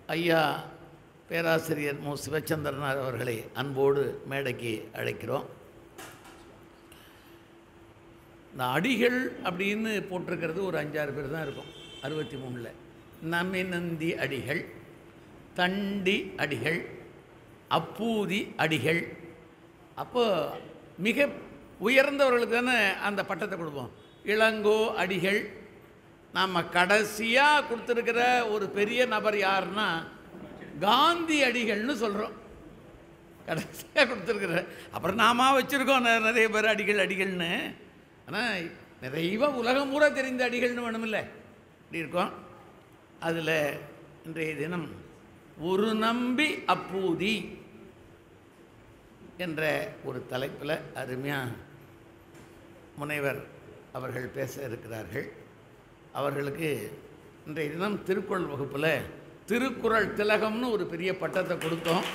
ஐயா பேராசிரியர் மு சிவச்சந்திரனார் அவர்களை அன்போடு மேடைக்கு அழைக்கிறோம் இந்த அடிகள் அப்படின்னு போட்டிருக்கிறது ஒரு அஞ்சாறு பேர் தான் இருக்கும் அறுபத்தி மூணில் நமினந்தி அடிகள் தண்டி அடிகள் அப்பூதி அடிகள் அப்போ மிக உயர்ந்தவர்களுக்கு தானே அந்த பட்டத்தை கொடுப்போம் இளங்கோ அடிகள் நாம் கடைசியாக கொடுத்துருக்கிற ஒரு பெரிய நபர் யாருன்னா காந்தி அடிகள்னு சொல்கிறோம் கடைசியாக கொடுத்துருக்குற அப்புறம் நாம வச்சுருக்கோம் நெ- நிறைய பேர் அடிகள் அடிகள்னு ஆனால் நிறைய உலகம் பூரா தெரிந்த அடிகள்னு வேணுமில்ல இப்படி இருக்கோம் அதில் இன்றைய தினம் ஒரு நம்பி அப்பூதி என்ற ஒரு தலைப்பில் அருமையாக முனைவர் அவர்கள் பேச இருக்கிறார்கள் அவர்களுக்கு இன்றைய தினம் திருக்குறள் வகுப்பில் திருக்குறள் திலகம்னு ஒரு பெரிய பட்டத்தை கொடுத்தோம்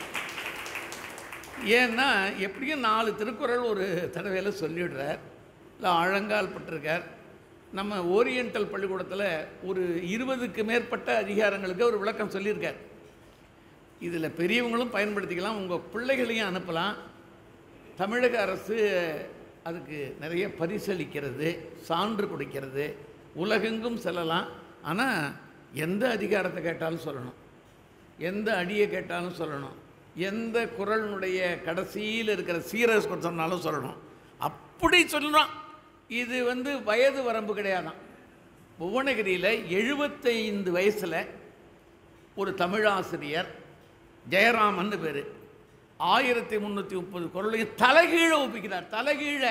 ஏன்னா எப்படியும் நாலு திருக்குறள் ஒரு தடவையில் சொல்லிடுறார் இல்லை ஆழங்கால் பட்டிருக்கார் நம்ம ஓரியண்டல் பள்ளிக்கூடத்தில் ஒரு இருபதுக்கு மேற்பட்ட அதிகாரங்களுக்கு ஒரு விளக்கம் சொல்லியிருக்கார் இதில் பெரியவங்களும் பயன்படுத்திக்கலாம் உங்கள் பிள்ளைகளையும் அனுப்பலாம் தமிழக அரசு அதுக்கு நிறைய பரிசளிக்கிறது சான்று கொடுக்கிறது உலகெங்கும் செல்லலாம் ஆனால் எந்த அதிகாரத்தை கேட்டாலும் சொல்லணும் எந்த அடியை கேட்டாலும் சொல்லணும் எந்த குரலினுடைய கடைசியில் இருக்கிற சீரஸ் சொன்னாலும் சொல்லணும் அப்படி சொல்லணும் இது வந்து வயது வரம்பு கிடையாதான் புவனகிரியில் எழுபத்தைந்து வயசில் ஒரு தமிழாசிரியர் ஜெயராமன் பேர் ஆயிரத்தி முந்நூற்றி முப்பது குரலையும் தலைகீழ ஒப்பிக்கிறார் தலைகீழ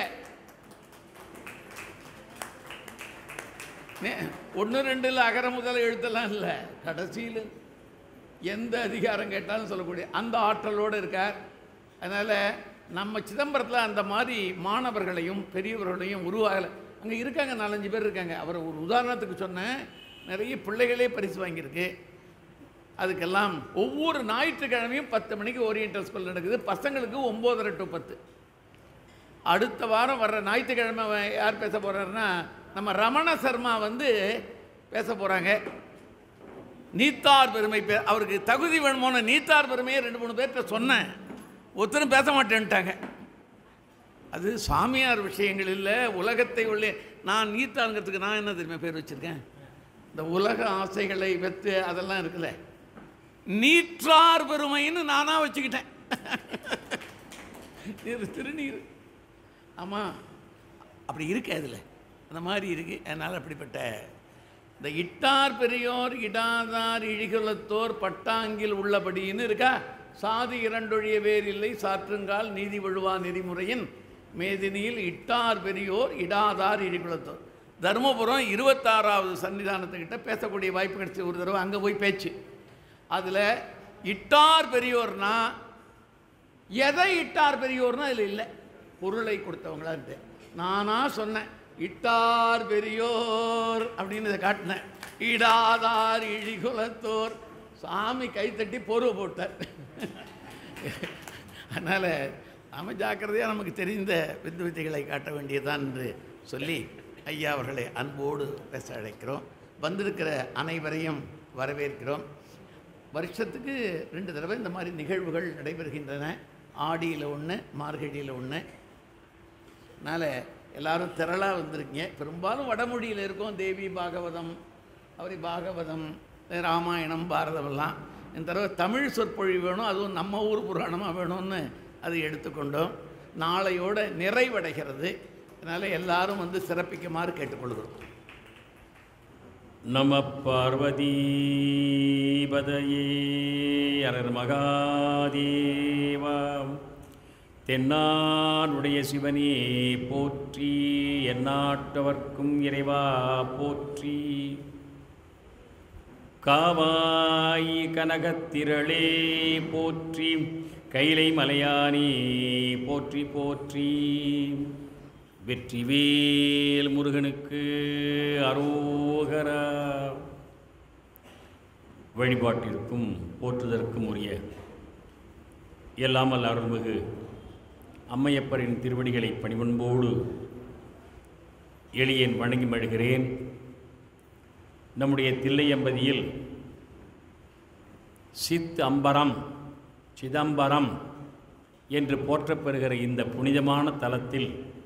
ஒன்று ரெண்டில் அகர முதல எழுத்தெல்லாம் இல்லை கடைசியில் எந்த அதிகாரம் கேட்டாலும் சொல்லக்கூடிய அந்த ஆற்றலோடு இருக்கார் அதனால் நம்ம சிதம்பரத்தில் அந்த மாதிரி மாணவர்களையும் பெரியவர்களையும் உருவாகலை அங்கே இருக்காங்க நாலஞ்சு பேர் இருக்காங்க அவர் ஒரு உதாரணத்துக்கு சொன்னேன் நிறைய பிள்ளைகளே பரிசு வாங்கியிருக்கு அதுக்கெல்லாம் ஒவ்வொரு ஞாயிற்றுக்கிழமையும் பத்து மணிக்கு ஓரியண்டல் ஸ்கூல் நடக்குது பசங்களுக்கு ஒம்போதரை டு பத்து அடுத்த வாரம் வர்ற ஞாயிற்றுக்கிழமை அவன் யார் பேச போகிறாருன்னா நம்ம ரமண சர்மா வந்து பேச போகிறாங்க நீத்தார் பெருமை பே அவருக்கு தகுதி வேணுமோன்னு நீத்தார் பெருமையை ரெண்டு மூணு பேர்கிட்ட சொன்னேன் ஒருத்தரும் பேச மாட்டேன்ட்டாங்க அது சாமியார் விஷயங்கள் இல்லை உலகத்தை உள்ளே நான் நீத்தாங்கிறதுக்கு நான் என்ன தெரியுமா பேர் வச்சுருக்கேன் இந்த உலக ஆசைகளை வெத்து அதெல்லாம் இருக்குல்ல நீற்றார் பெருமைன்னு நானாக வச்சுக்கிட்டேன் இது திருநீர் ஆமாம் அப்படி இருக்கு அதில் அந்த மாதிரி இருக்கு அதனால் அப்படிப்பட்ட இந்த இட்டார் பெரியோர் இடாதார் இழிகுலத்தோர் பட்டாங்கில் உள்ளபடின்னு இருக்கா சாதி இரண்டொழிய வேறில்லை சாற்றுங்கால் நீதி வழுவா நெறிமுறையின் மேதினியில் இட்டார் பெரியோர் இடாதார் இழிகுலத்தோர் தருமபுரம் இருபத்தாறாவது சன்னிதானத்துக்கிட்ட பேசக்கூடிய வாய்ப்பு கிடைச்சி ஒரு தடவை அங்கே போய் பேச்சு அதில் இட்டார் பெரியோர்னா எதை இட்டார் பெரியோர்னா அதில் இல்லை பொருளை கொடுத்தவங்களான்ட்டு நானா சொன்னேன் இட்டார் பெரியோர் அப்படின்னு இதை காட்டினேன் இடாதார் இழிகுலத்தோர் சாமி கைத்தட்டி பொருள் போட்டார் அதனால் நாம ஜாக்கிரதையாக நமக்கு தெரிந்த வித்து வித்தைகளை காட்ட வேண்டியதுதான் என்று சொல்லி ஐயா அவர்களை அன்போடு பேச அழைக்கிறோம் வந்திருக்கிற அனைவரையும் வரவேற்கிறோம் வருஷத்துக்கு ரெண்டு தடவை இந்த மாதிரி நிகழ்வுகள் நடைபெறுகின்றன ஆடியில் ஒன்று மார்கழியில் ஒன்று அதனால் எல்லாரும் திரளாக வந்திருக்கீங்க பெரும்பாலும் வடமொழியில் இருக்கும் தேவி பாகவதம் அவரி பாகவதம் ராமாயணம் பாரதம் எல்லாம் இந்த தடவை தமிழ் சொற்பொழிவு வேணும் அதுவும் நம்ம ஊர் புராணமாக வேணும்னு அதை எடுத்துக்கொண்டோம் நாளையோட நிறைவடைகிறது அதனால் எல்லாரும் வந்து சிறப்பிக்குமாறு கேட்டுக்கொள்கிறோம் நம பார்வதீபதையே அரர் மகாதேவா தென்னாடுடைய சிவனே போற்றி எந்நாட்டவர்க்கும் இறைவா போற்றி காவாய் கனகத்திரளே போற்றி கைலை மலையானே போற்றி போற்றி வெற்றிவேல் முருகனுக்கு அரோகரா வழிபாட்டிற்கும் போற்றுதற்கும் உரிய எல்லாமல் அருள்மிகு அம்மையப்பரின் திருவடிகளை பணிவன்போடு எளியேன் வணங்கி மழுகிறேன் நம்முடைய தில்லையம்பதியில் சித் அம்பரம் சிதம்பரம் என்று போற்றப்பெறுகிற இந்த புனிதமான தலத்தில்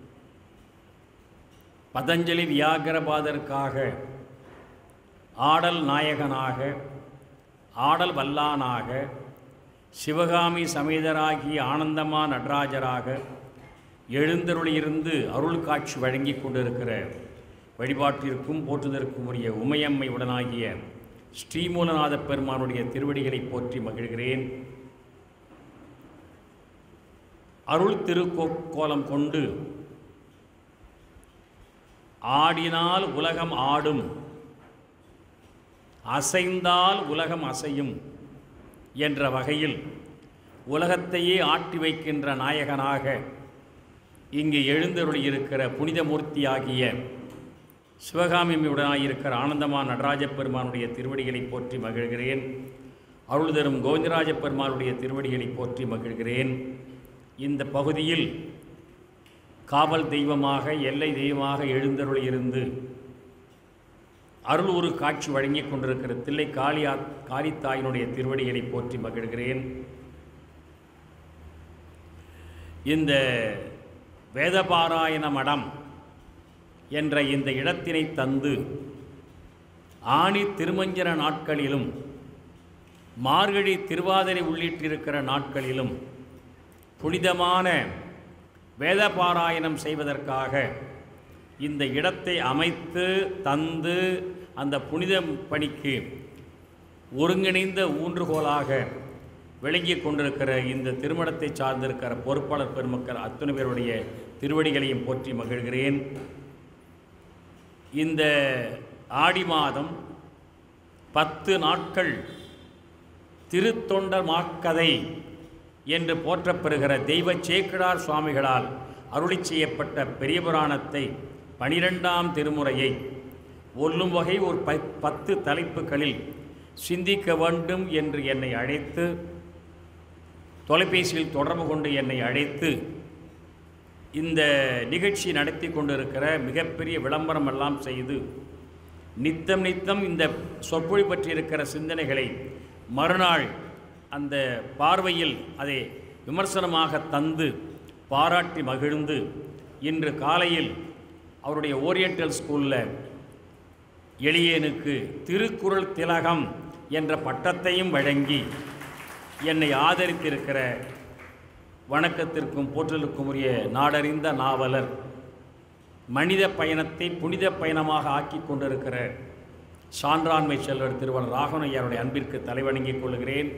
பதஞ்சலி வியாகரபாதருக்காக ஆடல் நாயகனாக ஆடல் வல்லானாக சிவகாமி சமேதராகிய ஆனந்தமா நடராஜராக எழுந்தருளியிருந்து அருள் காட்சி வழங்கி கொண்டிருக்கிற வழிபாட்டிற்கும் போற்றுதற்கும் உரிய உமையம்மை உடனாகிய ஸ்ரீமூலநாத பெருமானுடைய திருவடிகளை போற்றி மகிழ்கிறேன் அருள் திருக்கோலம் கொண்டு ஆடினால் உலகம் ஆடும் அசைந்தால் உலகம் அசையும் என்ற வகையில் உலகத்தையே ஆட்டி வைக்கின்ற நாயகனாக இங்கு எழுந்தருளியிருக்கிற புனிதமூர்த்தியாகிய சிவகாமியுடனாயிருக்கிற ஆனந்தமா நடராஜ பெருமானுடைய திருவடிகளை போற்றி மகிழ்கிறேன் அருள் தரும் கோவிந்தராஜ பெருமானுடைய திருவடிகளை போற்றி மகிழ்கிறேன் இந்த பகுதியில் காவல் தெய்வமாக எல்லை தெய்வமாக எழுந்தருளியிருந்து அருள் ஒரு காட்சி வழங்கி கொண்டிருக்கிற தில்லை காளியா காளித்தாயினுடைய திருவடிகளை போற்றி மகிழ்கிறேன் இந்த வேதபாராயண மடம் என்ற இந்த இடத்தினை தந்து ஆணி திருமஞ்சன நாட்களிலும் மார்கழி திருவாதிரை உள்ளிட்டிருக்கிற நாட்களிலும் புனிதமான வேதபாராயணம் செய்வதற்காக இந்த இடத்தை அமைத்து தந்து அந்த புனித பணிக்கு ஒருங்கிணைந்த ஊன்றுகோலாக விளங்கி கொண்டிருக்கிற இந்த திருமணத்தை சார்ந்திருக்கிற பொறுப்பாளர் பெருமக்கள் அத்தனை பேருடைய திருவடிகளையும் போற்றி மகிழ்கிறேன் இந்த ஆடி மாதம் பத்து நாட்கள் திருத்தொண்டர் மாக்கதை என்று போற்றப்பெறுகிற தெய்வ சேக்கிடார் சுவாமிகளால் அருளி செய்யப்பட்ட பெரிய புராணத்தை பனிரெண்டாம் திருமுறையை ஒல்லும் வகை ஒரு ப பத்து தலைப்புகளில் சிந்திக்க வேண்டும் என்று என்னை அழைத்து தொலைபேசியில் தொடர்பு கொண்டு என்னை அழைத்து இந்த நிகழ்ச்சி நடத்தி கொண்டிருக்கிற மிகப்பெரிய விளம்பரம் எல்லாம் செய்து நித்தம் நித்தம் இந்த சொற்பொழி பற்றி இருக்கிற சிந்தனைகளை மறுநாள் அந்த பார்வையில் அதை விமர்சனமாக தந்து பாராட்டி மகிழ்ந்து இன்று காலையில் அவருடைய ஓரியண்டல் ஸ்கூலில் எளியனுக்கு திருக்குறள் திலகம் என்ற பட்டத்தையும் வழங்கி என்னை ஆதரித்திருக்கிற வணக்கத்திற்கும் போற்றலுக்கும் உரிய நாடறிந்த நாவலர் மனித பயணத்தை புனித பயணமாக ஆக்கி கொண்டிருக்கிற சான்றாண்மை செல்வர் திருவள்ளுவர் ராகவனையாருடைய அன்பிற்கு தலைவணங்கிக் கொள்கிறேன்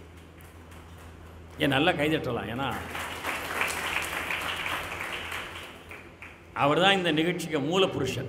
ஏன் நல்லா கைதட்டலாம் ஏன்னா அவர் தான் இந்த நிகழ்ச்சிக்கு மூலப்புருஷன்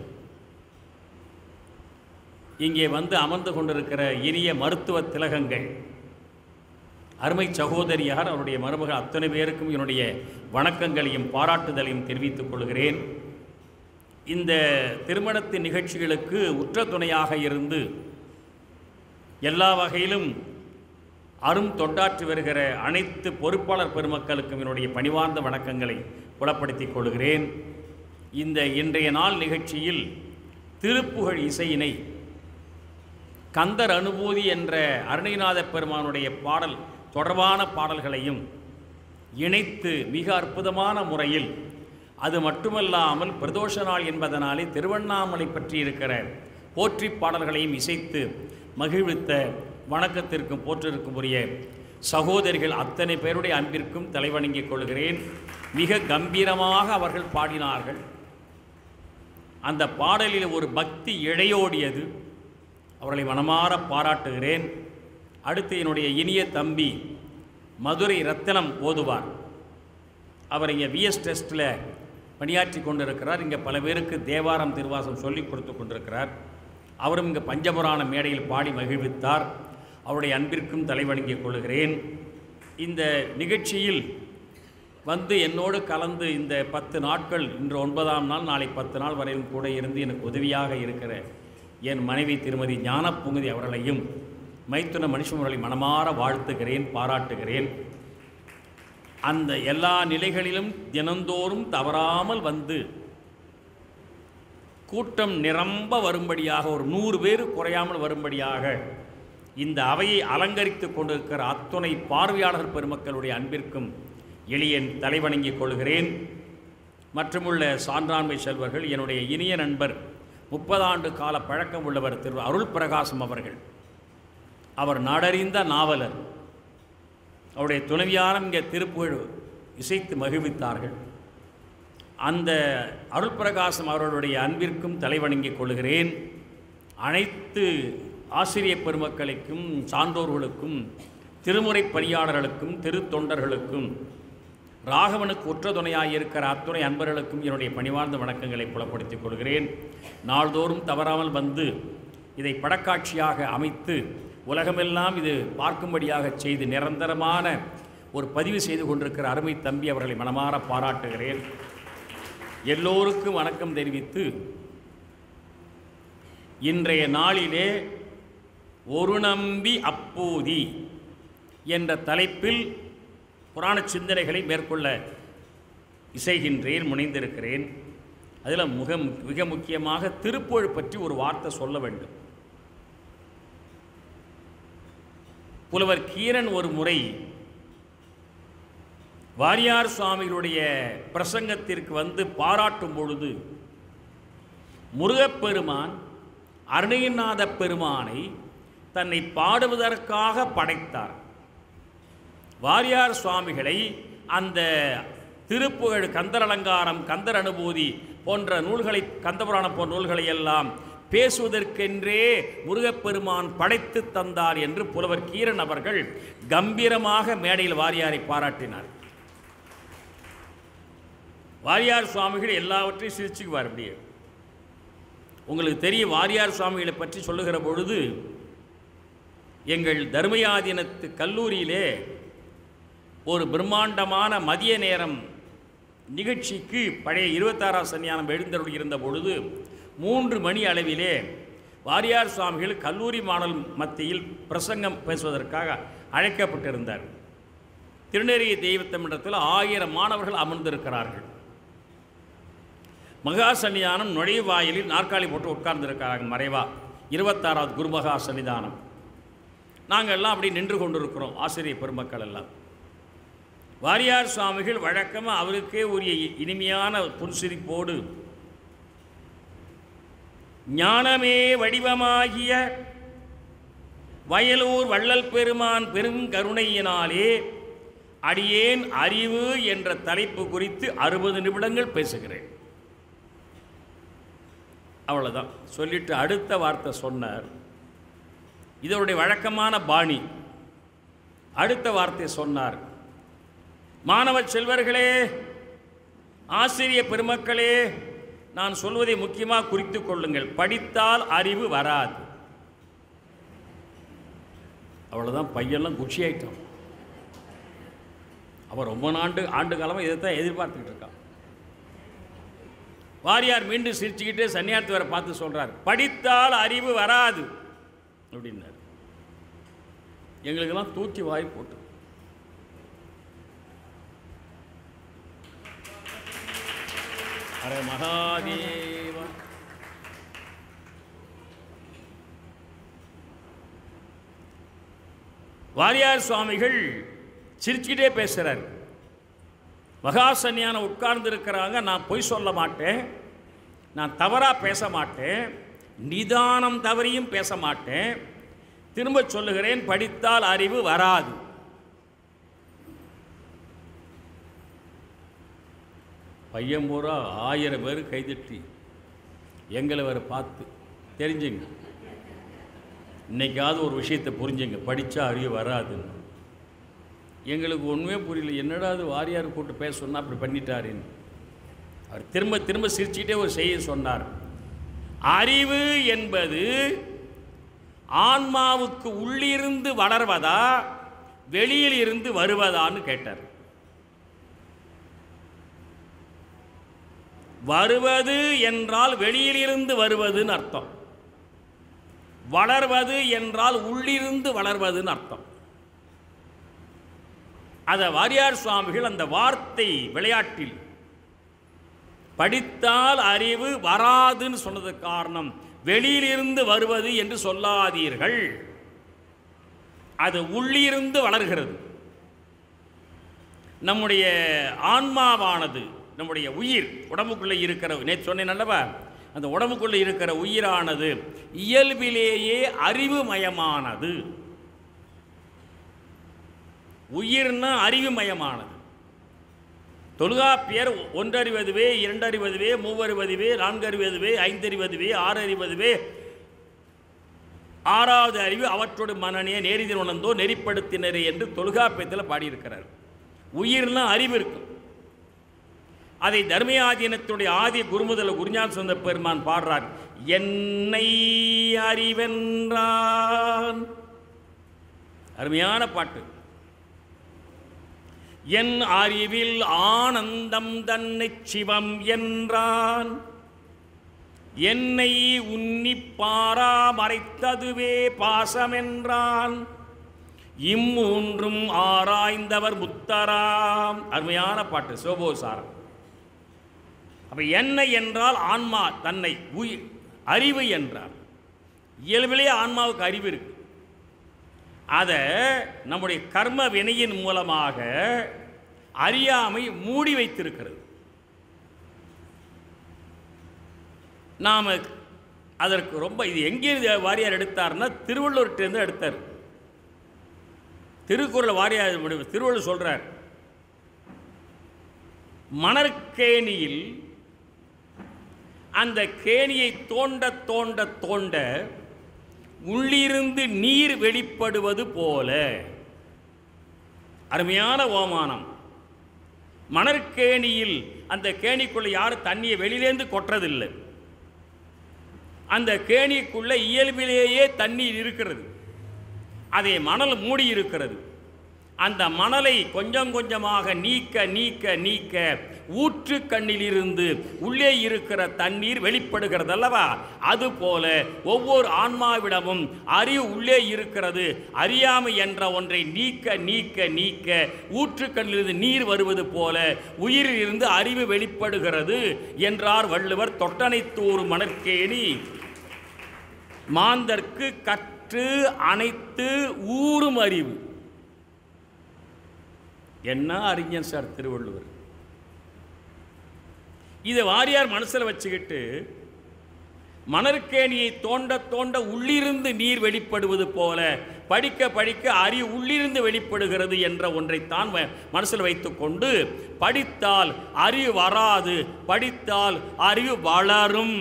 இங்கே வந்து அமர்ந்து கொண்டிருக்கிற இனிய மருத்துவ திலகங்கள் அருமை சகோதரியார் அவருடைய மருமகள் அத்தனை பேருக்கும் என்னுடைய வணக்கங்களையும் பாராட்டுதலையும் தெரிவித்துக் கொள்கிறேன் இந்த திருமணத்தின் நிகழ்ச்சிகளுக்கு உற்ற துணையாக இருந்து எல்லா வகையிலும் அரும் தொண்டாற்றி வருகிற அனைத்து பொறுப்பாளர் பெருமக்களுக்கும் என்னுடைய பணிவார்ந்த வணக்கங்களை புலப்படுத்திக் கொள்கிறேன் இந்த இன்றைய நாள் நிகழ்ச்சியில் திருப்புகழ் இசையினை கந்தர் அனுபூதி என்ற அருணைநாத பெருமானுடைய பாடல் தொடர்பான பாடல்களையும் இணைத்து மிக அற்புதமான முறையில் அது மட்டுமல்லாமல் பிரதோஷ நாள் என்பதனாலே திருவண்ணாமலை பற்றி இருக்கிற போற்றி பாடல்களையும் இசைத்து மகிழ்வித்த வணக்கத்திற்கும் போற்றிற்கும் உரிய சகோதரிகள் அத்தனை பேருடைய அன்பிற்கும் தலைவணங்கிக் கொள்கிறேன் மிக கம்பீரமாக அவர்கள் பாடினார்கள் அந்த பாடலில் ஒரு பக்தி இழையோடியது அவர்களை மனமாற பாராட்டுகிறேன் அடுத்து என்னுடைய இனிய தம்பி மதுரை ரத்தினம் ஓதுவார் அவர் இங்கே விஎஸ் டெஸ்ட்டில் பணியாற்றி கொண்டிருக்கிறார் இங்கே பல பேருக்கு தேவாரம் திருவாசம் சொல்லிக் கொடுத்து கொண்டிருக்கிறார் அவரும் இங்கே பஞ்சபுராண மேடையில் பாடி மகிழ்வித்தார் அவருடைய அன்பிற்கும் தலைவணங்கிக் கொள்கிறேன் இந்த நிகழ்ச்சியில் வந்து என்னோடு கலந்து இந்த பத்து நாட்கள் இன்று ஒன்பதாம் நாள் நாளை பத்து நாள் வரையிலும் கூட இருந்து எனக்கு உதவியாக இருக்கிற என் மனைவி திருமதி ஞானப்புங்குதி அவர்களையும் மைத்துன மனுஷன் மனமாற வாழ்த்துகிறேன் பாராட்டுகிறேன் அந்த எல்லா நிலைகளிலும் தினந்தோறும் தவறாமல் வந்து கூட்டம் நிரம்ப வரும்படியாக ஒரு நூறு பேர் குறையாமல் வரும்படியாக இந்த அவையை அலங்கரித்துக் கொண்டிருக்கிற அத்துணை பார்வையாளர் பெருமக்களுடைய அன்பிற்கும் எளியன் தலைவணங்கிக் கொள்கிறேன் மற்றுமுள்ள சான்றாண்மை செல்வர்கள் என்னுடைய இனிய நண்பர் முப்பதாண்டு கால பழக்கம் உள்ளவர் திரு அருள் பிரகாசம் அவர்கள் அவர் நாடறிந்த நாவலர் அவருடைய துணைவியார இங்கே திருப்புகழ் இசைத்து மகிழ்வித்தார்கள் அந்த அருள் பிரகாசம் அவர்களுடைய அன்பிற்கும் தலைவணங்கிக் கொள்கிறேன் அனைத்து ஆசிரியப் பெருமக்களுக்கும் சான்றோர்களுக்கும் திருமுறை பணியாளர்களுக்கும் திருத்தொண்டர்களுக்கும் ராகவனுக்கு உற்ற துணையாக இருக்கிற அத்துணை அன்பர்களுக்கும் என்னுடைய பணிவார்ந்த வணக்கங்களை புலப்படுத்திக் கொள்கிறேன் நாள்தோறும் தவறாமல் வந்து இதை படக்காட்சியாக அமைத்து உலகமெல்லாம் இது பார்க்கும்படியாக செய்து நிரந்தரமான ஒரு பதிவு செய்து கொண்டிருக்கிற அருமை தம்பி அவர்களை மனமாற பாராட்டுகிறேன் எல்லோருக்கும் வணக்கம் தெரிவித்து இன்றைய நாளிலே ஒரு நம்பி அப்போதி என்ற தலைப்பில் புராண சிந்தனைகளை மேற்கொள்ள இசைகின்றேன் முனைந்திருக்கிறேன் அதில் முக மிக முக்கியமாக திருப்புகழ் பற்றி ஒரு வார்த்தை சொல்ல வேண்டும் புலவர் கீரன் ஒரு முறை வாரியார் சுவாமிகளுடைய பிரசங்கத்திற்கு வந்து பாராட்டும் பொழுது முருகப்பெருமான் அருணையநாத பெருமானை தன்னை பாடுவதற்காக படைத்தார் வாரியார் சுவாமிகளை அந்த திருப்புகழ் கந்தர் அலங்காரம் கந்தர் அனுபூதி போன்ற நூல்களை கந்தபுராணம் போன்ற நூல்களை எல்லாம் பேசுவதற்கென்றே முருகப்பெருமான் படைத்து தந்தார் என்று புலவர் கீரன் அவர்கள் கம்பீரமாக மேடையில் வாரியாரை பாராட்டினார் வாரியார் சுவாமிகள் எல்லாவற்றையும் சிரிச்சுக்குவார் அப்படியே உங்களுக்கு தெரியும் வாரியார் சுவாமிகளை பற்றி சொல்லுகிற பொழுது எங்கள் தர்மயாதீனத்து கல்லூரியிலே ஒரு பிரம்மாண்டமான மதிய நேரம் நிகழ்ச்சிக்கு பழைய இருபத்தாறாம் சன்னியானம் எழுந்தருள் இருந்த பொழுது மூன்று மணி அளவிலே வாரியார் சுவாமிகள் கல்லூரி மாணல் மத்தியில் பிரசங்கம் பேசுவதற்காக அழைக்கப்பட்டிருந்தார் திருநெறி தெய்வத்தமிடத்தில் ஆயிரம் மாணவர்கள் அமர்ந்திருக்கிறார்கள் மகா சன்னிதானம் நுழைவாயிலில் நாற்காலி போட்டு உட்கார்ந்திருக்கிறாங்க மறைவா இருபத்தாறாவது குருமகா சன்னிதானம் நாங்கள் எல்லாம் அப்படி நின்று கொண்டிருக்கிறோம் ஆசிரியர் பெருமக்கள் எல்லாம் வாரியார் சுவாமிகள் வழக்கமாக அவருக்கே உரிய இ- இனிமையான புன்சிரிப்போடு ஞானமே வடிவமாகிய வயலூர் வள்ளல் பெருமான் பெரும் கருணையினாலே அடியேன் அறிவு என்ற தலைப்பு குறித்து அறுபது நிமிடங்கள் பேசுகிறேன் அவ்வளோதான் சொல்லிட்டு அடுத்த வார்த்தை சொன்னார் இதனுடைய வழக்கமான பாணி அடுத்த வார்த்தை சொன்னார் மாணவ செல்வர்களே ஆசிரிய பெருமக்களே நான் சொல்வதை முக்கியமாக குறித்து கொள்ளுங்கள் படித்தால் அறிவு வராது அவ்வளோதான் பையெல்லாம் குஷி ஆயிட்டான் அவன் ரொம்ப நாண்டு ஆண்டு காலமாக இதை தான் எதிர்பார்த்துக்கிட்டு இருக்கான் வாரியார் மீண்டும் சிரிச்சுக்கிட்டு சன்னியார்த்தவரை பார்த்து சொல்றார் படித்தால் அறிவு வராது அப்படின்னார் எங்களுக்கெல்லாம் தூக்கி வாய் போட்டு அரே மகாதேவா வாரியார் சுவாமிகள் சிரிச்சுக்கிட்டே பேசுகிறார் மகாசன்னியான உட்கார்ந்து இருக்கிறாங்க நான் பொய் சொல்ல மாட்டேன் நான் தவறாக பேச மாட்டேன் நிதானம் தவறியும் பேச மாட்டேன் திரும்ப சொல்லுகிறேன் படித்தால் அறிவு வராது பையன் பூரா ஆயிரம் பேர் கைதட்டி எங்களை வேறு பார்த்து தெரிஞ்சுங்க இன்னைக்காவது ஒரு விஷயத்தை புரிஞ்சுங்க படித்தா அறிவு வராதுன்னு எங்களுக்கு ஒன்றுமே புரியல என்னடா அது வாரியார் கூட்டு பேச சொன்னா அப்படி பண்ணிட்டாருன்னு அவர் திரும்ப திரும்ப சிரிச்சுக்கிட்டே ஒரு செய்தி சொன்னார் அறிவு என்பது ஆன்மாவுக்கு உள்ளிருந்து வளர்வதா வெளியில் இருந்து வருவதான்னு கேட்டார் வருவது என்றால் வெளியிலிருந்து வருவதுன்னு அர்த்தம் வளர்வது என்றால் உள்ளிருந்து வளர்வதுன்னு அர்த்தம் அதை வாரியார் சுவாமிகள் அந்த வார்த்தை விளையாட்டில் படித்தால் அறிவு வராதுன்னு சொன்னதுக்கு காரணம் வெளியிலிருந்து வருவது என்று சொல்லாதீர்கள் அது உள்ளிருந்து வளர்கிறது நம்முடைய ஆன்மாவானது நம்முடைய உயிர் உடம்புக்குள்ளே இருக்கிற நேற்று சொன்னேன் அல்லவா அந்த உடம்புக்குள்ளே இருக்கிற உயிரானது இயல்பிலேயே அறிவுமயமானது உயிர்னா அறிவுமயமானது தொல்காப்பியர் ஒன்றறிவதுவே இரண்டறிவதுவே மூவறிவதுவே நான்கறிவதுவே ஐந்தறிவதுவே ஆறறிவதுவே ஆறாவது அறிவு அவற்றோடு மனநே நேரிதில் உணர்ந்தோ நெறிப்படுத்தினரே என்று தொல்காப்பியத்தில் பாடியிருக்கிறார் உயிர்னா அறிவு இருக்கும் அதை தர்மயாதீனத்துடைய ஆதி குருமுதல குருஞான் சொந்த பெருமான் பாடுறார் என்னை அறிவென்றான் அருமையான பாட்டு என் அறிவில் ஆனந்தம் தன்னை சிவம் என்றான் என்னை உன்னிப்பாரா மறைத்ததுவே பாசமென்றான் இம்மூன்றும் ஆராய்ந்தவர் முத்தராம் அருமையான பாட்டு சிவபோசாரம் அப்ப என்ன என்றால் ஆன்மா தன்னை உயிர் அறிவு என்றார் இயல்பிலே ஆன்மாவுக்கு அறிவு இருக்கு அதை நம்முடைய கர்ம வினையின் மூலமாக அறியாமை மூடி வைத்திருக்கிறது நாம் அதற்கு ரொம்ப இது எங்கே வாரியார் எடுத்தார்னா திருவள்ளூர்கிட்டேருந்து எடுத்தார் திருக்குறள் வாரியார் திருவள்ளுவர் சொல்றார் மணற்கேணியில் அந்த கேணியை தோண்ட தோண்ட தோண்ட உள்ளிருந்து நீர் வெளிப்படுவது போல அருமையான ஓமானம் மணற்கேணியில் அந்த கேணிக்குள்ள யாரும் தண்ணியை வெளியிலேருந்து கொட்டுறதில்லை அந்த கேணிக்குள்ள இயல்பிலேயே தண்ணீர் இருக்கிறது அதை மணல் மூடி இருக்கிறது அந்த மணலை கொஞ்சம் கொஞ்சமாக நீக்க நீக்க நீக்க ஊற்று கண்ணிலிருந்து உள்ளே இருக்கிற தண்ணீர் வெளிப்படுகிறது அல்லவா அதுபோல ஒவ்வொரு ஆன்மாவிடமும் அறிவு உள்ளே இருக்கிறது அறியாமை என்ற ஒன்றை நீக்க நீக்க நீக்க ஊற்று கண்ணிலிருந்து நீர் வருவது போல உயிரில் இருந்து அறிவு வெளிப்படுகிறது என்றார் வள்ளுவர் தொட்டனைத்தூர் மணற்கேணி மாந்தர்க்கு கற்று அனைத்து ஊறும் அறிவு என்ன அறிஞன் சார் திருவள்ளுவர் இதை வாரியார் மனசில் வச்சுக்கிட்டு மணற்கேணியை தோண்ட தோண்ட உள்ளிருந்து நீர் வெளிப்படுவது போல படிக்க படிக்க அறிவு உள்ளிருந்து வெளிப்படுகிறது என்ற ஒன்றைத்தான் வ- மனசில் வைத்துக்கொண்டு படித்தால் அறிவு வராது படித்தால் அறிவு வளரும்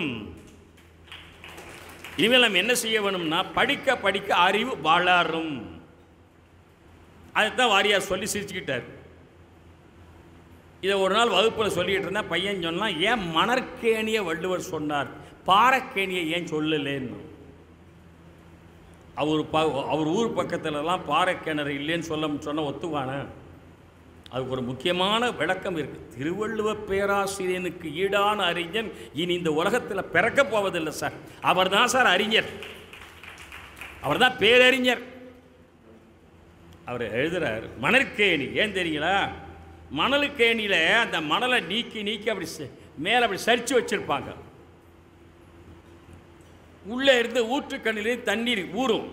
இனிமேல் நம்ம என்ன செய்ய வேணும்னா படிக்க படிக்க அறிவு வளரும் அதைத்தான் வாரியார் சொல்லி சிரிச்சுக்கிட்டார் இதை ஒரு நாள் வகுப்பில் சொல்லிக்கிட்டு இருந்தா பையன் சொன்னான் ஏன் மணற்கேணியை வள்ளுவர் சொன்னார் பாறைக்கேணியை ஏன் சொல்லலேன்னு அவர் ப அவர் ஊர் பக்கத்துலலாம் பாறைக்கிணறு இல்லைன்னு சொல்ல சொன்ன ஒத்துவானே அதுக்கு ஒரு முக்கியமான விளக்கம் இருக்கு திருவள்ளுவ பேராசிரியனுக்கு ஈடான அறிஞன் இனி இந்த உலகத்தில் பிறக்கப் போவதில்லை சார் அவர் தான் சார் அறிஞர் அவர் தான் பேரறிஞர் அவர் எழுதுறார் மணற்கேணி ஏன் தெரியுங்களா மணலுக்கேணியில் அந்த மணலை நீக்கி நீக்கி அப்படி ச- மேலே அப்படி சரிச்சு வச்சிருப்பாங்க உள்ளே இருந்து ஊற்றுக்கண்ணிலே தண்ணீர் ஊறும்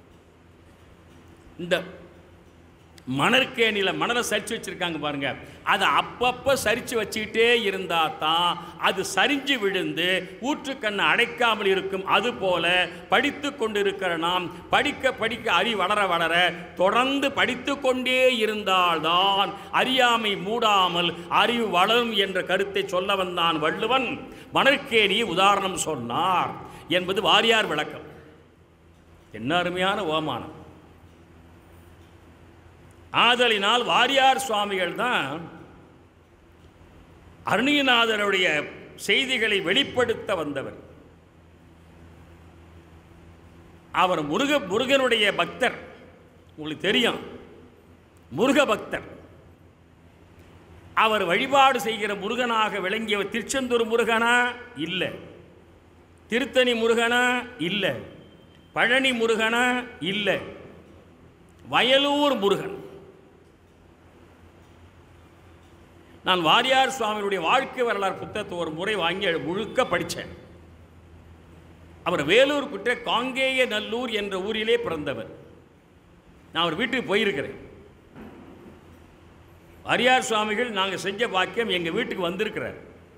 இந்த மணற்கேணியில் மணலை சரிச்சு வச்சிருக்காங்க பாருங்க அதை அப்பப்போ சரிச்சு வச்சுக்கிட்டே இருந்தா தான் அது சரிஞ்சு விழுந்து ஊற்றுக்கண்ணை அடைக்காமல் இருக்கும் அதுபோல படித்து கொண்டிருக்கிற நாம் படிக்க படிக்க அறி வளர வளர தொடர்ந்து படித்து கொண்டே இருந்தால்தான் அறியாமை மூடாமல் அறிவு வளரும் என்ற கருத்தை சொல்ல வந்தான் வள்ளுவன் மணற்கேணியை உதாரணம் சொன்னார் என்பது வாரியார் விளக்கம் என்ன அருமையான ஓமானம் ஆதலினால் வாரியார் சுவாமிகள் தான் அருணியநாதருடைய செய்திகளை வெளிப்படுத்த வந்தவர் அவர் முருக முருகனுடைய பக்தர் உங்களுக்கு தெரியும் முருக பக்தர் அவர் வழிபாடு செய்கிற முருகனாக விளங்கியவர் திருச்செந்தூர் முருகனா இல்லை திருத்தணி முருகனா இல்லை பழனி முருகனா இல்லை வயலூர் முருகன் நான் வாரியார் சுவாமியுடைய வாழ்க்கை வரலாறு புத்தகத்தை ஒரு முறை வாங்கி அது முழுக்க படித்தேன் அவர் வேலூர் குற்ற காங்கேய நல்லூர் என்ற ஊரிலே பிறந்தவர் நான் அவர் வீட்டுக்கு போயிருக்கிறேன் அரியார் சுவாமிகள் நாங்கள் செஞ்ச பாக்கியம் எங்கள் வீட்டுக்கு வந்திருக்கிறார்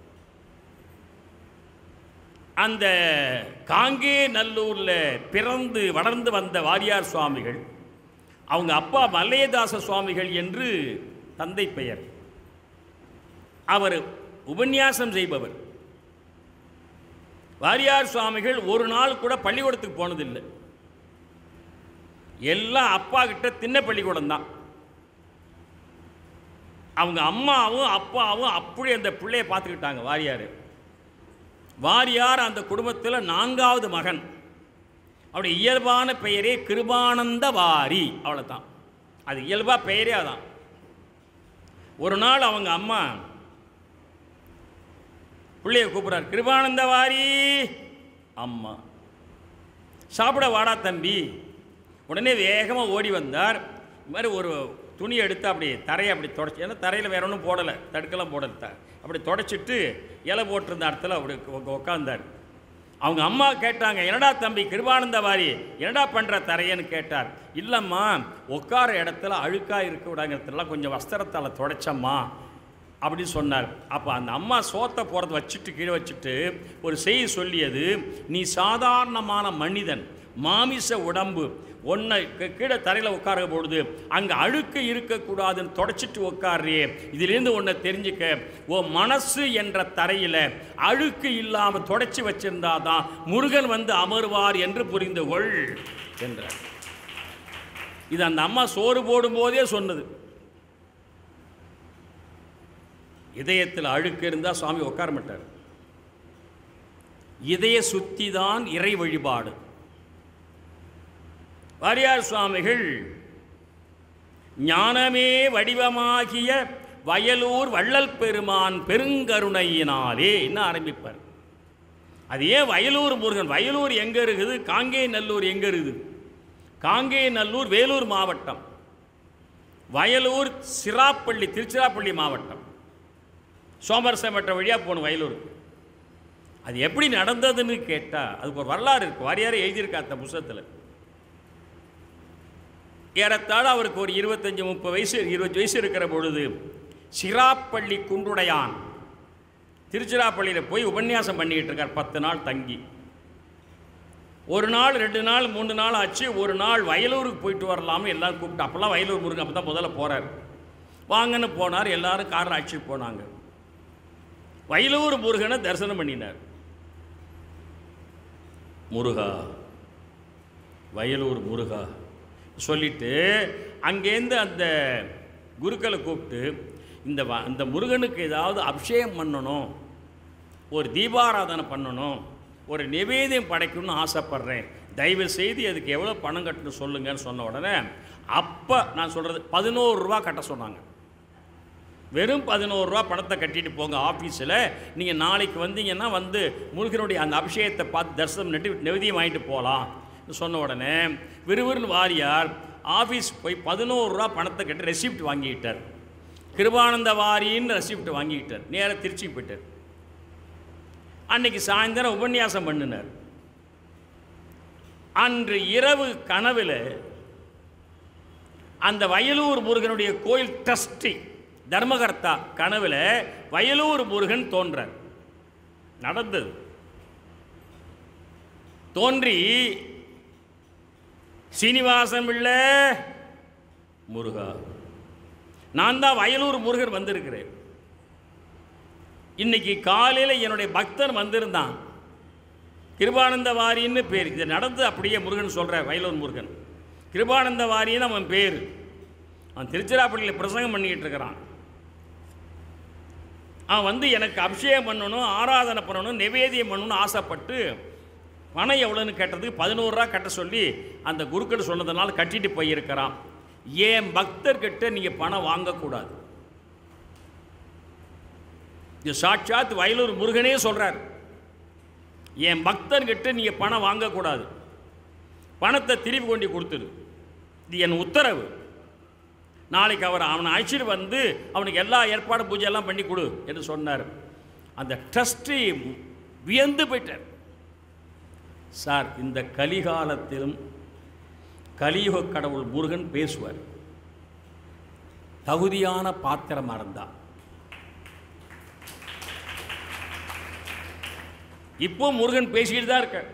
அந்த காங்கே நல்லூரில் பிறந்து வளர்ந்து வந்த வாரியார் சுவாமிகள் அவங்க அப்பா மல்லையதாச சுவாமிகள் என்று தந்தை பெயர் அவர் உபன்யாசம் செய்பவர் வாரியார் சுவாமிகள் ஒரு நாள் கூட பள்ளிக்கூடத்துக்கு போனதில்லை எல்லாம் அப்பா கிட்ட திண்ண பள்ளிக்கூடம் தான் அவங்க அம்மாவும் அப்பாவும் அப்படி அந்த பிள்ளைய பார்த்துக்கிட்டாங்க வாரியார் வாரியார் அந்த குடும்பத்தில் நான்காவது மகன் அவருடைய இயல்பான பெயரே கிருபானந்த வாரி அவ்வளோதான் அது இயல்பாக பெயரே அதான் ஒரு நாள் அவங்க அம்மா பிள்ளைய கூப்பிட்றாரு கிருபானந்த வாரி அம்மா சாப்பிட வாடா தம்பி உடனே வேகமாக ஓடி வந்தார் இது மாதிரி ஒரு துணி எடுத்து அப்படி தரையை அப்படி தொடச்சி ஏன்னா தரையில் வேற ஒன்றும் போடலை தடுக்கெல்லாம் போடலை த அப்படி தொடச்சிட்டு இலை போட்டிருந்த இடத்துல அப்படி உக்க- உட்கார்ந்தார் அவங்க அம்மா கேட்டாங்க என்னடா தம்பி கிருபானந்த வாரி என்னடா பண்ணுற தரையன்னு கேட்டார் இல்லைம்மா உட்கார இடத்துல அழுக்காக இருக்க விடாங்கிறதுலாம் கொஞ்சம் வஸ்திரத்தால் தொடச்சம்மா அப்படின்னு சொன்னார் அப்போ அந்த அம்மா சோத்தை போகிறத வச்சுட்டு கீழே வச்சுட்டு ஒரு செய்தி சொல்லியது நீ சாதாரணமான மனிதன் மாமிச உடம்பு ஒன்றை கீழே தரையில் உட்கார பொழுது அங்கே அழுக்கு இருக்கக்கூடாதுன்னு தொடச்சிட்டு உட்கார்றியே இதிலிருந்து ஒன்றை தெரிஞ்சுக்க ஓ மனசு என்ற தரையில் அழுக்கு இல்லாமல் தொடச்சி வச்சிருந்தா தான் முருகன் வந்து அமர்வார் என்று புரிந்து கொள் என்றார் இது அந்த அம்மா சோறு போடும்போதே சொன்னது இதயத்தில் அழுக்கு இருந்தால் சுவாமி உட்கார மாட்டார் இதய சுத்தி தான் இறை வழிபாடு வாரியார் சுவாமிகள் ஞானமே வடிவமாகிய வயலூர் வள்ளல் பெருமான் பெருங்கருணையினாலே என்ன ஆரம்பிப்பார் அது ஏன் வயலூர் முருகன் வயலூர் எங்கே இருக்குது காங்கேய நல்லூர் எங்கே இருக்குது காங்கேய நல்லூர் வேலூர் மாவட்டம் வயலூர் சிராப்பள்ளி திருச்சிராப்பள்ளி மாவட்டம் சோமரசமற்ற வழியாக போகணும் வயலூருக்கு அது எப்படி நடந்ததுன்னு கேட்டால் அதுக்கு ஒரு வரலாறு இருக்கு வாரியாரே எழுதியிருக்கா அந்த புஸ்தகத்தில் ஏறத்தாழ அவருக்கு ஒரு இருபத்தஞ்சி முப்பது வயசு இருபது வயசு இருக்கிற பொழுது சிராப்பள்ளி குன்றுடையான் திருச்சிராப்பள்ளியில் போய் உபன்யாசம் பண்ணிக்கிட்டு இருக்கார் பத்து நாள் தங்கி ஒரு நாள் ரெண்டு நாள் மூணு நாள் ஆச்சு ஒரு நாள் வயலூருக்கு போயிட்டு வரலாம்னு எல்லாரும் கூப்பிட்டு அப்போல்லாம் வயலூர் முருகன் அப்போ தான் முதல்ல போகிறார் வாங்கன்னு போனார் எல்லாரும் காரில் அழைச்சிட்டு போனாங்க வயலூர் முருகனை தரிசனம் பண்ணினார் முருகா வயலூர் முருகா சொல்லிட்டு அங்கேருந்து அந்த குருக்களை கூப்பிட்டு இந்த வ- இந்த முருகனுக்கு ஏதாவது அபிஷேகம் பண்ணணும் ஒரு தீபாராதனை பண்ணணும் ஒரு நிவேதியம் படைக்கணும்னு ஆசைப்பட்றேன் தயவு செய்து அதுக்கு எவ்வளோ பணம் கட்டணும் சொல்லுங்கன்னு சொன்ன உடனே அப்போ நான் சொல்கிறது பதினோரு ரூபா கட்ட சொன்னாங்க வெறும் பதினோரு ரூபா பணத்தை கட்டிட்டு போங்க ஆஃபீஸில் நீங்கள் நாளைக்கு வந்தீங்கன்னா வந்து முருகனுடைய அந்த அபிஷேகத்தை பார்த்து தரிசனம் நட்டு நிவேதியம் வாங்கிட்டு போகலாம் சொன்ன உடனே விறுவிறுன்னு வாரியார் ஆஃபீஸ் போய் பதினோரு ரூபா பணத்தை கட்டி ரெசிப்ட் வாங்கிக்கிட்டார் கிருபானந்த வாரின்னு ரெசிப்ட் வாங்கிக்கிட்டார் நேராக திருச்சிக்கு போயிட்டார் அன்னைக்கு சாயந்தரம் உபன்யாசம் பண்ணினார் அன்று இரவு கனவில் அந்த வயலூர் முருகனுடைய கோயில் ட்ரஸ்டி தர்மகர்த்தா கனவில் வயலூர் முருகன் தோன்றார் நடந்தது தோன்றி சீனிவாசன் பிள்ளை முருகா நான் தான் வயலூர் முருகன் வந்திருக்கிறேன் இன்னைக்கு காலையில் என்னுடைய பக்தன் வந்திருந்தான் கிருபானந்த வாரின்னு பேர் இது நடந்து அப்படியே முருகன் சொல்கிற வயலூர் முருகன் கிருபானந்த வாரின்னு அவன் பேர் அவன் திருச்சிராப்பள்ளியில் பிரசங்கம் பண்ணிக்கிட்டு இருக்கிறான் அவன் வந்து எனக்கு அபிஷேகம் பண்ணணும் ஆராதனை பண்ணணும் நிவேதியம் பண்ணணும்னு ஆசைப்பட்டு பணம் எவ்வளோன்னு கேட்டதுக்கு பதினோருவா கட்ட சொல்லி அந்த குருக்கள் சொன்னதுனால கட்டிட்டு போயிருக்கிறான் ஏன் பக்தர்கிட்ட நீங்கள் பணம் வாங்கக்கூடாது இது சாட்சாத் வயலூர் முருகனே சொல்கிறார் என் பக்தர்கிட்ட நீங்கள் பணம் வாங்கக்கூடாது பணத்தை திருப்பி கொண்டு கொடுத்துரு இது என் உத்தரவு நாளைக்கு அவர் அவனை அழைச்சிட்டு வந்து அவனுக்கு எல்லா ஏற்பாடு பூஜை எல்லாம் பண்ணி கொடு என்று சொன்னார் அந்த ட்ரஸ்டி வியந்து போயிட்டார் சார் இந்த கலிகாலத்திலும் கலியுக கடவுள் முருகன் பேசுவார் தகுதியான பாத்திரமா இருந்தா இப்போ முருகன் பேசிட்டு தான் இருக்க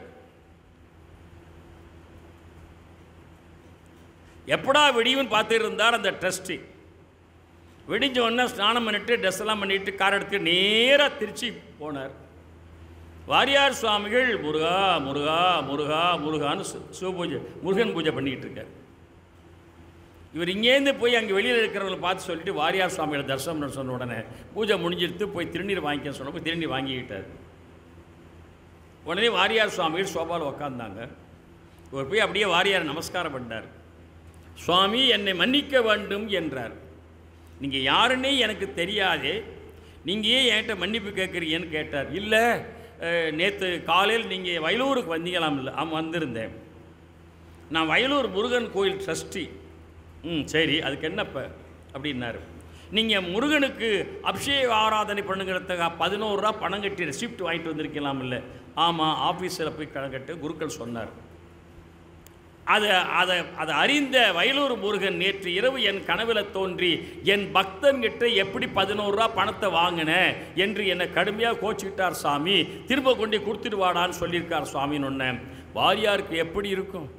எப்படா விடியும்னு பார்த்துட்டு இருந்தார் அந்த ட்ரஸ்டி விடிஞ்ச உடனே ஸ்நானம் பண்ணிட்டு ட்ரெஸ் எல்லாம் பண்ணிட்டு கார் எடுத்து நேராக திருச்சி போனார் வாரியார் சுவாமிகள் முருகா முருகா முருகா முருகான்னு சு- சிவபூஜை முருகன் பூஜை பண்ணிக்கிட்டு இருக்கார் இவர் இங்கேருந்து போய் அங்கே வெளியில் இருக்கிறவங்களை பார்த்து சொல்லிட்டு வாரியார் சுவாமிகளை தரிசனம் பண்ண சொன்ன உடனே பூஜை முடிஞ்சிருத்து போய் திருநீர் வாங்கிக்க சொன்னப்போ திருநீர் வாங்கிக்கிட்டார் உடனே வாரியார் சுவாமிகள் சோபாவில் உக்காந்தாங்க இவர் போய் அப்படியே வாரியார் நமஸ்காரம் பண்ணார் சுவாமி என்னை மன்னிக்க வேண்டும் என்றார் நீங்கள் யாருன்னே எனக்கு தெரியாதே நீங்கள் ஏன் என்கிட்ட மன்னிப்பு கேட்குறீங்கன்னு கேட்டார் இல்லை நேற்று காலையில் நீங்கள் வயலூருக்கு வந்தீங்களாம் இல்லை ஆமாம் வந்திருந்தேன் நான் வயலூர் முருகன் கோயில் ட்ரஸ்டி ம் சரி அதுக்கு என்னப்ப அப்படின்னாரு நீங்கள் முருகனுக்கு அபிஷேக ஆராதனை பண்ணுங்கிறதுக்காக பதினோரு ரூபா பணம் கட்டி ரெசிப்ட் வாங்கிட்டு வந்திருக்கலாம் இல்லை ஆமாம் ஆஃபீஸில் போய் கணம் கட்டு குருக்கள் சொன்னார் அதை அதை அதை அறிந்த வயலூர் முருகன் நேற்று இரவு என் கனவில் தோன்றி என் பக்தன்கிட்ட எப்படி பதினோரு ரூபா பணத்தை வாங்கினேன் என்று என்னை கடுமையாக கோச்சிக்கிட்டார் சாமி திரும்ப கொண்டு கொடுத்துட்டு வாடான்னு சொல்லியிருக்கார் சுவாமின்னு ஒன்று வாரியாருக்கு எப்படி இருக்கும்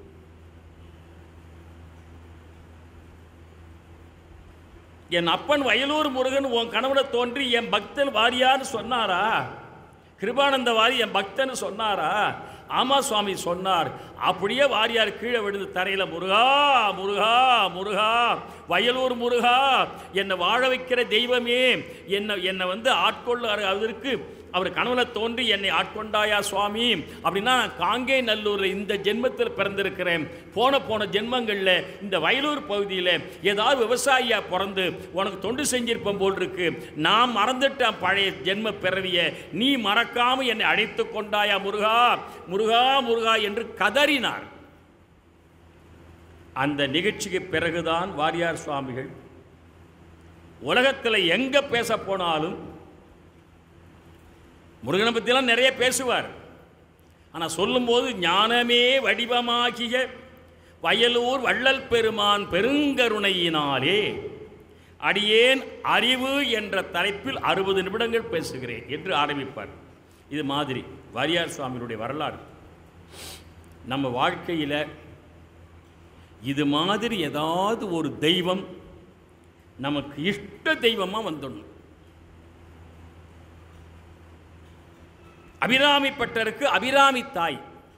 என் அப்பன் வயலூர் முருகன் உன் கனவுல தோன்றி என் பக்தன் வாரியான்னு சொன்னாரா கிருபானந்த வாரி என் பக்தன்னு சொன்னாரா ஆமா சுவாமி சொன்னார் அப்படியே வாரியார் கீழே விழுந்து தரையில முருகா முருகா முருகா வயலூர் முருகா என்னை வாழ வைக்கிற தெய்வமே என்னை என்னை வந்து ஆட்கொள்ள அதற்கு அவர் கனவுல தோன்றி என்னை ஆட்கொண்டாயா சுவாமி அப்படின்னா நான் காங்கே நல்லூரில் இந்த ஜென்மத்தில் பிறந்திருக்கிறேன் போன போன ஜென்மங்களில் இந்த வயலூர் பகுதியில் ஏதாவது விவசாயியா பிறந்து உனக்கு தொண்டு செஞ்சிருப்பேன் போல் இருக்கு நான் மறந்துட்டேன் பழைய ஜென்ம பிறவிய நீ மறக்காம என்னை அழைத்து கொண்டாயா முருகா முருகா முருகா என்று கதறினார் அந்த நிகழ்ச்சிக்கு பிறகுதான் வாரியார் சுவாமிகள் உலகத்தில் எங்கே பேச போனாலும் முருகனை பற்றிலாம் நிறைய பேசுவார் ஆனால் சொல்லும்போது ஞானமே வடிவமாகிய வயலூர் வள்ளல் பெருமான் பெருங்கருணையினாலே அடியேன் அறிவு என்ற தலைப்பில் அறுபது நிமிடங்கள் பேசுகிறேன் என்று ஆரம்பிப்பார் இது மாதிரி வாரியார் சுவாமியினுடைய வரலாறு நம்ம வாழ்க்கையில் இது மாதிரி ஏதாவது ஒரு தெய்வம் நமக்கு இஷ்ட தெய்வமாக வந்துடணும் அபிராமி பட்டருக்கு அபிராமி தாய்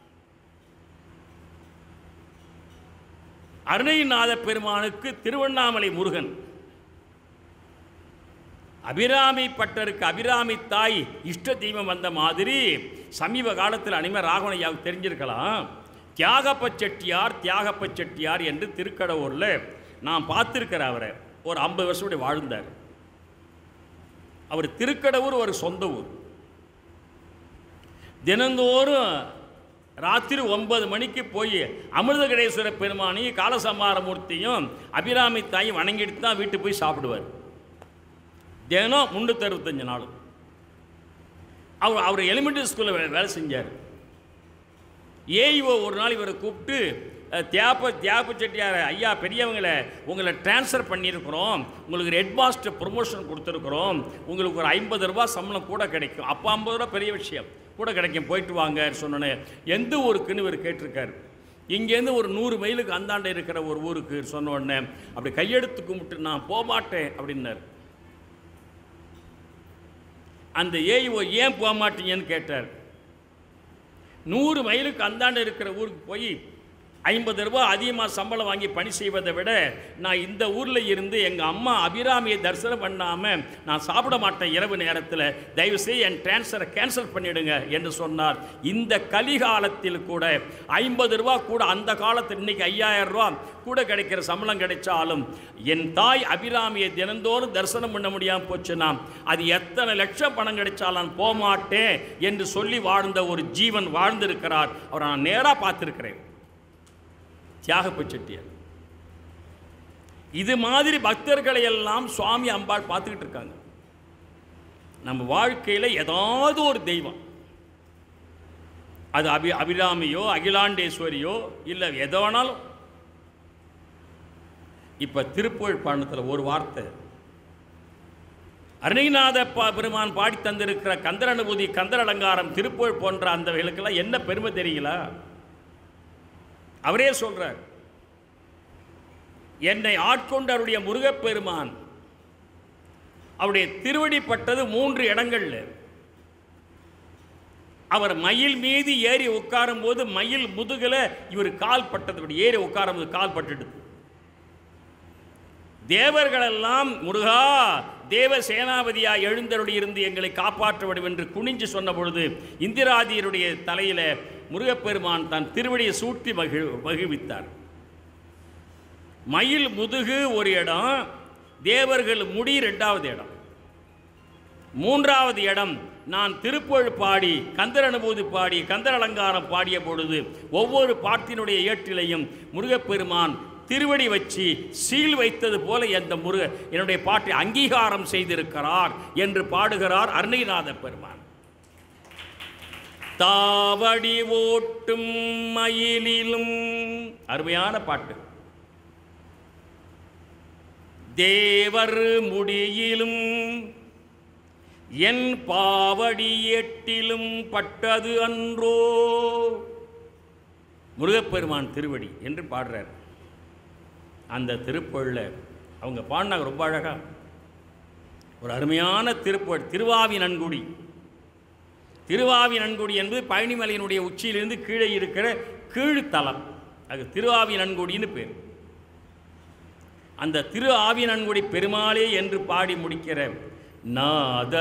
அருணைநாத பெருமானுக்கு திருவண்ணாமலை முருகன் அபிராமி பட்டருக்கு அபிராமி தாய் இஷ்ட தெய்வம் வந்த மாதிரி சமீப காலத்தில் அனிம ராகவனையாவுக்கு தெரிஞ்சிருக்கலாம் தியாகப்ப செட்டியார் தியாகப்ப செட்டியார் என்று திருக்கடவுரில் நான் பார்த்துருக்கிறேன் அவரை ஒரு ஐம்பது வருஷம் இப்படி வாழ்ந்தார் அவர் திருக்கடவுர் ஒரு சொந்த ஊர் தினந்தோறும் ராத்திரி ஒன்பது மணிக்கு போய் அமிர்தகடேஸ்வர பெருமானையும் காலசம்மாரமூர்த்தியும் அபிராமி தாயும் வணங்கிட்டு தான் வீட்டுக்கு போய் சாப்பிடுவார் தினம் முந்நூற்றி அறுபத்தஞ்சு நாள் அவர் அவர் எலிமெண்ட்ரி ஸ்கூலில் வே வேலை செஞ்சார் ஏஇஓ ஒரு நாள் இவரை கூப்பிட்டு அஹ், தியாப தியாப செட்டியார் ஐயா பெரியவங்களை உங்களை ட்ரான்ஸ்ஃபர் பண்ணியிருக்கிறோம் உங்களுக்கு ஹெட் மாஸ்டர் ப்ரொமோஷன் கொடுத்துருக்குறோம் உங்களுக்கு ஒரு ஐம்பது ரூபா சம்பளம் கூட கிடைக்கும் அப்போ ஐம்பது ரூபா பெரிய விஷயம் கூட கிடைக்கும் போயிட்டு வாங்க சொன்னோன்னே எந்த ஊருக்குன்னு இவர் கேட்டிருக்காரு இங்கேருந்து ஒரு நூறு மைலுக்கு அந்தாண்ட இருக்கிற ஒரு ஊருக்கு சொன்ன உடனே அப்படி கையெடுத்து கும்பிட்டு நான் போக மாட்டேன் அப்படின்னார் அந்த ஏஇஓ ஏன் போக மாட்டீங்கன்னு கேட்டார் நூறு மைலுக்கு அந்தாண்ட இருக்கிற ஊருக்கு போய் ஐம்பது ரூபாய் அதிகமாக சம்பளம் வாங்கி பணி செய்வதை விட நான் இந்த ஊரில் இருந்து எங்கள் அம்மா அபிராமியை தரிசனம் பண்ணாமல் நான் சாப்பிட மாட்டேன் இரவு நேரத்தில் தயவுசெய்து என் டிரான்ஸ்ஃபரை கேன்சல் பண்ணிடுங்க என்று சொன்னார் இந்த கலிகாலத்தில் கூட ஐம்பது ரூபா கூட அந்த காலத்தில் இன்னைக்கு ஐயாயிரம் ரூபா கூட கிடைக்கிற சம்பளம் கிடைச்சாலும் என் தாய் அபிராமியை தினந்தோறும் தரிசனம் பண்ண முடியாமல் போச்சுன்னா அது எத்தனை லட்சம் பணம் கிடைச்சாலும் நான் போக மாட்டேன் என்று சொல்லி வாழ்ந்த ஒரு ஜீவன் வாழ்ந்திருக்கிறார் அவரை நான் நேராக பார்த்துருக்கிறேன் தியாகப்ப செட்டியார் இது மாதிரி பக்தர்களை எல்லாம் சுவாமி அம்பாள் பார்த்துக்கிட்டு இருக்காங்க நம்ம வாழ்க்கையில் ஏதாவது ஒரு தெய்வம் அது அபி அபிராமியோ அகிலாண்டேஸ்வரியோ இல்லை எதோ வேணாலும் இப்போ திருப்புகழ் பாடத்தில் ஒரு வார்த்தை அருணிநாத பா பெருமான் பாடி தந்திருக்கிற கந்தர் அனுபூதி கந்தர் அலங்காரம் திருப்புகழ் போன்ற அந்த வகைகளுக்கெல்லாம் என்ன பெருமை தெரியுங்களா அவரே சொல்றார் என்னை ஆட்கொண்ட அவருடைய முருகப்பெருமான் அவருடைய திருவடிப்பட்டது மூன்று இடங்கள்ல அவர் மயில் மீது ஏறி உட்காரும் போது மயில் முதுகுல இவர் கால் பட்டது இப்படி ஏறி உட்காரும் போது கால் பட்டுடுது தேவர்களெல்லாம் முருகா தேவ சேனாபதியா எழுந்தருளி இருந்து எங்களை காப்பாற்ற வேண்டும் என்று குனிஞ்சு சொன்ன பொழுது இந்திராதியருடைய தலையில முருகப்பெருமான் தன் திருவடியை சூட்டி மகிழ் மகிழ்வித்தார் மயில் முதுகு ஒரு இடம் தேவர்கள் முடி ரெண்டாவது இடம் மூன்றாவது இடம் நான் திருப்புகழ் பாடி கந்தர் அனுபூதி பாடி கந்தர் அலங்காரம் பாடிய பொழுது ஒவ்வொரு பாட்டினுடைய ஏற்றிலையும் முருகப்பெருமான் திருவடி வச்சு சீல் வைத்தது போல எந்த முருக என்னுடைய பாட்டை அங்கீகாரம் செய்திருக்கிறார் என்று பாடுகிறார் அருணைநாத பெருமான் தாவடி ஓட்டும் மயிலிலும் அருமையான பாட்டு தேவர் முடியிலும் என் பாவடி எட்டிலும் பட்டது அன்றோ முருகப்பெருமான் திருவடி என்று பாடுறார் அந்த திருப்பொழில் அவங்க பாடினாங்க ரொம்ப அழகா ஒரு அருமையான திருப்பொழ் திருவாவி நன்குடி திருவாவி நன்குடி என்பது பழனிமலையினுடைய உச்சியிலிருந்து கீழே இருக்கிற கீழ்த்தலம் அது திருவாவி நன்குடின்னு பேர் அந்த திரு ஆவினன்குடி பெருமாளே என்று பாடி முடிக்கிற நாத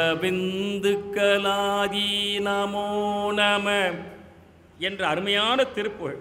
கலாதி நமோ நம என்ற அருமையான திருப்புகழ்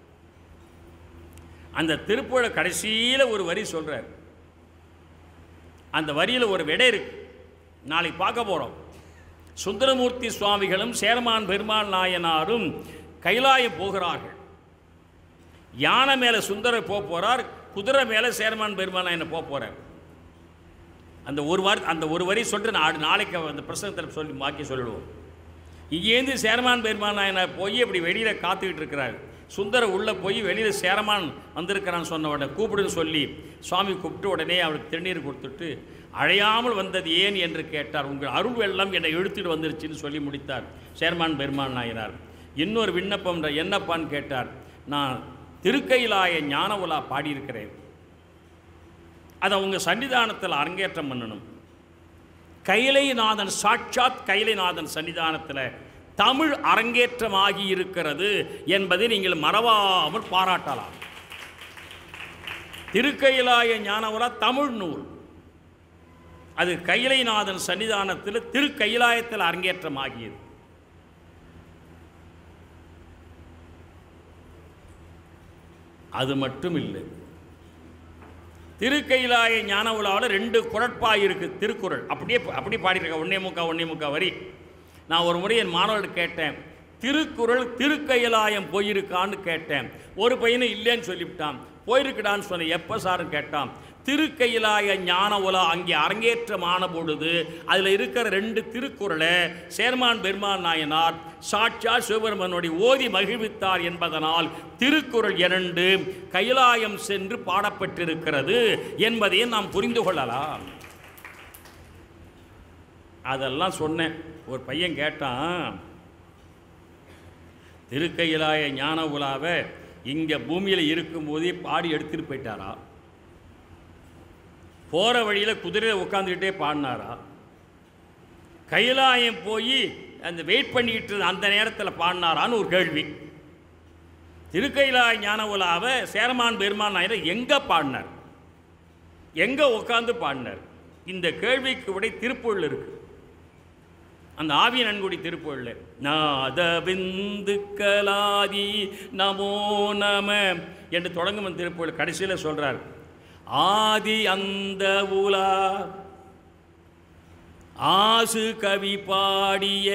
அந்த திருப்புகழை கடைசியில் ஒரு வரி சொல்றார் அந்த வரியில் ஒரு விடை இருக்கு நாளைக்கு பார்க்க போகிறோம் சுந்தரமூர்த்தி சுவாமிகளும் சேரமான் பெருமாள் நாயனாரும் கைலாயம் போகிறார்கள் யானை மேலே சுந்தரர் போக போகிறார் குதிரை மேலே சேர்மான் பெருமாள் என்ன போக போகிறார் அந்த ஒரு வாரி அந்த ஒரு வரி சொல்லிட்டு நான் நாளைக்கு அந்த பிரசங்கத்தில் சொல்லி பாக்கி சொல்லிடுவோம் இங்கேருந்து சேரமான் பெருமான் நாயனார் போய் இப்படி வெளியில் காத்துக்கிட்டு இருக்கிறார் சுந்தர உள்ளே போய் வெளியில் சேரமான் வந்திருக்கிறான்னு சொன்ன உடனே கூப்பிடுன்னு சொல்லி சுவாமி கூப்பிட்டு உடனே அவருக்கு திருநீர் கொடுத்துட்டு அழையாமல் வந்தது ஏன் என்று கேட்டார் உங்கள் அருள் வெள்ளம் என்னை இழுத்துட்டு வந்துருச்சுன்னு சொல்லி முடித்தார் சேர்மான் பெருமான் நாயனார் இன்னொரு விண்ணப்பம் என்னப்பான்னு கேட்டார் நான் திருக்கையிலாய ஞான உலா பாடியிருக்கிறேன் அதை உங்கள் சன்னிதானத்தில் அரங்கேற்றம் பண்ணணும் கைலைநாதன் சாட்சாத் கைலைநாதன் சன்னிதானத்தில் தமிழ் அரங்கேற்றமாகி இருக்கிறது என்பதை நீங்கள் மறவாமல் பாராட்டலாம் திருக்கையிலாய ஞானவரா தமிழ் நூல் அது கைலைநாதன் சன்னிதானத்தில் திருக்கைலாயத்தில் அரங்கேற்றமாகியது அது மட்டும் இல்லை திருக்கைலாய ஞான உலாவில் ரெண்டு குரட்பாய் இருக்குது திருக்குறள் அப்படியே அப்படியே பாடியிருக்க ஒன்னே முக்கா ஒன்னே முக்கா வரி நான் ஒரு முறை என் மாணவர்கள் கேட்டேன் திருக்குறள் திருக்கைலாயம் போயிருக்கான்னு கேட்டேன் ஒரு பையனும் இல்லைன்னு சொல்லிவிட்டான் போயிருக்கடான்னு சொன்னேன் எப்போ சாருன்னு கேட்டான் திருக்கையிலாய ஞான உலா அங்கே அரங்கேற்றமான பொழுது அதில் இருக்கிற ரெண்டு திருக்குறளை சேர்மான் பெருமான் நாயனார் சாட்சா சிவபெருமனுடைய ஓதி மகிழ்வித்தார் என்பதனால் திருக்குறள் இரண்டு கைலாயம் சென்று பாடப்பட்டிருக்கிறது என்பதை நாம் புரிந்து கொள்ளலாம் அதெல்லாம் சொன்னேன் ஒரு பையன் கேட்டான் திருக்கையிலாய ஞான உலாவை இங்கே பூமியில் இருக்கும்போதே பாடி எடுத்துகிட்டு போயிட்டாரா போகிற வழியில் குதிரையில் உட்காந்துக்கிட்டே பாடினாரா கைலாயம் போய் அந்த வெயிட் பண்ணிக்கிட்டு இருந்த அந்த நேரத்தில் பாடினாரான்னு ஒரு கேள்வி திருக்கைலாய ஞான உலாவை சேரமான் பெருமான் நாயர் எங்கே பாடினார் எங்கே உட்காந்து பாடினார் இந்த கேள்விக்கு விடை திருப்பூரில் இருக்கு அந்த ஆவிய நன்குடி திருப்பூரில் நாத கலாதி நமோ நம என்று தொடங்கும் அந்த திருப்பூரில் கடைசியில் சொல்கிறார் ஆதி அந்த உலா ஆசு கவி பாடிய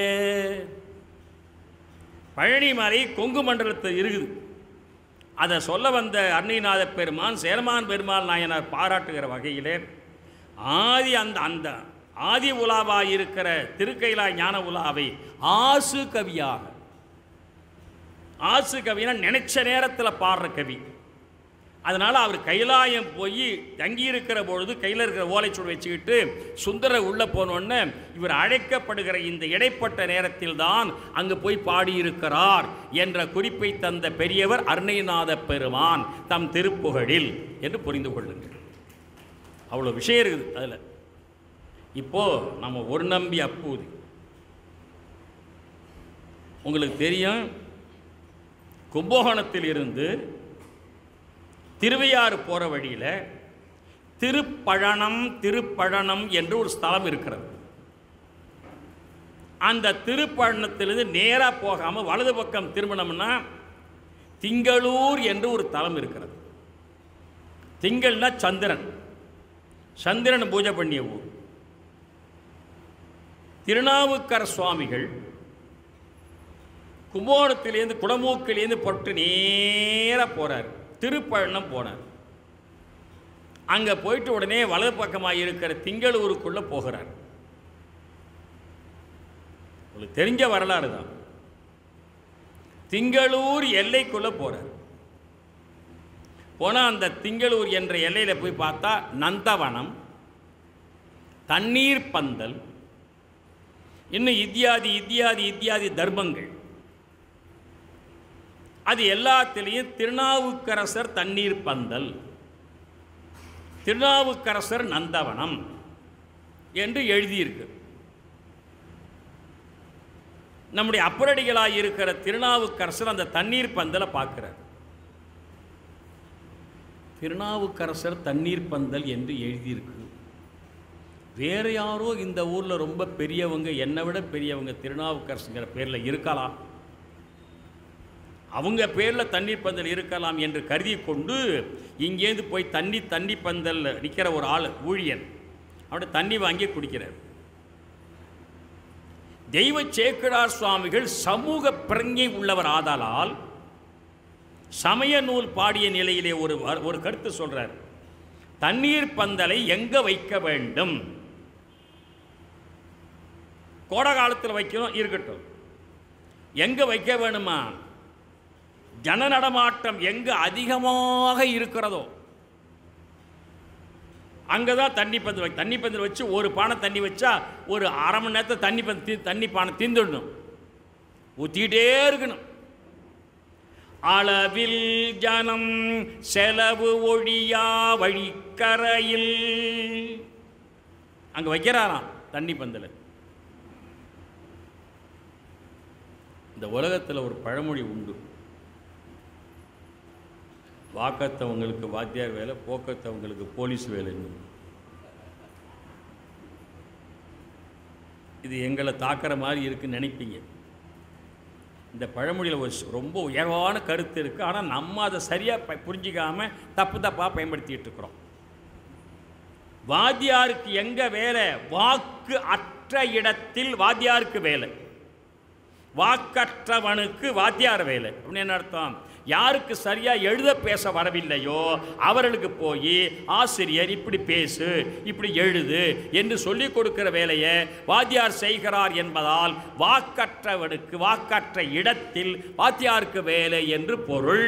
பழனிமலை கொங்கு மண்டலத்தில் இருக்குது அதை சொல்ல வந்த அன்னைநாத பெருமான் சேரமான் பெருமாள் நாயனார் பாராட்டுகிற வகையிலே ஆதி அந்த அந்த ஆதி உலாவாக இருக்கிற திருக்கைலா ஞான உலாவை ஆசு கவியாக ஆசு கவினா நினைச்ச நேரத்தில் பாடுற கவி அதனால் அவர் கைலாயம் போய் தங்கியிருக்கிற பொழுது கையில் இருக்கிற ஓலைச்சுவடு வச்சுக்கிட்டு சுந்தரர் உள்ளே போனோடனே இவர் அழைக்கப்படுகிற இந்த இடைப்பட்ட நேரத்தில் தான் அங்கு போய் பாடியிருக்கிறார் என்ற குறிப்பை தந்த பெரியவர் அருணைநாத பெருமான் தம் திருப்புகழில் என்று புரிந்து கொள்ளுங்கள் அவ்வளோ விஷயம் இருக்குது அதில் இப்போ நம்ம ஒரு நம்பி அப்பூதி உங்களுக்கு தெரியும் கும்பகோணத்தில் இருந்து திருவையாறு போகிற வழியில் திருப்பழனம் திருப்பழனம் என்று ஒரு ஸ்தலம் இருக்கிறது அந்த திருப்பழனத்திலிருந்து நேராக போகாமல் வலது பக்கம் திரும்பினோம்னா திங்களூர் என்று ஒரு தலம் இருக்கிறது திங்கள்னா சந்திரன் சந்திரன் பூஜை பண்ணிய ஊர் திருநாவுக்கர சுவாமிகள் கும்போணத்திலேருந்து குடமூக்கிலேருந்து பொட்டு நேராக போகிறார் திருப்பழனம் போனார் அங்கே போயிட்டு உடனே வலது பக்கமாக இருக்கிற திங்களூருக்குள்ளே போகிறார் உங்களுக்கு தெரிஞ்ச வரலாறு தான் திங்களூர் எல்லைக்குள்ளே போகிறார் போனால் அந்த திங்களூர் என்ற எல்லையில் போய் பார்த்தா நந்தவனம் தண்ணீர் பந்தல் இன்னும் இத்தியாதி இத்தியாதி இத்தியாதி தர்மங்கள் அது எல்லாத்திலையும் திருநாவுக்கரசர் தண்ணீர் பந்தல் திருநாவுக்கரசர் நந்தவனம் என்று எழுதியிருக்கு நம்முடைய அப்பரடிகளாக இருக்கிற திருநாவுக்கரசர் அந்த தண்ணீர் பந்தலை பார்க்கிறார் திருநாவுக்கரசர் தண்ணீர் பந்தல் என்று எழுதியிருக்கு வேற யாரோ இந்த ஊரில் ரொம்ப பெரியவங்க என்னை விட பெரியவங்க திருநாவுக்கரசுங்கிற பேரில் இருக்கலாம் அவங்க பேரில் தண்ணீர் பந்தல் இருக்கலாம் என்று கருதி கொண்டு இங்கேருந்து போய் தண்ணி தண்ணி பந்தல் நிற்கிற ஒரு ஆள் ஊழியன் அவட தண்ணி வாங்கி குடிக்கிறார் தெய்வ சேக்கிழார் சுவாமிகள் சமூக பிரஞை உள்ளவர் ஆதலால் சமய நூல் பாடிய நிலையிலே ஒரு ஒரு கருத்து சொல்றார் தண்ணீர் பந்தலை எங்க வைக்க வேண்டும் கோடை காலத்தில் வைக்கணும் இருக்கட்டும் எங்க வைக்க வேணுமா ஜன நடமாட்டம் எங்க அதிகமாக இருக்கிறதோ அங்கே தான் தண்ணி பந்தல் வை தண்ணி பந்தல் வச்சு ஒரு பானை தண்ணி வச்சா ஒரு அரை மணி நேரத்தை தண்ணி பந்த தீ தண்ணி பானை தீந்துடணும் ஊற்றிக்கிட்டே இருக்கணும் அளவில் ஜனம் செலவு ஒழியா வழிக்கரையில் அங்கே வைக்கிறாராம் தண்ணி பந்தல் இந்த உலகத்தில் ஒரு பழமொழி உண்டு வாக்கத்தவங்களுக்கு வாத்தியார் வேலை போக்கத்தவங்களுக்கு போலீஸ் வேலைன்னு இது எங்களை தாக்குற மாதிரி இருக்குன்னு நினைப்பீங்க இந்த பழமொழியில் ஒரு ஸ்- ரொம்ப உயர்வான கருத்து இருக்குது ஆனால் நம்ம அதை சரியாக ப புரிஞ்சிக்காம தப்பு தப்பாக பயன்படுத்திட்டு இருக்கிறோம் வாத்தியாருக்கு எங்கே வேலை வாக்கு அற்ற இடத்தில் வாத்தியாருக்கு வேலை வாக்கற்றவனுக்கு வாத்தியார் வேலை அப்படின்னு என்ன அர்த்தம் யாருக்கு சரியா எழுத பேச வரவில்லையோ அவர்களுக்கு போய் ஆசிரியர் இப்படி பேசு இப்படி எழுது என்று சொல்லிக் கொடுக்கிற வேலையை வாத்தியார் செய்கிறார் என்பதால் வாக்கற்றவனுக்கு வாக்கற்ற இடத்தில் வாத்தியாருக்கு வேலை என்று பொருள்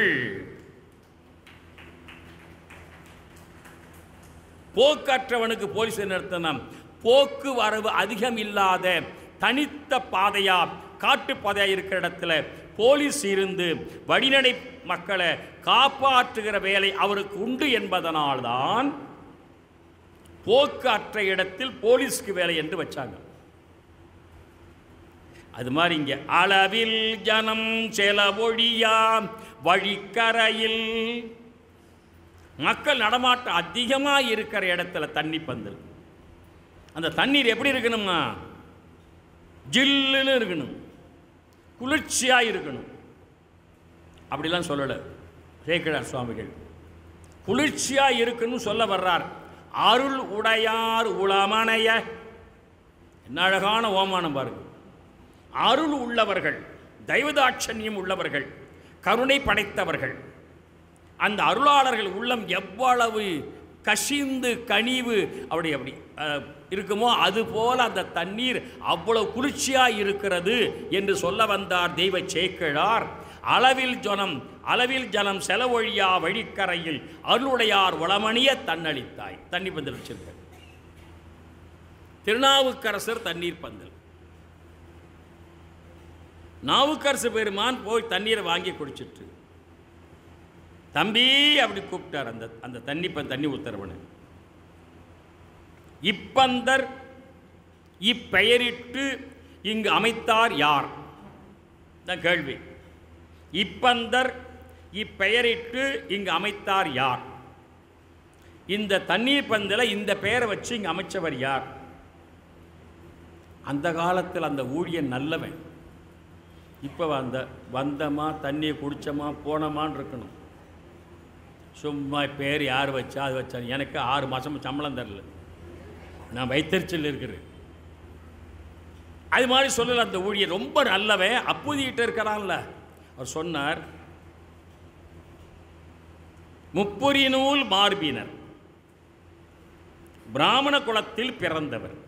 போக்கற்றவனுக்கு போலீஸ் நிறுத்தனம் போக்குவரவு அதிகம் இல்லாத தனித்த பாதையா காட்டு பாதையா இருக்கிற இடத்துல போலீஸ் இருந்து வழிநடை மக்களை காப்பாற்றுகிற வேலை அவருக்கு உண்டு என்பதனால்தான் போக்கு அற்ற இடத்தில் போலீஸ்க்கு வேலை என்று வச்சாங்க அது மாதிரி இங்கே அளவில் ஜனம் செலவொழியா வழிக்கரையில் மக்கள் நடமாட்டம் அதிகமாக இருக்கிற இடத்துல தண்ணி பந்தல் அந்த தண்ணீர் எப்படி இருக்கணுமா ஜில்லுன்னு இருக்கணும் குளிர்ச்சியாக இருக்கணும் அப்படிலாம் சொல்லலை சேக்கிழார் சுவாமிகள் குளிர்ச்சியாக இருக்கணும்னு சொல்ல வர்றார் அருள் உடையார் உளமனைய என்ன அழகான ஓமானம் பாருங்க அருள் உள்ளவர்கள் தெய்வதாட்சண்யம் உள்ளவர்கள் கருணை படைத்தவர்கள் அந்த அருளாளர்கள் உள்ளம் எவ்வளவு கசிந்து கனிவு அப்படி அப்படி அஹ், இருக்குமோ அதுபோல அந்த தண்ணீர் அவ்வளவு குளிர்ச்சியாக இருக்கிறது என்று சொல்ல வந்தார் தெய்வ சேக்கிழார் அளவில் ஜனம் அளவில் ஜனம் செலவொழியா வழிக்கரையில் அருளுடையார் உளமணிய தன்னளித்தாய் தண்ணி பந்தல் வச்சிருக்க திருநாவுக்கரசர் தண்ணீர் பந்தல் நாவுக்கரசு பெருமான் போய் தண்ணீரை வாங்கி குடிச்சிட்டு தம்பி அப்படி கூப்பிட்டார் அந்த அந்த தண்ணி ப- தண்ணி ஊத்துறவனை இப்பந்தர் இப்பெயரிட்டு இங்கு அமைத்தார் யார் தான் கேள்வி இப்பந்தர் இப்பெயரிட்டு இங்கு அமைத்தார் யார் இந்த தண்ணீர் பந்தலை இந்த பெயரை வச்சு இங்கு அமைச்சவர் யார் அந்த காலத்தில் அந்த ஊழியன் நல்லவன் இப்போ வந்த வந்தமா தண்ணியை குடிச்சோமா போனோமான்னு இருக்கணும் சும்மா பேர் யார் வச்சா அது வச்சா எனக்கு ஆறு மாதம் சம்பளம் தரல நான் வைத்தறிச்சல் இருக்கிறேன் அது மாதிரி சொல்லல அந்த ஊழியர் ரொம்ப நல்லவன் அப்பூதிக்கிட்ட இருக்கிறான்ல அவர் சொன்னார் முப்புரி நூல் மார்பினர் பிராமண குலத்தில் பிறந்தவர்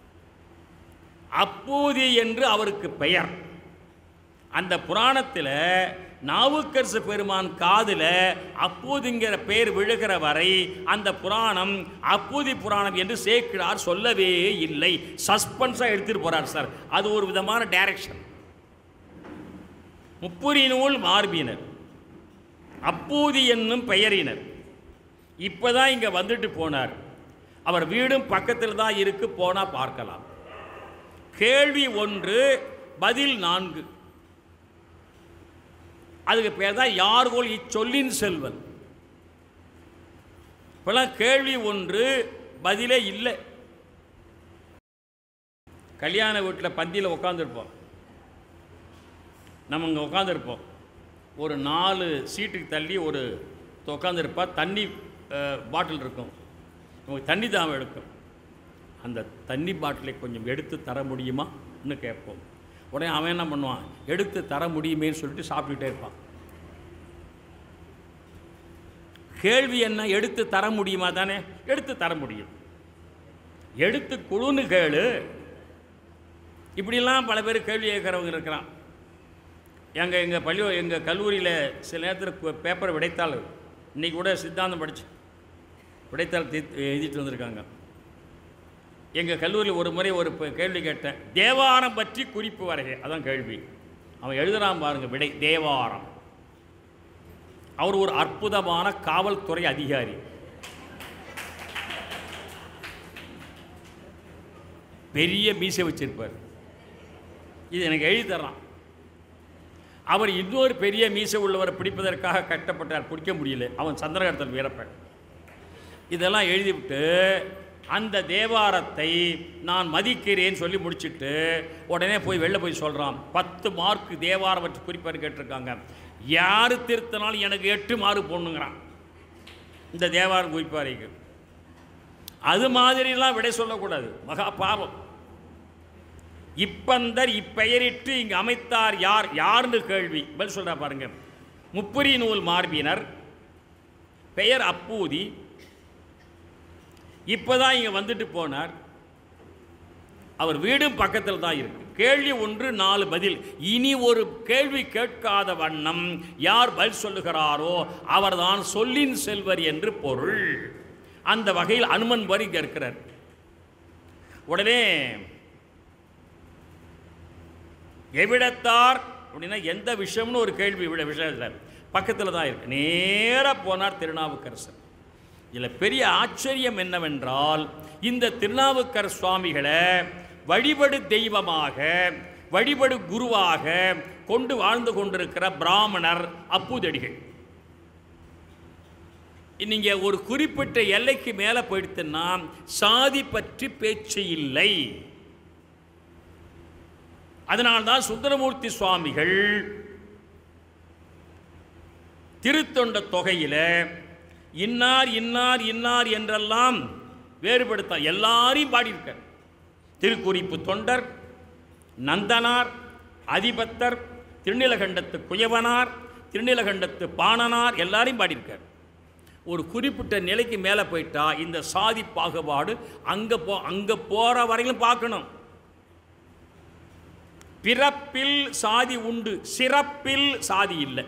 அப்பூதி என்று அவருக்கு பெயர் அந்த புராணத்தில் நாவுக்கரசு பெருமான் காதில் அப்பூதிங்கிற பெயர் விழுகிற வரை அந்த புராணம் அப்பூதி புராணம் என்று சேக்கிழார் சொல்லவே இல்லை சஸ்பென்ஸாக எடுத்துட்டு போறார் சார் அது ஒரு விதமான டைரக்ஷன் முப்புரி நூல் மார்பினர் அப்பூதி என்னும் பெயரினர் இப்பதான் இங்க வந்துட்டு போனார் அவர் வீடும் பக்கத்தில் தான் இருக்கு போனா பார்க்கலாம் கேள்வி ஒன்று பதில் நான்கு அதுக்கு பேர் தான் யார்கோல் இச்சொல்லின் செல்வன் இப்போலாம் கேள்வி ஒன்று பதிலே இல்லை கல்யாண வீட்டில் பந்தியில் உட்காந்துருப்போம் நம்ம இங்கே உட்காந்துருப்போம் ஒரு நாலு சீட்டுக்கு தள்ளி ஒரு உட்காந்துருப்பா தண்ணி பாட்டில் இருக்கும் நமக்கு தண்ணி தாகம் எடுக்கும் அந்த தண்ணி பாட்டிலை கொஞ்சம் எடுத்து தர முடியுமான்னு கேட்போம் உடனே அவன் என்ன பண்ணுவான் எடுத்து தர முடியுமேன்னு சொல்லிட்டு சாப்பிட்டுட்டே இருப்பான் கேள்வி என்ன எடுத்து தர முடியுமா தானே எடுத்து தர முடியும் எடுத்து குழுன்னு கேளு இப்படிலாம் பல பேர் கேள்வி கேட்குறவங்க இருக்கிறான் எங்கள் எங்கள் பள்ளி எங்கள் கல்லூரியில் சில நேரத்தில் பேப்பரை விடைத்தாள் இன்னைக்கு கூட சித்தாந்தம் படிச்சு விடைத்தாள் தீ எழுதிட்டு வந்திருக்காங்க எங்கள் கல்லூரியில் ஒரு முறை ஒரு ப- கேள்வி கேட்டேன் தேவாரம் பற்றி குறிப்பு வரைக அதான் கேள்வி அவன் எழுதுறான் பாருங்க விடை தேவாரம் அவர் ஒரு அற்புதமான காவல்துறை அதிகாரி பெரிய மீசை வச்சிருப்பார் இது எனக்கு எழுதி தர்றான் அவர் இன்னொரு பெரிய மீசை உள்ளவரை பிடிப்பதற்காக கட்டப்பட்டார் பிடிக்க முடியல அவன் சந்திரகர்த்தன் வீரப்பன் இதெல்லாம் எழுதிவிட்டு அந்த தேவாரத்தை நான் மதிக்கிறேன்னு சொல்லி முடிச்சிட்டு உடனே போய் வெளில போய் சொல்கிறான் பத்து மார்க் தேவாரம் வச்சு குறிப்பார் கேட்டிருக்காங்க யார் திருத்தினாலும் எனக்கு எட்டு மார்க் போடணுங்கிறான் இந்த தேவாரம் குறிப்பாரிக்கு அது மாதிரிலாம் விடை சொல்லக்கூடாது மகா பாவம் இப்பந்தர் இப்பெயரிட்டு இங்கு அமைத்தார் யார் யார்னு கேள்வி பதில் சொல்றா பாருங்க முப்புரி நூல் மார்பினர் பெயர் அப்பூதி இப்பதான் இங்க வந்துட்டு போனார் அவர் வீடும் பக்கத்தில் தான் இருக்கு கேள்வி ஒன்று நாலு பதில் இனி ஒரு கேள்வி கேட்காத வண்ணம் யார் பதில் சொல்லுகிறாரோ அவர்தான் சொல்லின் செல்வர் என்று பொருள் அந்த வகையில் அனுமன் வரி இங்க இருக்கிறார் உடனே எவ்விடத்தார் அப்படின்னா எந்த விஷயம்னு ஒரு கேள்வி விட விஷயத்தில் பக்கத்தில் தான் இருக்கு நேராக போனார் திருநாவுக்கரசர் இதில் பெரிய ஆச்சரியம் என்னவென்றால் இந்த திருநாவுக்கர சுவாமிகளை வழிபடு தெய்வமாக வழிபடு குருவாக கொண்டு வாழ்ந்து கொண்டிருக்கிற பிராமணர் அப்புதடிகள் நீங்கள் ஒரு குறிப்பிட்ட எல்லைக்கு மேலே போயிடுத்துன்னா சாதி பற்றி பேச்சு இல்லை அதனால்தான் சுந்தரமூர்த்தி சுவாமிகள் திருத்தொண்ட தொகையில் இன்னார் இன்னார் இன்னார் என்றெல்லாம் வேறுபடுத்த எல்லாரையும் பாடியிருக்கார் திருக்குறிப்பு தொண்டர் நந்தனார் அதிபத்தர் திருநிலகண்டத்து குயவனார் திருநிலகண்டத்து பாணனார் எல்லாரையும் பாடியிருக்கார் ஒரு குறிப்பிட்ட நிலைக்கு மேலே போயிட்டா இந்த சாதி பாகுபாடு அங்கே போ அங்கே போகிற வரையிலும் பார்க்கணும் பிறப்பில் சாதி உண்டு சிறப்பில் சாதி இல்லை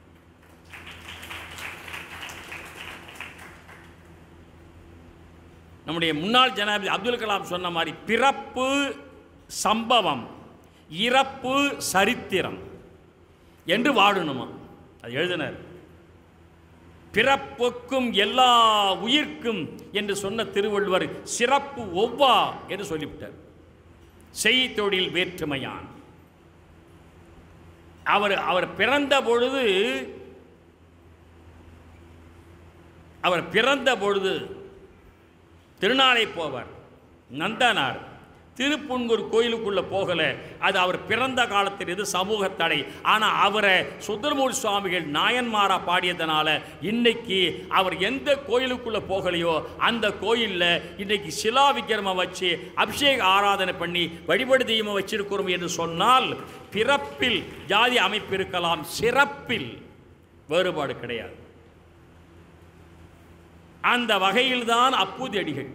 நம்முடைய முன்னாள் ஜனாதிபதி அப்துல் கலாம் சொன்ன மாதிரி பிறப்பு சம்பவம் இறப்பு சரித்திரம் என்று வாழணுமா அது எழுதினார் பிறப்புக்கும் எல்லா உயிர்க்கும் என்று சொன்ன திருவள்ளுவர் சிறப்பு ஒவ்வா என்று சொல்லிவிட்டார் செய் தொழில் வேற்றுமையான் அவர் அவர் பிறந்த பொழுது அவர் பிறந்த பொழுது திருநாளை போவார் நந்தனார் திருப்புன்கூர் கோயிலுக்குள்ள போகல அது அவர் பிறந்த காலத்தில் இது சமூக தடை ஆனால் அவரை சுந்தரமூர் சுவாமிகள் நாயன்மாரா பாடியதனால இன்னைக்கு அவர் எந்த கோயிலுக்குள்ள போகலையோ அந்த கோயிலில் இன்னைக்கு சிலா விக்கிரமம் வச்சு அபிஷேக ஆராதனை பண்ணி வழிபடு தெய்வம் வச்சிருக்கிறோம் என்று சொன்னால் பிறப்பில் ஜாதி அமைப்பு இருக்கலாம் சிறப்பில் வேறுபாடு கிடையாது அந்த வகையில்தான் அப்பூதடிகள்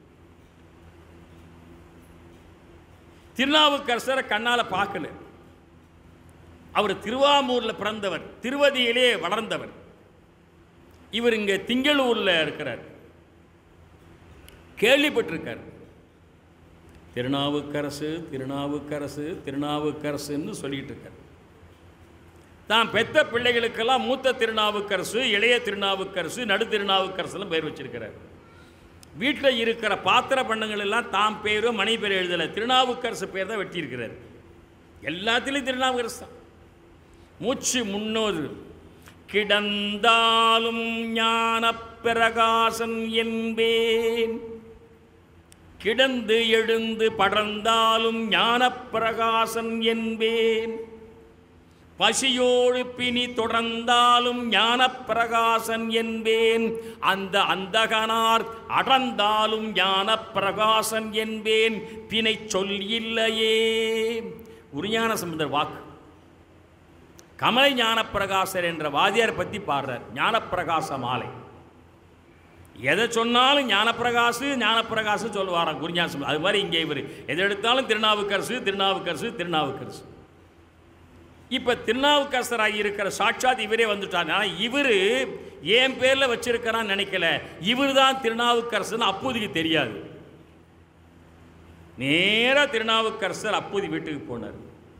திருநாவுக்கரசரை கண்ணால் பார்க்கல அவர் திருவாமூரில் பிறந்தவர் திருவதியிலே வளர்ந்தவர் இவர் இங்கே திங்களூரில் இருக்கிறார் கேள்விப்பட்டிருக்கார் திருநாவுக்கரசு திருநாவுக்கரசு திருநாவுக்கரசுன்னு சொல்லிட்டு இருக்கார் தான் பெத்த பிள்ளைகளுக்கெல்லாம் மூத்த திருநாவுக்கரசு இளைய திருநாவுக்கரசு நடு திருநாவுக்கரசுலாம் பேர் வச்சிருக்கிறார் வீட்டில் இருக்கிற பாத்திர பண்ணங்கள் எல்லாம் தாம் பேரும் மனை பேர் எழுதலை திருநாவுக்கரசு பேர் தான் வெட்டியிருக்கிறார் எல்லாத்துலேயும் திருநாவுக்கரசு தான் மூச்சு முன்னோது கிடந்தாலும் ஞான பிரகாசன் என்பேன் கிடந்து எழுந்து படர்ந்தாலும் ஞான பிரகாசன் என்பேன் பசியோடு பிணி தொடர்ந்தாலும் ஞானப் பிரகாசன் என்பேன் அந்த அந்தகனார் அடர்ந்தாலும் ஞானப் பிரகாசன் என்பேன் பிணை சொல் இல்லையே உரியான சம்பந்தர் வாக்கு கமலை ஞானப்பிரகாசர் என்ற வாதியார் பற்றி பாடுறார் ஞானப்பிரகாச மாலை எதை சொன்னாலும் ஞானப்பிரகாசு ஞானப்பிரகாசு சொல்லுவாராம் குருஞான சம்பந்தர் அது மாதிரி இங்கே இவர் எதை எடுத்தாலும் திருநாவுக்கரசு திருநாவுக்கரசு திருநாவுக்கரசு இப்போ திருநாவுக்கரசராகி இருக்கிற சாட்சாத் இவரே வந்துட்டார் ஆனால் இவர் என் பேரில் வச்சிருக்கிறான்னு நினைக்கல இவர் தான் திருநாவுக்கரசர்னு அப்போதைக்கு தெரியாது நேராக திருநாவுக்கரசர் அப்போதி வீட்டுக்கு போனார்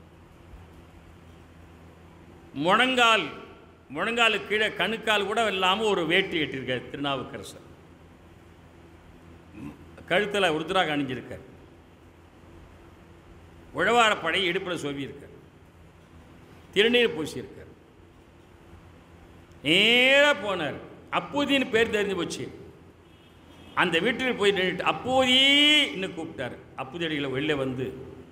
முழங்கால் முழங்காலு கீழே கணுக்கால் கூட இல்லாமல் ஒரு வேட்டி கட்டியிருக்கார் திருநாவுக்கரசர் கழுத்தில் உருத்ராக அணிஞ்சிருக்கார் உழவாரப்படை இடுப்பில் சொல்லியிருக்கார் திருநீர் பூசியிருக்கார் நேராக போனார் அப்போதின்னு பேர் தெரிஞ்சு போச்சு அந்த வீட்டில் போய் நின்றுட்டு அப்போதீன்னு கூப்பிட்டார் அப்போதியடிகளை வெளில வந்து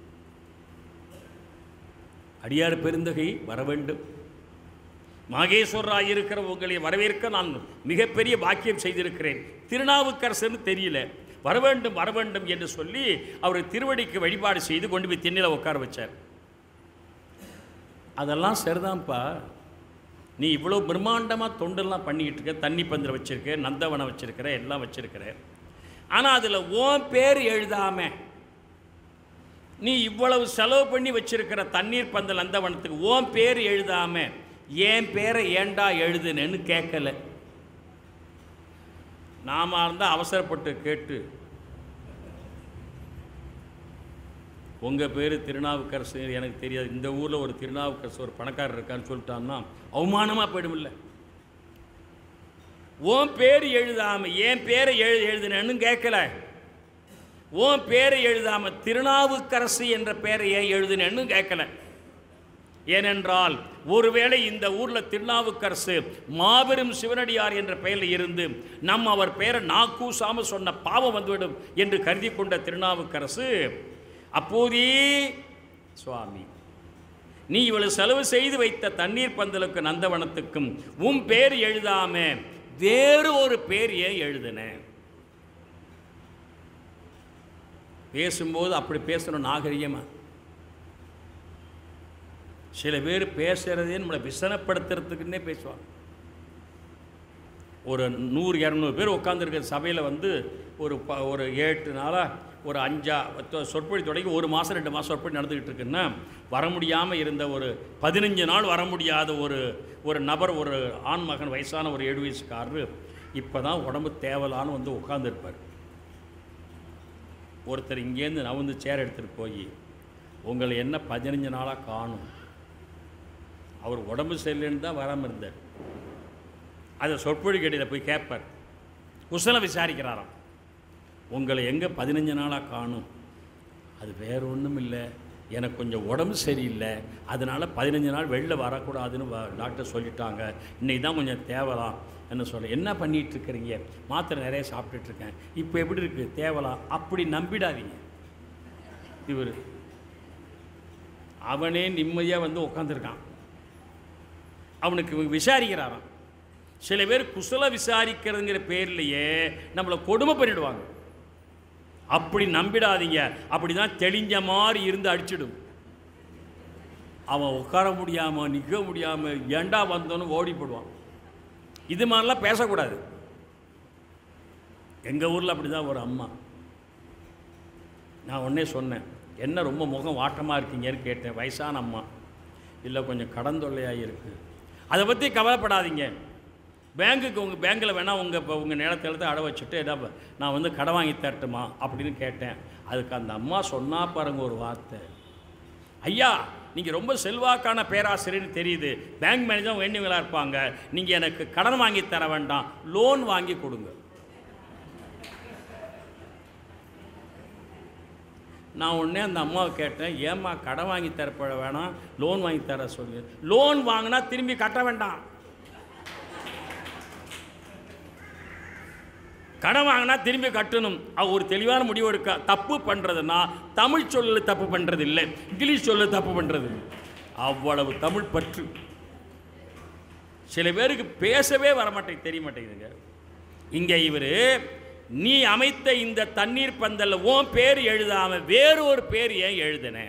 அடியார் பெருந்தகை வர வேண்டும் மகேஸ்வரராக இருக்கிற உங்களை வரவேற்க நான் மிகப்பெரிய பாக்கியம் செய்திருக்கிறேன் திருநாவுக்கரசர்னு தெரியல வர வேண்டும் வர வேண்டும் என்று சொல்லி அவர் திருவடிக்கு வழிபாடு செய்து கொண்டு போய் திண்ணில உட்கார வச்சார் அதெல்லாம் சரிதான்ப்பா நீ இவ்வளோ பிரம்மாண்டமாக தொண்டெல்லாம் பண்ணிக்கிட்டு இருக்க தண்ணி பந்தல் வச்சிருக்க நந்தவனம் வச்சிருக்கிற எல்லாம் வச்சிருக்கிற ஆனால் அதில் ஓன் பேர் எழுதாம நீ இவ்வளவு செலவு பண்ணி வச்சிருக்கிற தண்ணீர் பந்தல் நந்தவனத்துக்கு ஓன் பேர் எழுதாம என் பேரை ஏண்டா எழுதுனேன்னு கேட்கல நாம இருந்தால் அவசரப்பட்டு கேட்டு உங்கள் பேர் திருநாவுக்கரசு எனக்கு தெரியாது இந்த ஊரில் ஒரு திருநாவுக்கரசு ஒரு பணக்காரர் இருக்கான்னு சொல்லிட்டான்னா அவமானமாக போயிடுமில்ல உன் பேர் எழுதாம என் பேரை எழு எழுதுனேன்னு கேட்கல உன் பேரை எழுதாம திருநாவுக்கரசு என்ற பேரை ஏன் எழுதுனேன்னு கேட்கல ஏனென்றால் ஒருவேளை இந்த ஊரில் திருநாவுக்கரசு மாபெரும் சிவனடியார் என்ற பெயரில் இருந்து நம்ம அவர் பெயரை நாக்கூசாம சொன்ன பாவம் வந்துவிடும் என்று கருதி கொண்ட திருநாவுக்கரசு அப்போதே சுவாமி நீ இவ்வளவு செலவு செய்து வைத்த தண்ணீர் பந்தலுக்கு நந்தவனத்துக்கும் உன் பேர் எழுதாம வேறு ஒரு பேர் ஏன் எழுதுன பேசும்போது அப்படி பேசணும் நாகரிகமா சில பேர் பேசுகிறதே நம்மளை விசனப்படுத்துறதுக்குன்னே பேசுவாங்க ஒரு நூறு இரநூறு பேர் உட்காந்துருக்க சபையில் வந்து ஒரு ப ஒரு எட்டு நாளாக ஒரு அஞ்சா தொ- சொற்பொழி தொடங்கி ஒரு மாதம் ரெண்டு மாதம் சொற்பொழி நடந்துக்கிட்டு இருக்குன்னா வர முடியாமல் இருந்த ஒரு பதினஞ்சு நாள் வர முடியாத ஒரு ஒரு நபர் ஒரு ஆண் மகன் வயசான ஒரு ஏழு வயசுக்காரரு இப்போ தான் உடம்பு தேவலான்னு வந்து உட்காந்துருப்பார் ஒருத்தர் இங்கேருந்து நவுந்து சேர் எடுத்துகிட்டு போய் உங்களை என்ன பதினஞ்சு நாளாக காணும் அவர் உடம்பு சரியில்லைன்னு தான் வராமல் இருந்தார் அதை சொற்பொழி கடையில் போய் கேட்பார் குசலம் விசாரிக்கிறாராம் உங்களை எங்கே பதினஞ்சு நாளாக காணும் அது வேற ஒன்றும் இல்லை எனக்கு கொஞ்சம் உடம்பு சரியில்லை அதனால் பதினஞ்சு நாள் வெளில வரக்கூடாதுன்னு வ- டாக்டர் சொல்லிட்டாங்க இன்னைக்கு தான் கொஞ்சம் தேவலாம் என்ன சொல்ல என்ன பண்ணிட்டு இருக்கிறீங்க மாத்திரை நிறைய சாப்பிட்டுட்டு இருக்கேன் இப்போ எப்படி இருக்குது தேவலாம் அப்படி நம்பிடாதீங்க இவர் அவனே நிம்மதியாக வந்து உட்காந்துருக்கான் அவனுக்கு இவங்க விசாரிக்கிறாராம் சில பேர் குசல விசாரிக்கிறதுங்கிற பேர்லையே நம்மளை கொடுமை பண்ணிடுவாங்க அப்படி நம்பிடாதீங்க அப்படி தான் தெளிஞ்ச மாதிரி இருந்து அடிச்சிடும் அவன் உட்கார முடியாமல் நிற்க முடியாமல் ஏண்டா வந்தோன்னு ஓடி போடுவான் இது மாதிரிலாம் பேசக்கூடாது எங்கள் ஊரில் அப்படி தான் ஒரு அம்மா நான் உடனே சொன்னேன் என்ன ரொம்ப முகம் வாட்டமாக இருக்கீங்கன்னு கேட்டேன் வயசான அம்மா இல்லை கொஞ்சம் கடன் தொல்லையாக இருக்குது அதை பற்றி கவலைப்படாதீங்க பேங்குக்கு உங்கள் பேங்கில் வேணால் உங்கள் இப்போ உங்கள் நிலத்தை எடுத்து அடை வச்சுட்டு என்ன ப- நான் வந்து கடன் வாங்கி தரட்டுமா அப்படின்னு கேட்டேன் அதுக்கு அந்த அம்மா சொன்னா பாருங்க ஒரு வார்த்தை ஐயா நீங்கள் ரொம்ப செல்வாக்கான பேராசிரியர்னு தெரியுது பேங்க் மேனேஜர் வேண்டியவங்களா இருப்பாங்க நீங்கள் எனக்கு கடன் வாங்கி தர வேண்டாம் லோன் வாங்கி கொடுங்க நான் உடனே அந்த அம்மாவை கேட்டேன் ஏம்மா கடன் வாங்கி தரப்பட வேணாம் லோன் வாங்கி தர சொல்லு லோன் வாங்கினா திரும்பி கட்ட வேண்டாம் கடன் வாங்கினா திரும்பி கட்டணும் அவ ஒரு தெளிவான முடிவு எடுக்க தப்பு பண்ணுறதுன்னா தமிழ் சொல்ல தப்பு பண்ணுறது இல்லை இங்கிலீஷ் சொல்ல தப்பு பண்ணுறது இல்லை அவ்வளவு தமிழ் பற்று சில பேருக்கு பேசவே வர மாட்டேங்குது தெரிய மாட்டேங்குதுங்க இங்கே இவர் நீ அமைத்த இந்த தண்ணீர் பந்தல்ல உன் பேர் எழுதாம வேறு ஒரு பேர் ஏன் எழுதின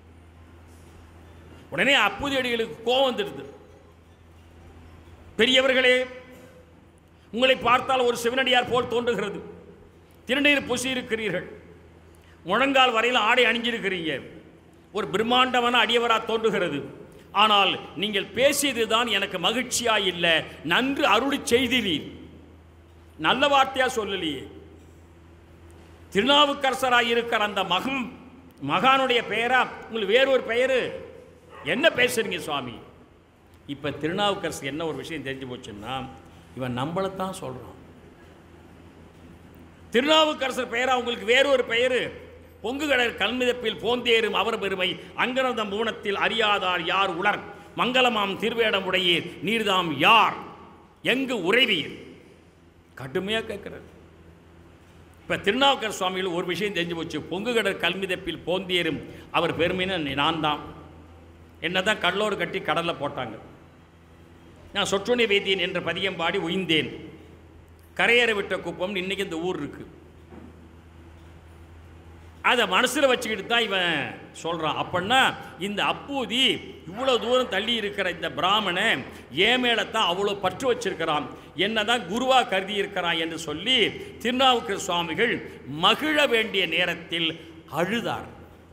உடனே அப்புதியடிகளுக்கு கோபம் வந்துடுது பெரியவர்களே உங்களை பார்த்தால் ஒரு சிவனடியார் போல் தோன்றுகிறது திருநீர் பூசி இருக்கிறீர்கள் முழங்கால் வரையில் ஆடை அணிஞ்சிருக்கிறீங்க ஒரு பிரம்மாண்டமான அடியவராக தோன்றுகிறது ஆனால் நீங்கள் பேசியது தான் எனக்கு மகிழ்ச்சியா இல்லை நன்று அருளி செய்தினீர் நல்ல வார்த்தையா சொல்லலையே திருநாவுக்கரசராக இருக்கிற அந்த மகம் மகானுடைய பெயரா உங்களுக்கு வேறொரு பெயரு என்ன பேசுறீங்க சுவாமி இப்போ திருநாவுக்கரசு என்ன ஒரு விஷயம் தெரிஞ்சு போச்சுன்னா இவன் நம்மளைத்தான் சொல்கிறான் திருநாவுக்கரசர் பெயரா உங்களுக்கு வேறொரு பெயரு பொங்குகடல் கல்மிதப்பில் போந்தேறும் அவர் பெருமை அங்கனந்த மூனத்தில் அறியாதார் யார் உலர் மங்களமாம் திருவேடம் உடையீர் நீர்தாம் யார் எங்கு உறைவீர் கடுமையாக கேட்குறார் இப்போ திருநாவுக்கர் சுவாமிகள் ஒரு விஷயம் தெரிஞ்சு போச்சு பொங்குகடல் கல்மிதப்பில் போந்தேறும் அவர் பெருமைன்னு நான் தான் என்ன தான் கல்லோடு கட்டி கடலில் போட்டாங்க நான் சொற்றுணை வைத்தியன் என்ற பதியம் பாடி உயிந்தேன் கரையேற விட்ட குப்பம் இன்னைக்கு இந்த ஊர் இருக்கு அதை மனசில் வச்சுக்கிட்டு தான் இவன் சொல்கிறான் அப்படின்னா இந்த அப்பூதி இவ்வளோ தூரம் தள்ளி இருக்கிற இந்த பிராமணன் ஏன் மேலே தான் அவ்வளோ பற்று வச்சிருக்கிறான் என்ன தான் குருவாக கருதி இருக்கிறான் என்று சொல்லி திருநாவுக்கர் சுவாமிகள் மகிழ வேண்டிய நேரத்தில் அழுதார்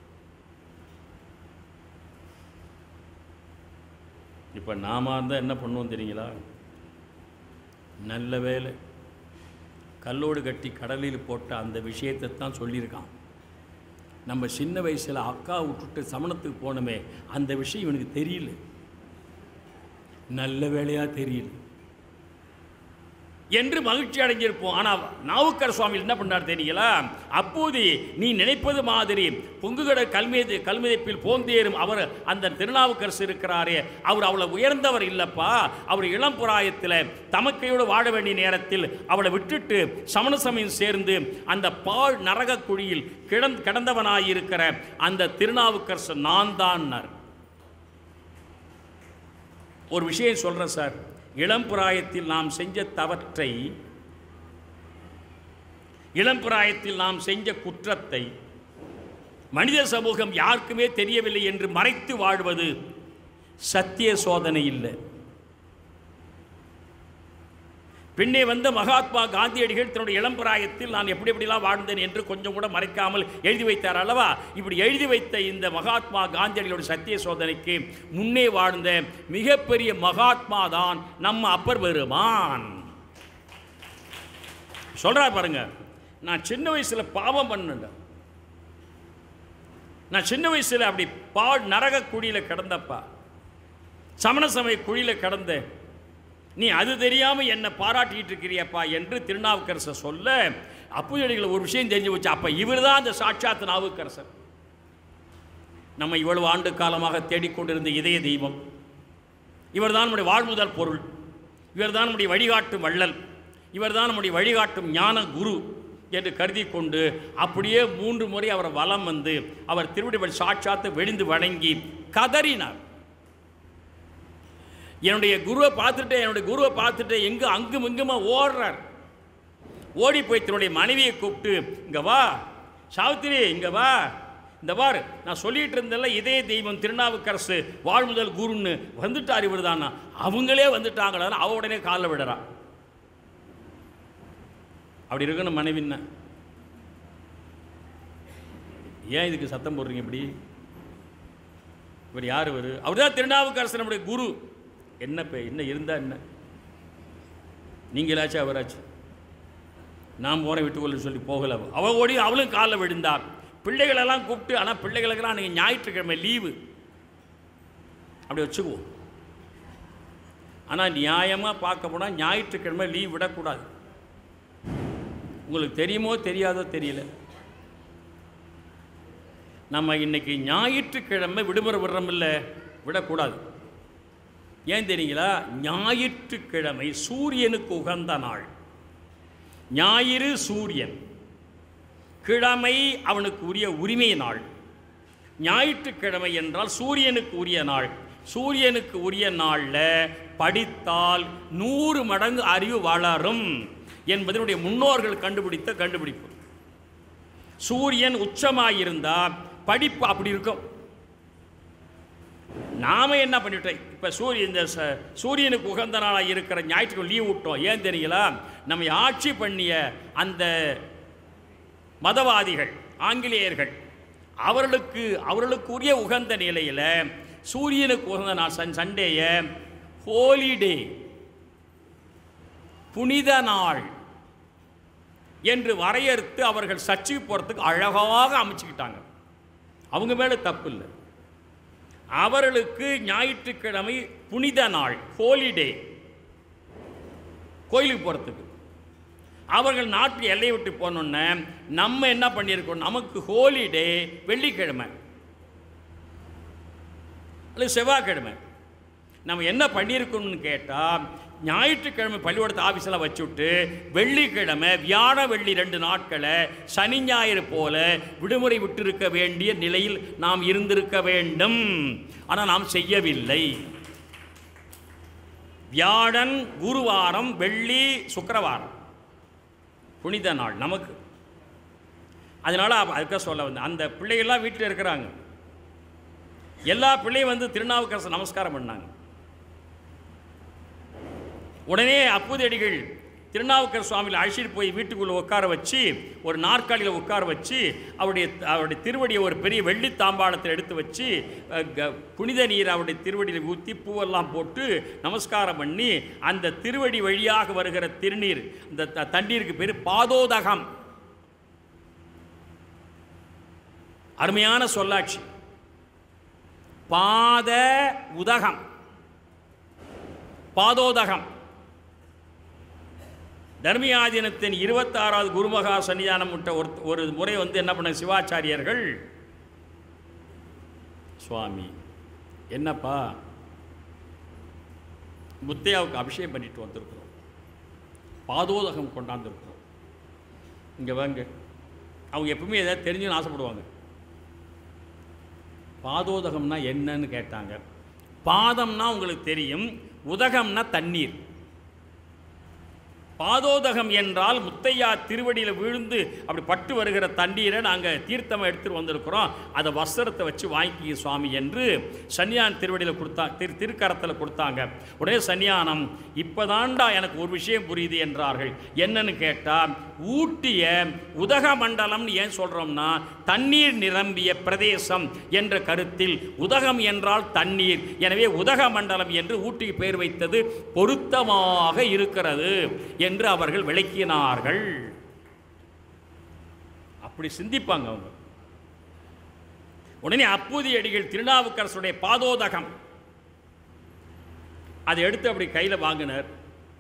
இப்போ நாம இருந்தால் என்ன பண்ணுவோம் தெரியுங்களா நல்ல வேலை கல்லோடு கட்டி கடலில் போட்ட அந்த விஷயத்தை தான் சொல்லியிருக்கான் நம்ம சின்ன வயசில் அக்கா விட்டுட்டு சமணத்துக்கு போனோமே அந்த விஷயம் இவனுக்கு தெரியல நல்ல வேலையாக தெரியல என்று மகிழ்ச்சி அடைஞ்சிருப்போம் ஆனால் நாவுக்கர் சுவாமி என்ன பண்ணார் தெரியலா அப்போது நீ நினைப்பது மாதிரி பொங்குகட கல்மேது கல்மிதைப்பில் போந்தேறும் அவர் அந்த திருநாவுக்கரசு இருக்கிறாரே அவர் அவ்வளவு உயர்ந்தவர் இல்லப்பா அவர் இளம் புராயத்தில் தமக்கையோடு வாழ வேண்டிய நேரத்தில் அவளை விட்டுட்டு சமண சமயம் சேர்ந்து அந்த பால் நரக குழியில் கிடந் கிடந்தவனாயிருக்கிற அந்த திருநாவுக்கரசு நான் தான்னார் ஒரு விஷயம் சொல்கிறேன் சார் இளம் பிராயத்தில் நாம் செஞ்ச தவற்றை இளம் பிராயத்தில் நாம் செஞ்ச குற்றத்தை மனித சமூகம் யாருக்குமே தெரியவில்லை என்று மறைத்து வாழ்வது சத்திய சோதனை இல்லை பின்னே வந்த மகாத்மா காந்தியடிகள் தன்னுடைய இளம் பிராயத்தில் நான் எப்படி எப்படிலாம் வாழ்ந்தேன் என்று கொஞ்சம் கூட மறைக்காமல் எழுதி வைத்தார் அல்லவா இப்படி எழுதி வைத்த இந்த மகாத்மா காந்தியடிகளுடைய சத்திய சோதனைக்கு முன்னே வாழ்ந்த மிகப்பெரிய மகாத்மா தான் நம்ம அப்பர் பெருமான் சொல்றார் பாருங்க நான் சின்ன வயசுல பாவம் பண்ணேன் நான் சின்ன வயசுல அப்படி பா நரக குழியில கிடந்தப்பா சமண சமய குழியில கிடந்தேன் நீ அது தெரியாம என்னை பாராட்டிட்டு இருக்கிறியப்பா என்று திருநாவுக்கரசர் சொல்ல அப்புயடிகளை ஒரு விஷயம் தெரிஞ்சு வச்சு அப்ப இவர் தான் அந்த சாட்சாத் நாவுக்கரசர் நம்ம இவ்வளவு ஆண்டு காலமாக தேடிக்கொண்டிருந்த இதய தெய்வம் இவர்தான் நம்முடைய வாழ்முதல் பொருள் இவர்தான் நம்முடைய வழிகாட்டும் வள்ளல் இவர்தான் நம்முடைய வழிகாட்டும் ஞான குரு என்று கருதி கொண்டு அப்படியே மூன்று முறை அவர் வலம் வந்து அவர் திருவிடிவள் சாட்சாத்து வெடிந்து வணங்கி கதறினார் என்னுடைய குருவை பார்த்துட்டு என்னுடைய குருவை பார்த்துட்டு எங்க அங்கும் இங்குமா ஓடுறார் ஓடி போய் தன்னுடைய மனைவியை கூப்பிட்டு இங்க வா சாவித்திரி இங்க வா இந்த பார் நான் சொல்லிட்டு இருந்தேன்ல இதே தெய்வம் திருநாவுக்கரசு வாழ்முதல் குருன்னு வந்துட்டார் இவர் தானா அவங்களே வந்துட்டாங்களா அவ உடனே காலில் விடுறா அப்படி இருக்கணும் மனைவின்ன ஏன் இதுக்கு சத்தம் போடுறீங்க இப்படி இவர் யார் இவர் அவர் தான் திருநாவுக்கரசு நம்முடைய குரு என்ன பே என்ன இருந்தா என்ன நீங்களாச்சும் அவராச்சு நான் போகிறேன் விட்டுக்கொள்ள சொல்லி போகல அவ ஓடி அவளும் காலில் விழுந்தார் பிள்ளைகளெல்லாம் கூப்பிட்டு ஆனால் பிள்ளைகளுக்கெல்லாம் நீங்கள் ஞாயிற்றுக்கிழமை லீவு அப்படி வச்சுக்குவோம் ஆனால் நியாயமாக பார்க்க போனால் ஞாயிற்றுக்கிழமை லீவ் விடக்கூடாது உங்களுக்கு தெரியுமோ தெரியாதோ தெரியல நம்ம இன்னைக்கு ஞாயிற்றுக்கிழமை விடுமுறை விடுறோம் இல்லை விடக்கூடாது ஏன் தெரியுங்களா ஞாயிற்றுக்கிழமை சூரியனுக்கு உகந்த நாள் ஞாயிறு சூரியன் கிழமை அவனுக்கு உரிய உரிமை நாள் ஞாயிற்றுக்கிழமை என்றால் சூரியனுக்கு உரிய நாள் சூரியனுக்கு உரிய நாளில் படித்தால் நூறு மடங்கு அறிவு வளரும் என்பதனுடைய முன்னோர்கள் கண்டுபிடித்த கண்டுபிடிப்பு சூரியன் உச்சமாயிருந்தால் படிப்பு அப்படி இருக்கும் நாம என்ன பண்ணிட்டோம் இப்போ சூரிய இந்த ச- சூரியனுக்கு உகந்த நாளாக இருக்கிற ஞாயிற்றுக்கிழமை லீவ் விட்டோம் ஏன் தெரியுங்களா நம்மை ஆட்சி பண்ணிய அந்த மதவாதிகள் ஆங்கிலேயர்கள் அவர்களுக்கு அவர்களுக்குரிய உகந்த நிலையில் சூரியனுக்கு உகந்த நாள் சன் சண்டேயை ஹோலிடே புனித நாள் என்று வரையறுத்து அவர்கள் சர்ச்சுக்கு போகிறதுக்கு அழகாக அமைச்சுக்கிட்டாங்க அவங்க மேலே தப்பு இல்லை அவர்களுக்கு ஞாயிற்றுக்கிழமை புனித நாள் ஹோலிடே கோயிலுக்கு போகிறதுக்கு அவர்கள் நாட்டு எல்லையை விட்டு போனோன்னே நம்ம என்ன பண்ணியிருக்கோம் நமக்கு ஹோலிடே வெள்ளிக்கிழமை அல்லது செவ்வாய்க்கிழமை நம்ம என்ன பண்ணியிருக்கோம்னு கேட்டால் ஞாயிற்றுக்கிழமை பள்ளிக்கூடத்து ஆஃபீஸெல்லாம் வச்சுவிட்டு வெள்ளிக்கிழமை வியாழ வெள்ளி ரெண்டு நாட்களை சனி ஞாயிறு போல விடுமுறை விட்டிருக்க வேண்டிய நிலையில் நாம் இருந்திருக்க வேண்டும் ஆனால் நாம் செய்யவில்லை வியாழன் குருவாரம் வெள்ளி சுக்கிரவாரம் புனித நாள் நமக்கு அதனால் அதுக்காக சொல்ல வந்தேன் அந்த பிள்ளைகள்லாம் வீட்டில் இருக்கிறாங்க எல்லா பிள்ளையும் வந்து திருநாவுக்கரசு நமஸ்காரம் பண்ணாங்க உடனே அப்புதடிகள் திருநாவுக்கர் சுவாமியில் அழைச்சிட்டு போய் வீட்டுக்குள்ளே உட்கார வச்சு ஒரு நாற்காலியில் உட்கார வச்சு அவருடைய அவருடைய திருவடியை ஒரு பெரிய வெள்ளி தாம்பாளத்தில் எடுத்து வச்சு அஹ், க- புனித நீர் அவருடைய திருவடியில் ஊற்றி பூவெல்லாம் போட்டு நமஸ்காரம் பண்ணி அந்த திருவடி வழியாக வருகிற திருநீர் இந்த த- தண்ணீருக்கு பேர் பாதோதகம் அருமையான சொல்லாட்சி பாத உதகம் பாதோதகம் தர்மியாதீனத்தின் இருபத்தாறாவது குருமகா சன்னிதானம் விட்ட ஒரு ஒரு முறை வந்து என்ன பண்ண சிவாச்சாரியர்கள் சுவாமி என்னப்பா முத்தையாவுக்கு அபிஷேகம் பண்ணிட்டு வந்திருக்கிறோம் பாதோதகம் கொண்டாந்துருக்கிறோம் இங்கே வாங்க அவங்க எப்பவுமே ஏதாவது தெரிஞ்சுன்னு ஆசைப்படுவாங்க பாதோதகம்னா என்னன்னு கேட்டாங்க பாதம்னா உங்களுக்கு தெரியும் உதகம்னா தண்ணீர் பாதோதகம் என்றால் முத்தையா திருவடியில் விழுந்து அப்படி பட்டு வருகிற தண்ணீரை நாங்கள் தீர்த்தம் எடுத்துட்டு வந்திருக்கிறோம் அதை வஸ்திரத்தை வச்சு வாங்கிக்க சுவாமி என்று சன்னியான் திருவடியில் கொடுத்தா திரு திருக்கரத்தில் கொடுத்தாங்க உடனே சன்னியானம் இப்போதான்டா எனக்கு ஒரு விஷயம் புரியுது என்றார்கள் என்னன்னு கேட்டால் ஊட்டிய உதகமண்டலம்னு ஏன் சொல்கிறோம்னா தண்ணீர் நிரம்பிய பிரதேசம் என்ற கருத்தில் உதகம் என்றால் தண்ணீர் எனவே உதகமண்டலம் என்று ஊட்டிக்கு பெயர் வைத்தது பொருத்தமாக இருக்கிறது என்று அவர்கள் விளக்கினார்கள் அப்படி சிந்திப்பாங்க அவங்க உடனே அப்பூதி அடிகள் திருநாவுக்கரசுடைய பாதோதகம் அதை எடுத்து அப்படி கையில் வாங்கினார்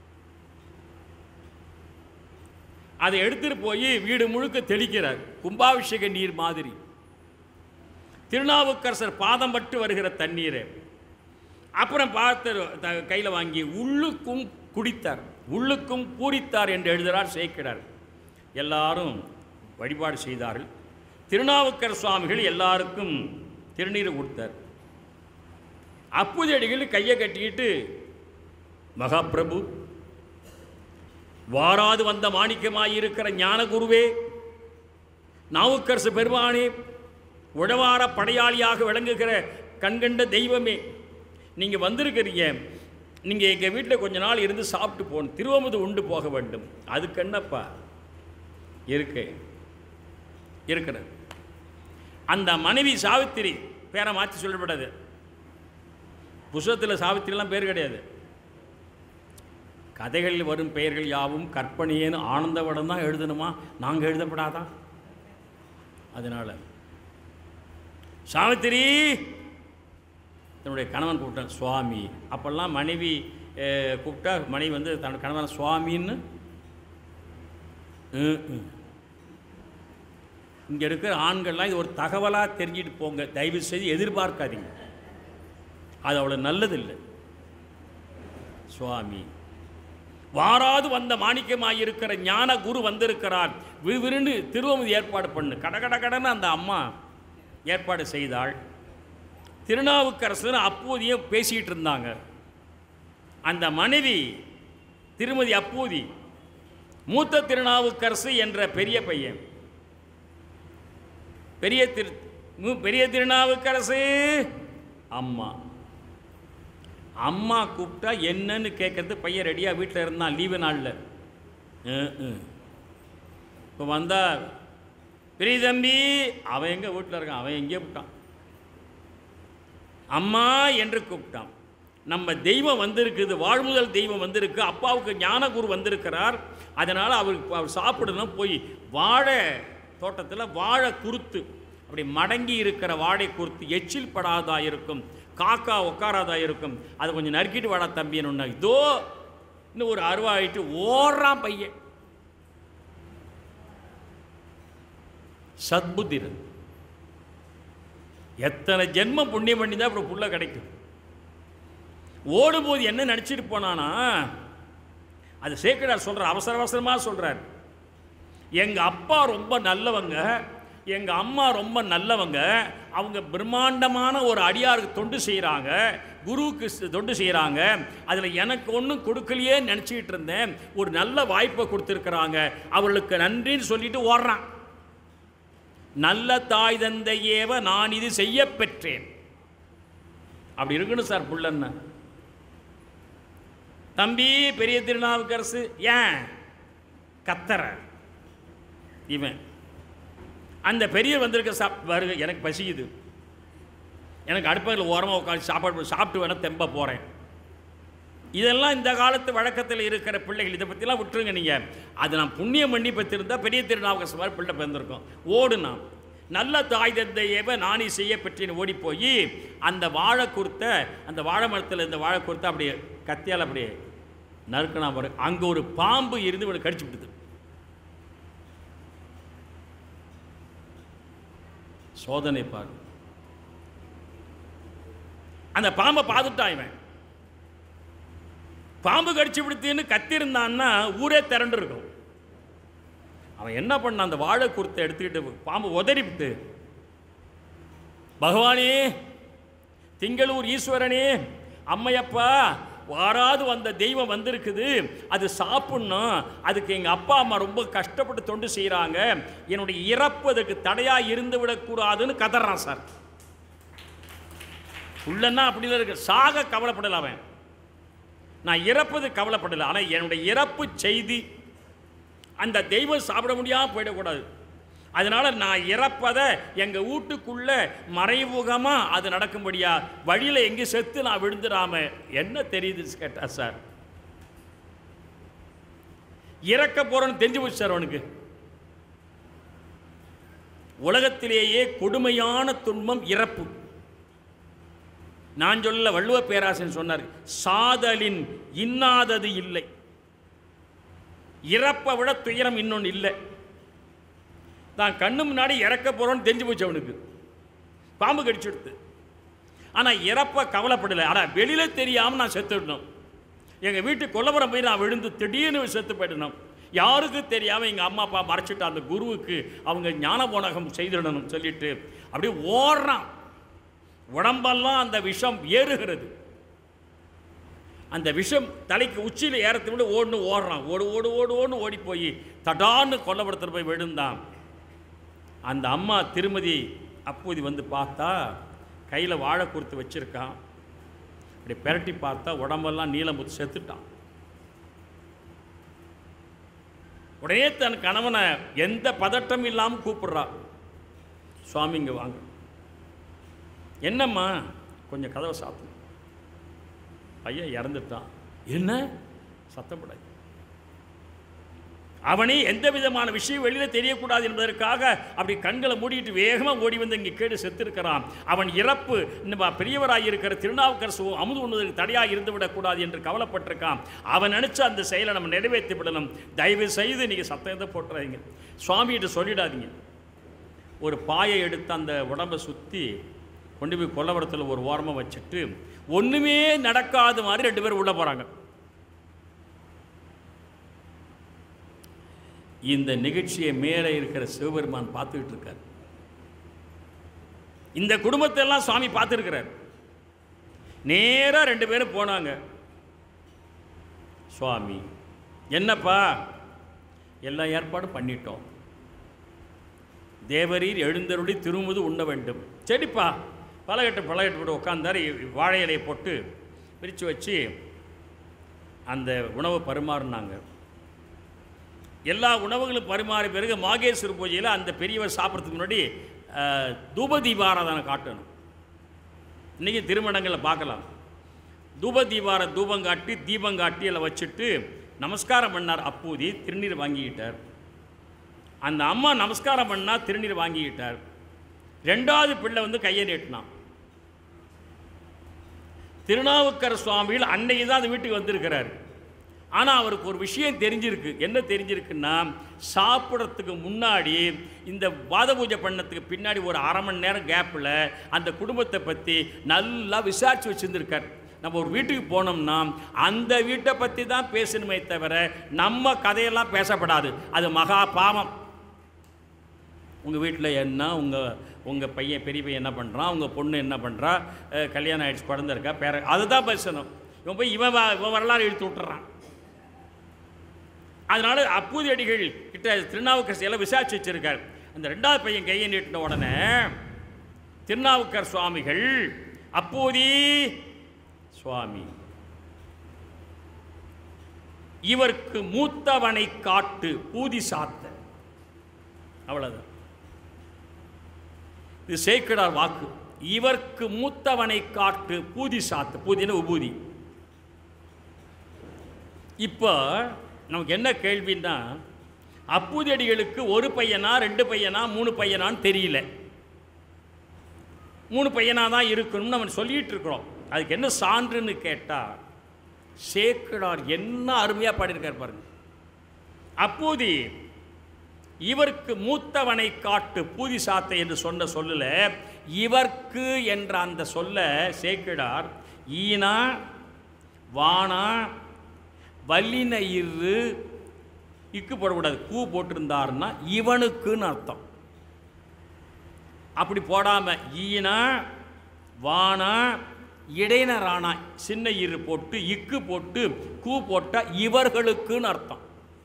அதை எடுத்துட்டு போய் வீடு முழுக்க தெளிக்கிறார் கும்பாபிஷேக நீர் மாதிரி திருநாவுக்கரசர் பாதம் பட்டு வருகிற தண்ணீரை அப்புறம் பார்த்து த- கையில் வாங்கி உள்ளுக்கும் குடித்தார் உள்ளுக்கும் பூரித்தார் என்று எழுதுகிறார் சேர்க்கிறார் எல்லாரும் வழிபாடு செய்தார்கள் திருநாவுக்கர் சுவாமிகள் எல்லாருக்கும் திருநீர் கொடுத்தார் அப்புதடிகள் கையை கட்டிக்கிட்டு மகாபிரபு வாராது வந்த மாணிக்கமாயிருக்கிற ஞானகுருவே நாவுக்கரசு பெருமானே உழவார படையாளியாக விளங்குகிற கண்கண்ட தெய்வமே நீங்கள் வந்திருக்கிறீங்க நீங்கள் எங்கள் வீட்டில் கொஞ்ச நாள் இருந்து சாப்பிட்டு போகணும் திருவமுது உண்டு போக வேண்டும் அதுக்கு என்னப்பா இருக்கு இருக்கிறது அந்த மனைவி சாவித்திரி பேரை மாற்றி சொல்லப்படாது புஸ்தகத்தில் சாவித்திரிலாம் பேர் கிடையாது கதைகளில் வரும் பெயர்கள் யாவும் கற்பனையேன்னு ஆனந்தவடம் தான் எழுதணுமா நாங்கள் எழுதப்படாதா அதனால் சாவித்திரி தன்னுடைய கணவன் கூப்பிட்டான் சுவாமி அப்போல்லாம் மனைவி அஹ், கூப்பிட்டா மனைவி வந்து தன் கணவன் சுவாமின்னு இங்கே இருக்கிற ஆண்கள்லாம் இது ஒரு தகவலாக தெரிஞ்சுட்டு போங்க தயவு செய்து எதிர்பார்க்காதீங்க அது அவ்வளோ நல்லதில்லை சுவாமி வாராது வந்த மாணிக்கமாயிருக்கிற ஞான குரு வந்திருக்கிறார் விறுவிறுன்னு திருவமுதி ஏற்பாடு பண்ணு கட கட கடன்னு அந்த அம்மா ஏற்பாடு செய்தாள் திருநாவுக்கரசர் அப்போதையே பேசிக்கிட்டு இருந்தாங்க அந்த மனைவி திருமதி அப்பூதி மூத்த திருநாவுக்கரசு என்ற பெரிய பையன் பெரிய திரு மு- பெரிய திருநாவுக்கரசு அம்மா அம்மா கூப்பிட்டா என்னன்னு கேட்கறது பையன் ரெடியாக வீட்டில் இருந்தான் லீவு நாளில் இப்போ வந்தா பெரிய தம்பி அவன் எங்கே வீட்டில் இருக்கான் அவன் எங்கேயே விட்டான் அம்மா என்று கூப்பிட்டான் நம்ம தெய்வம் வந்திருக்குது வாழ்முதல் தெய்வம் வந்திருக்கு அப்பாவுக்கு ஞானகுரு வந்திருக்கிறார் அதனால் அவருக்கு அவர் சாப்பிடணும் போய் வாழை தோட்டத்தில் வாழை குருத்து அப்படி மடங்கி இருக்கிற வாழை குருத்து எச்சில் படாதா இருக்கும் காக்கா உட்காராதா இருக்கும் அதை கொஞ்சம் நறுக்கிட்டு வாடா தம்பின்னு ஒன்று இதோ இன்னும் ஒரு அருவாயிட்டு ஓடுறான் பையன் சத்புத்திரன் எத்தனை ஜென்மம் புண்ணியம் பண்ணி தான் அப்புறம் புள்ள கிடைக்கும் ஓடும்போது என்ன நினச்சிட்டு போனானா அது சேக்கடார் சொல்கிறார் அவசர அவசரமாக சொல்கிறார் எங்கள் அப்பா ரொம்ப நல்லவங்க எங்கள் அம்மா ரொம்ப நல்லவங்க அவங்க பிரம்மாண்டமான ஒரு அடியாருக்கு தொண்டு செய்கிறாங்க குருவுக்கு ஸ்- தொண்டு செய்கிறாங்க அதில் எனக்கு ஒன்றும் கொடுக்கலையே நினச்சிக்கிட்டு இருந்தேன் ஒரு நல்ல வாய்ப்பை கொடுத்துருக்குறாங்க அவர்களுக்கு நன்றின்னு சொல்லிட்டு ஓடுறான் நல்ல தாய் தந்தையேவ நான் இது செய்ய பெற்றேன் அப்படி இருக்கணும் சார் புள்ளன்னு தம்பி பெரிய திருநாவுக்கரசு ஏன் கத்தற இவன் அந்த பெரிய வந்திருக்க சாப் வருக எனக்கு பசிக்குது எனக்கு அடுப்பதில் ஓரமாக உட்காந்து சாப்பாடு சாப்பிட்டு வேணால் தெம்ப போகிறேன் இதெல்லாம் இந்த காலத்து வழக்கத்தில் இருக்கிற பிள்ளைகள் இதை பற்றிலாம் விட்டுருங்க நீங்கள் அது நான் புண்ணியம் பண்ணி பெற்றிருந்தா பெரிய திருநாவுக்கரசு மாதிரி பிள்ளை பிறந்திருக்கோம் ஓடுனான் நல்ல தாய் தந்தையவ நானி செய்ய பெற்றேன்னு ஓடி போய் அந்த வாழை குருத்த அந்த வாழை மரத்தில் இந்த வாழை குருத்த அப்படியே கத்தியால் அப்படியே நறுக்கணா பாரு அங்கே ஒரு பாம்பு இருந்து இவனை கடிச்சு விடுது சோதனை பாரு அந்த பாம்பை பார்த்துட்டான் இவன் பாம்பு கடிச்சு விடுத்துன்னு கத்திருந்தான்னா ஊரே திரண்டு இருக்கும் அவன் என்ன பண்ணான் அந்த வாழை குருத்தை எடுத்துக்கிட்டு பாம்பு உதறிவிட்டு பகவானே திங்களூர் ஈஸ்வரனே அம்மையப்பா வாராது வந்த தெய்வம் வந்திருக்குது அது சாப்பிட்ணும் அதுக்கு எங்கள் அப்பா அம்மா ரொம்ப கஷ்டப்பட்டு தொண்டு செய்கிறாங்க என்னுடைய இறப்பு அதுக்கு தடையாக இருந்து விடக்கூடாதுன்னு கதறான் சார் உள்ளன்னா அப்படிதான் இருக்கு சாக கவலைப்படல அவன் நான் இறப்பது கவலைப்படலை ஆனால் என்னுடைய இறப்பு செய்தி அந்த தெய்வம் சாப்பிட முடியாமல் போயிடக்கூடாது அதனால் நான் இறப்பதை எங்கள் வீட்டுக்குள்ள மறைமுகமாக அது நடக்கும்படியா வழியில் எங்கே செத்து நான் விழுந்துடாம என்ன தெரியுது கேட்டா சார் இறக்க போகிறோன்னு தெரிஞ்சு போச்சு சார் அவனுக்கு உலகத்திலேயே கொடுமையான துன்பம் இறப்பு நான் சொல்ல வள்ளுவ பேராசன் சொன்னார் சாதலின் இன்னாதது இல்லை இறப்பை விட துயரம் இன்னொன்று இல்லை தான் கண்ணு முன்னாடி இறக்க போகிறோன்னு தெரிஞ்சு போச்சு அவனுக்கு பாம்பு கடிச்சுடுத்து ஆனால் இறப்ப கவலைப்படலை ஆனால் வெளியில் தெரியாமல் நான் செத்துடணும் எங்கள் வீட்டு கொல்லப்புறம் போய் நான் விழுந்து திடீர்னு செத்து போயிடணும் யாருக்கும் தெரியாமல் எங்கள் அம்மா அப்பா மறைச்சிட்டு அந்த குருவுக்கு அவங்க ஞான போனகம் செய்திடணும் சொல்லிட்டு அப்படியே ஓடுறான் உடம்பெல்லாம் அந்த விஷம் ஏறுகிறது அந்த விஷம் தலைக்கு உச்சியில் ஏறத்தை விட ஓடுன்னு ஓடுறான் ஓடு ஓடு ஓடு ஓடுன்னு ஓடி போய் தடான்னு கொல்லப்படுத்துகிற போய் விழுந்தான் அந்த அம்மா திருமதி அப்போதி வந்து பார்த்தா கையில் வாழை கொடுத்து வச்சிருக்கான் அப்படி பெரட்டி பார்த்தா உடம்பெல்லாம் நீளம் முத்து செத்துட்டான் உடனே தன் கணவனை எந்த பதட்டம் இல்லாமல் கூப்பிடுறா சுவாமி இங்கே வாங்க என்னம்மா கொஞ்சம் கதவை சாத்து பையன் இறந்துட்டான் என்ன சத்தப்படாது அவனே எந்த விதமான விஷயம் வெளியில் தெரியக்கூடாது என்பதற்காக அப்படி கண்களை மூடிட்டு வேகமாக ஓடி வந்து இங்கே கேடு செத்திருக்கிறான் அவன் இறப்பு நம்ம பெரியவராக இருக்கிற திருநாவுக்கரசு அமுது உண்ணுவதற்கு தடையாக இருந்து விடக்கூடாது என்று கவலைப்பட்டிருக்கான் அவன் நினச்ச அந்த செயலை நம்ம நிறைவேற்றி விடணும் தயவு செய்து நீங்கள் சத்தத்தை போட்டுறாதீங்க சுவாமிகிட்ட சொல்லிடாதீங்க ஒரு பாயை எடுத்து அந்த உடம்பை சுற்றி கொண்டு போய் கொல்லவரத்தில் ஒரு ஓரமாக வச்சுட்டு ஒன்றுமே நடக்காத மாதிரி ரெண்டு பேரும் உள்ளே போகிறாங்க இந்த நிகழ்ச்சியை மேலே இருக்கிற சிவபெருமான் பார்த்துக்கிட்டு இருக்கார் இந்த குடும்பத்தை எல்லாம் சுவாமி பார்த்துருக்கிறார் நேராக ரெண்டு பேரும் போனாங்க சுவாமி என்னப்பா எல்லா ஏற்பாடும் பண்ணிட்டோம் தேவரீர் எழுந்தருளி திரும்புது உண்ண வேண்டும் சரிப்பா பலகட்டு பலகட்டு போட்டு உட்காந்தாரு வாழை இலையை போட்டு பிரித்து வச்சு அந்த உணவை பரிமாறினாங்க எல்லா உணவுகளும் பரிமாறிய பிறகு மாகேஸ்வர பூஜையில் அந்த பெரியவர் சாப்பிட்றதுக்கு முன்னாடி அஹ், தூப தீபாராதனை காட்டணும் இன்றைக்கி திருமணங்களில் பார்க்கலாம் தூப தீபார தூபம் காட்டி தீபம் காட்டி எல்லாம் வச்சுட்டு நமஸ்காரம் பண்ணார் அப்பூதி திருநீர் வாங்கிக்கிட்டார் அந்த அம்மா நமஸ்காரம் பண்ணா திருநீர் வாங்கிக்கிட்டார் ரெண்டாவது பிள்ளை வந்து கையை நீட்டினான் திருநாவுக்கர சுவாமியில் அன்னைக்கு தான் அந்த வீட்டுக்கு வந்திருக்கிறார் ஆனால் அவருக்கு ஒரு விஷயம் தெரிஞ்சிருக்கு என்ன தெரிஞ்சிருக்குன்னா சாப்பிட்றதுக்கு முன்னாடி இந்த வாத பூஜை பண்ணதுக்கு பின்னாடி ஒரு அரை மணி நேரம் கேப்பில் அந்த குடும்பத்தை பற்றி நல்லா விசாரித்து வச்சுருந்துருக்கார் நம்ம ஒரு வீட்டுக்கு போனோம்னா அந்த வீட்டை பற்றி தான் பேசணுமே தவிர நம்ம கதையெல்லாம் பேசப்படாது அது மகா பாவம் உங்கள் வீட்டில் என்ன உங்கள் உங்கள் பையன் பெரிய பையன் என்ன பண்ணுறான் உங்கள் பொண்ணு என்ன பண்ணுறா அஹ், கல்யாணம் ஆயிடுச்சு குழந்தை இருக்கா பேர அதுதான் பேசணும் இவன் போய் இவன் வ- இவன் வரலாறு இழுத்து விட்டுறான் அதனால அப்பூதி அடிகள் கிட்ட திருநாவுக்கரசு எல்லாம் விசாரிச்சு வச்சிருக்கார் அந்த ரெண்டாவது பையன் கையை நீட்டின உடனே திருநாவுக்கர் சுவாமிகள் அப்பூதி சுவாமி இவருக்கு மூத்தவனை காட்டு பூதி சாத்த அவ்வளவுதான் இது சேக்கிடார் வாக்கு இவர்க்கு மூத்தவனை காட்டு பூதி சாத்து பூதின உபூதி இப்போ நமக்கு என்ன கேள்வின்னா அப்பூதடிகளுக்கு ஒரு பையனா ரெண்டு பையனா மூணு பையனான்னு தெரியல மூணு பையனாக தான் இருக்கணும்னு நம்ம சொல்லிட்டு இருக்கிறோம் அதுக்கு என்ன சான்றுன்னு கேட்டால் சேக்கிடார் என்ன அருமையாக பாடியிருக்கார் பாருங்க அப்பூதி இவருக்கு மூத்தவனை காட்டு பூதி சாத்தை என்று சொன்ன சொல்லல இவர்க்கு என்ற அந்த சொல்ல சேக்கிடார் ஈனா வானா வல்லின இரு இக்கு போடக்கூடாது கூ போட்டிருந்தாருன்னா இவனுக்குன்னு அர்த்தம் அப்படி போடாமல் ஈனா வானா இடையினரானா சின்ன இரு போட்டு இக்கு போட்டு கூ போட்டா இவர்களுக்குன்னு அர்த்தம்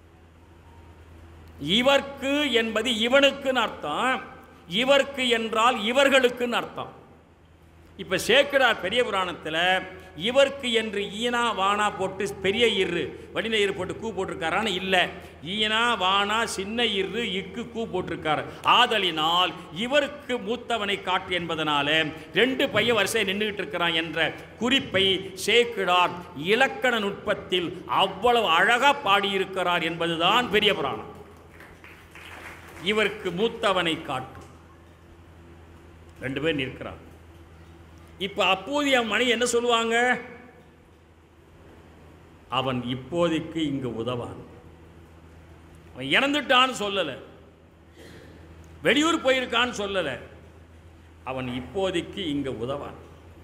இவர்க்கு என்பது இவனுக்குன்னு அர்த்தம் இவர்க்கு என்றால் இவர்களுக்குன்னு அர்த்தம் இப்போ சேக்கிடார் பெரிய புராணத்தில் இவர்க்கு என்று ஈனா வானா போட்டு பெரிய இரு வடின இரு போட்டு கூ போட்டிருக்காரான்னு இல்லை ஈனா வானா சின்ன இரு இக்கு கூ போட்டிருக்காரு ஆதலினால் இவருக்கு மூத்தவனை காட்டு என்பதனால ரெண்டு பையன் வரிசை நின்றுகிட்டு இருக்கிறான் என்ற குறிப்பை சேக்கிடார் இலக்கண நுட்பத்தில் அவ்வளவு அழகாக பாடியிருக்கிறார் என்பதுதான் பெரிய புராணம் இவருக்கு மூத்தவனை காட்டு ரெண்டு பேர் நிற்கிறான் இப்போ அப்போதைய மணி என்ன சொல்லுவாங்க அவன் இப்போதைக்கு இங்கு உதவான் அவன் இறந்துட்டான்னு சொல்லலை வெளியூர் போயிருக்கான்னு சொல்லலை அவன் இப்போதைக்கு இங்கே உதவான்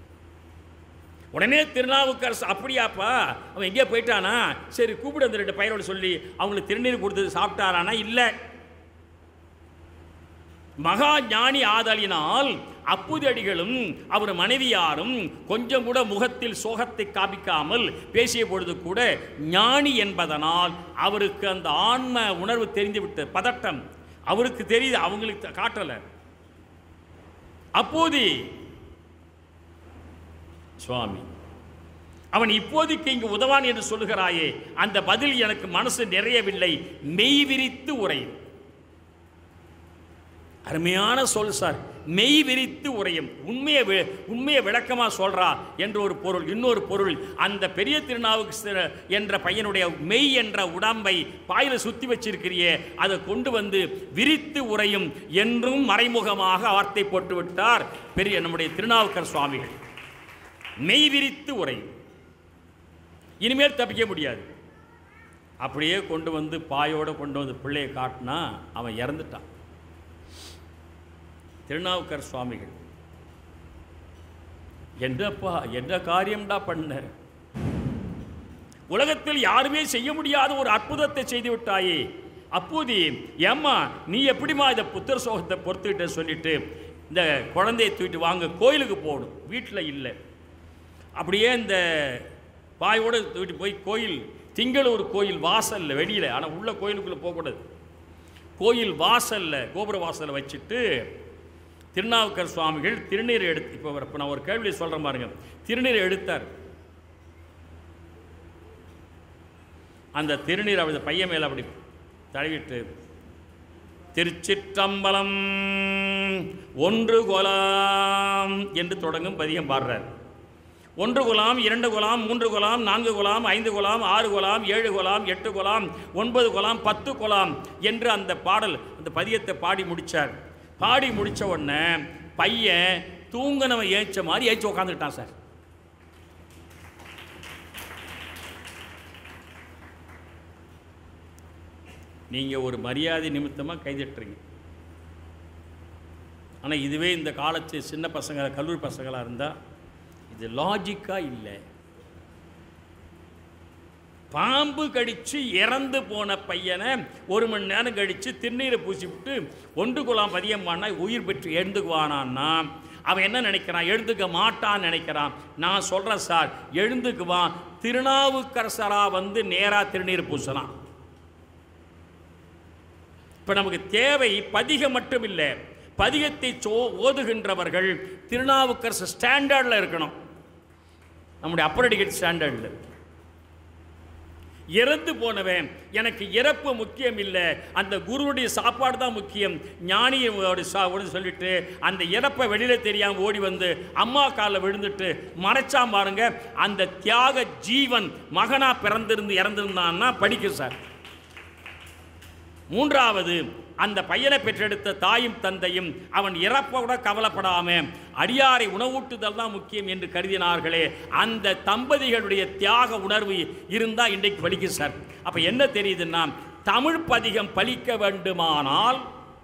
உடனே திருநாவுக்கரசு அப்படியாப்பா அவன் எங்கேயோ போயிட்டானா சரி கூப்பிடு அந்த ரெண்டு பையனோட சொல்லி அவங்களுக்கு திருநீர் கொடுத்தது சாப்பிட்டாரானா இல்லை மகா ஞானி ஆதலினால் அப்புதடிகளும் அவர் மனைவியாரும் கொஞ்சம் கூட முகத்தில் சோகத்தை காமிக்காமல் பேசிய பொழுது கூட ஞானி என்பதனால் அவருக்கு அந்த ஆன்ம உணர்வு தெரிந்து விட்ட பதட்டம் அவருக்கு தெரியுது அவங்களுக்கு காட்டலை அப்போது சுவாமி அவன் இப்போதைக்கு இங்கு உதவான் என்று சொல்லுகிறாயே அந்த பதில் எனக்கு மனசு நிறையவில்லை மெய் விரித்து உரையும் அருமையான சொல் சார் மெய் விரித்து உரையும் உண்மையை வி- உண்மையை விளக்கமாக சொல்றா என்ற ஒரு பொருள் இன்னொரு பொருள் அந்த பெரிய திருநாவுக்கு சி- என்ற பையனுடைய மெய் என்ற உடம்பை பாயில சுத்தி வச்சிருக்கிறியே அதை கொண்டு வந்து விரித்து உரையும் என்றும் மறைமுகமாக வார்த்தை போட்டு விட்டார் பெரிய நம்முடைய திருநாவுக்கர் சுவாமிகள் மெய் விரித்து உரையும் இனிமேல் தப்பிக்க முடியாது அப்படியே கொண்டு வந்து பாயோட கொண்டு வந்து பிள்ளையை காட்டினா அவன் இறந்துட்டான் திருநாவுக்கர் சுவாமிகள் என்னப்பா என்ன காரியம்டா பண்ண உலகத்தில் யாருமே செய்ய முடியாத ஒரு அற்புதத்தை செய்து விட்டாயே அப்போது ஏம்மா நீ எப்படிம்மா இதை புத்தர் சோகத்தை பொறுத்துக்கிட்ட சொல்லிட்டு இந்த குழந்தையை தூக்கிட்டு வாங்க கோயிலுக்கு போகணும் வீட்டில் இல்லை அப்படியே இந்த பாயோட தூக்கிட்டு போய் கோயில் திங்களூர் கோயில் வாசல்ல வெளியில் ஆனால் உள்ள கோயிலுக்குள்ளே போகக்கூடாது கோயில் வாசல்ல கோபுர வாசல்ல வச்சுட்டு திருநாவுக்கர் சுவாமிகள் திருநீர் எடுத்து இப்போ இப்போ நான் ஒரு கேள்வி சொல்கிறேன் பாருங்க திருநீர் எடுத்தார் அந்த திருநீர் அப்படி பையன் மேலே அப்படி தடவிட்டு திருச்சிற்றம்பலம் ஒன்று குலாம் என்று தொடங்கும் பதியம் பாடுறார் ஒன்று குலாம் இரண்டு குலாம் மூன்று குலாம் நான்கு குலாம் ஐந்து குலாம் ஆறு குலாம் ஏழு குலாம் எட்டு குலாம் ஒன்பது குலாம் பத்து குலாம் என்று அந்த பாடல் அந்த பதியத்தை பாடி முடிச்சார் பாடி முடிச்ச உடனே பையன் தூங்கினவன் ஏச்ச மாதிரி ஏச்சு உட்காந்துக்கிட்டான் சார் நீங்கள் ஒரு மரியாதை நிமித்தமாக கைதட்டுறீங்க ஆனால் இதுவே இந்த காலத்து சின்ன பசங்க கல்லூரி பசங்களாக இருந்தால் இது லாஜிக்காக இல்லை பாம்பு கடிச்சு இறந்து போன பையனை ஒரு மணி நேரம் கழித்து திருநீரை பூசிவிட்டு ஒன்று குலாம் பதியம் பண்ணா உயிர் பெற்று எழுந்துக்குவானான்னா அவன் என்ன நினைக்கிறான் எழுந்துக்க மாட்டான்னு நினைக்கிறான் நான் சொல்கிறேன் சார் எழுந்துக்குவான் திருநாவுக்கரசராக வந்து நேராக திருநீர் பூசலாம் இப்போ நமக்கு தேவை பதிகம் மட்டும் இல்லை பதிகத்தை சோ ஓதுகின்றவர்கள் திருநாவுக்கரசு ஸ்டாண்டர்டில் இருக்கணும் நம்முடைய அப்பர் டிக்கெட் ஸ்டாண்டர்டில் இறந்து போனவன் எனக்கு இறப்பு முக்கியம் இல்லை அந்த குருவுடைய சாப்பாடு தான் முக்கியம் ஞானியோட சா ஓடி சொல்லிட்டு அந்த இறப்பை வெளியில் தெரியாமல் ஓடி வந்து அம்மா காலில் விழுந்துட்டு மறைச்சாம் பாருங்க அந்த தியாக ஜீவன் மகனா பிறந்திருந்து இறந்திருந்தான்னா படிக்கும் சார் மூன்றாவது அந்த பையனை பெற்றெடுத்த தாயும் தந்தையும் அவன் இறப்போட கவலைப்படாம அடியாரை உணவூட்டுதல் தான் முக்கியம் என்று கருதினார்களே அந்த தம்பதிகளுடைய தியாக உணர்வு இருந்தால் இன்றைக்கு பலிக்கும் சார் அப்போ என்ன தெரியுதுன்னா தமிழ் பதிகம் பலிக்க வேண்டுமானால்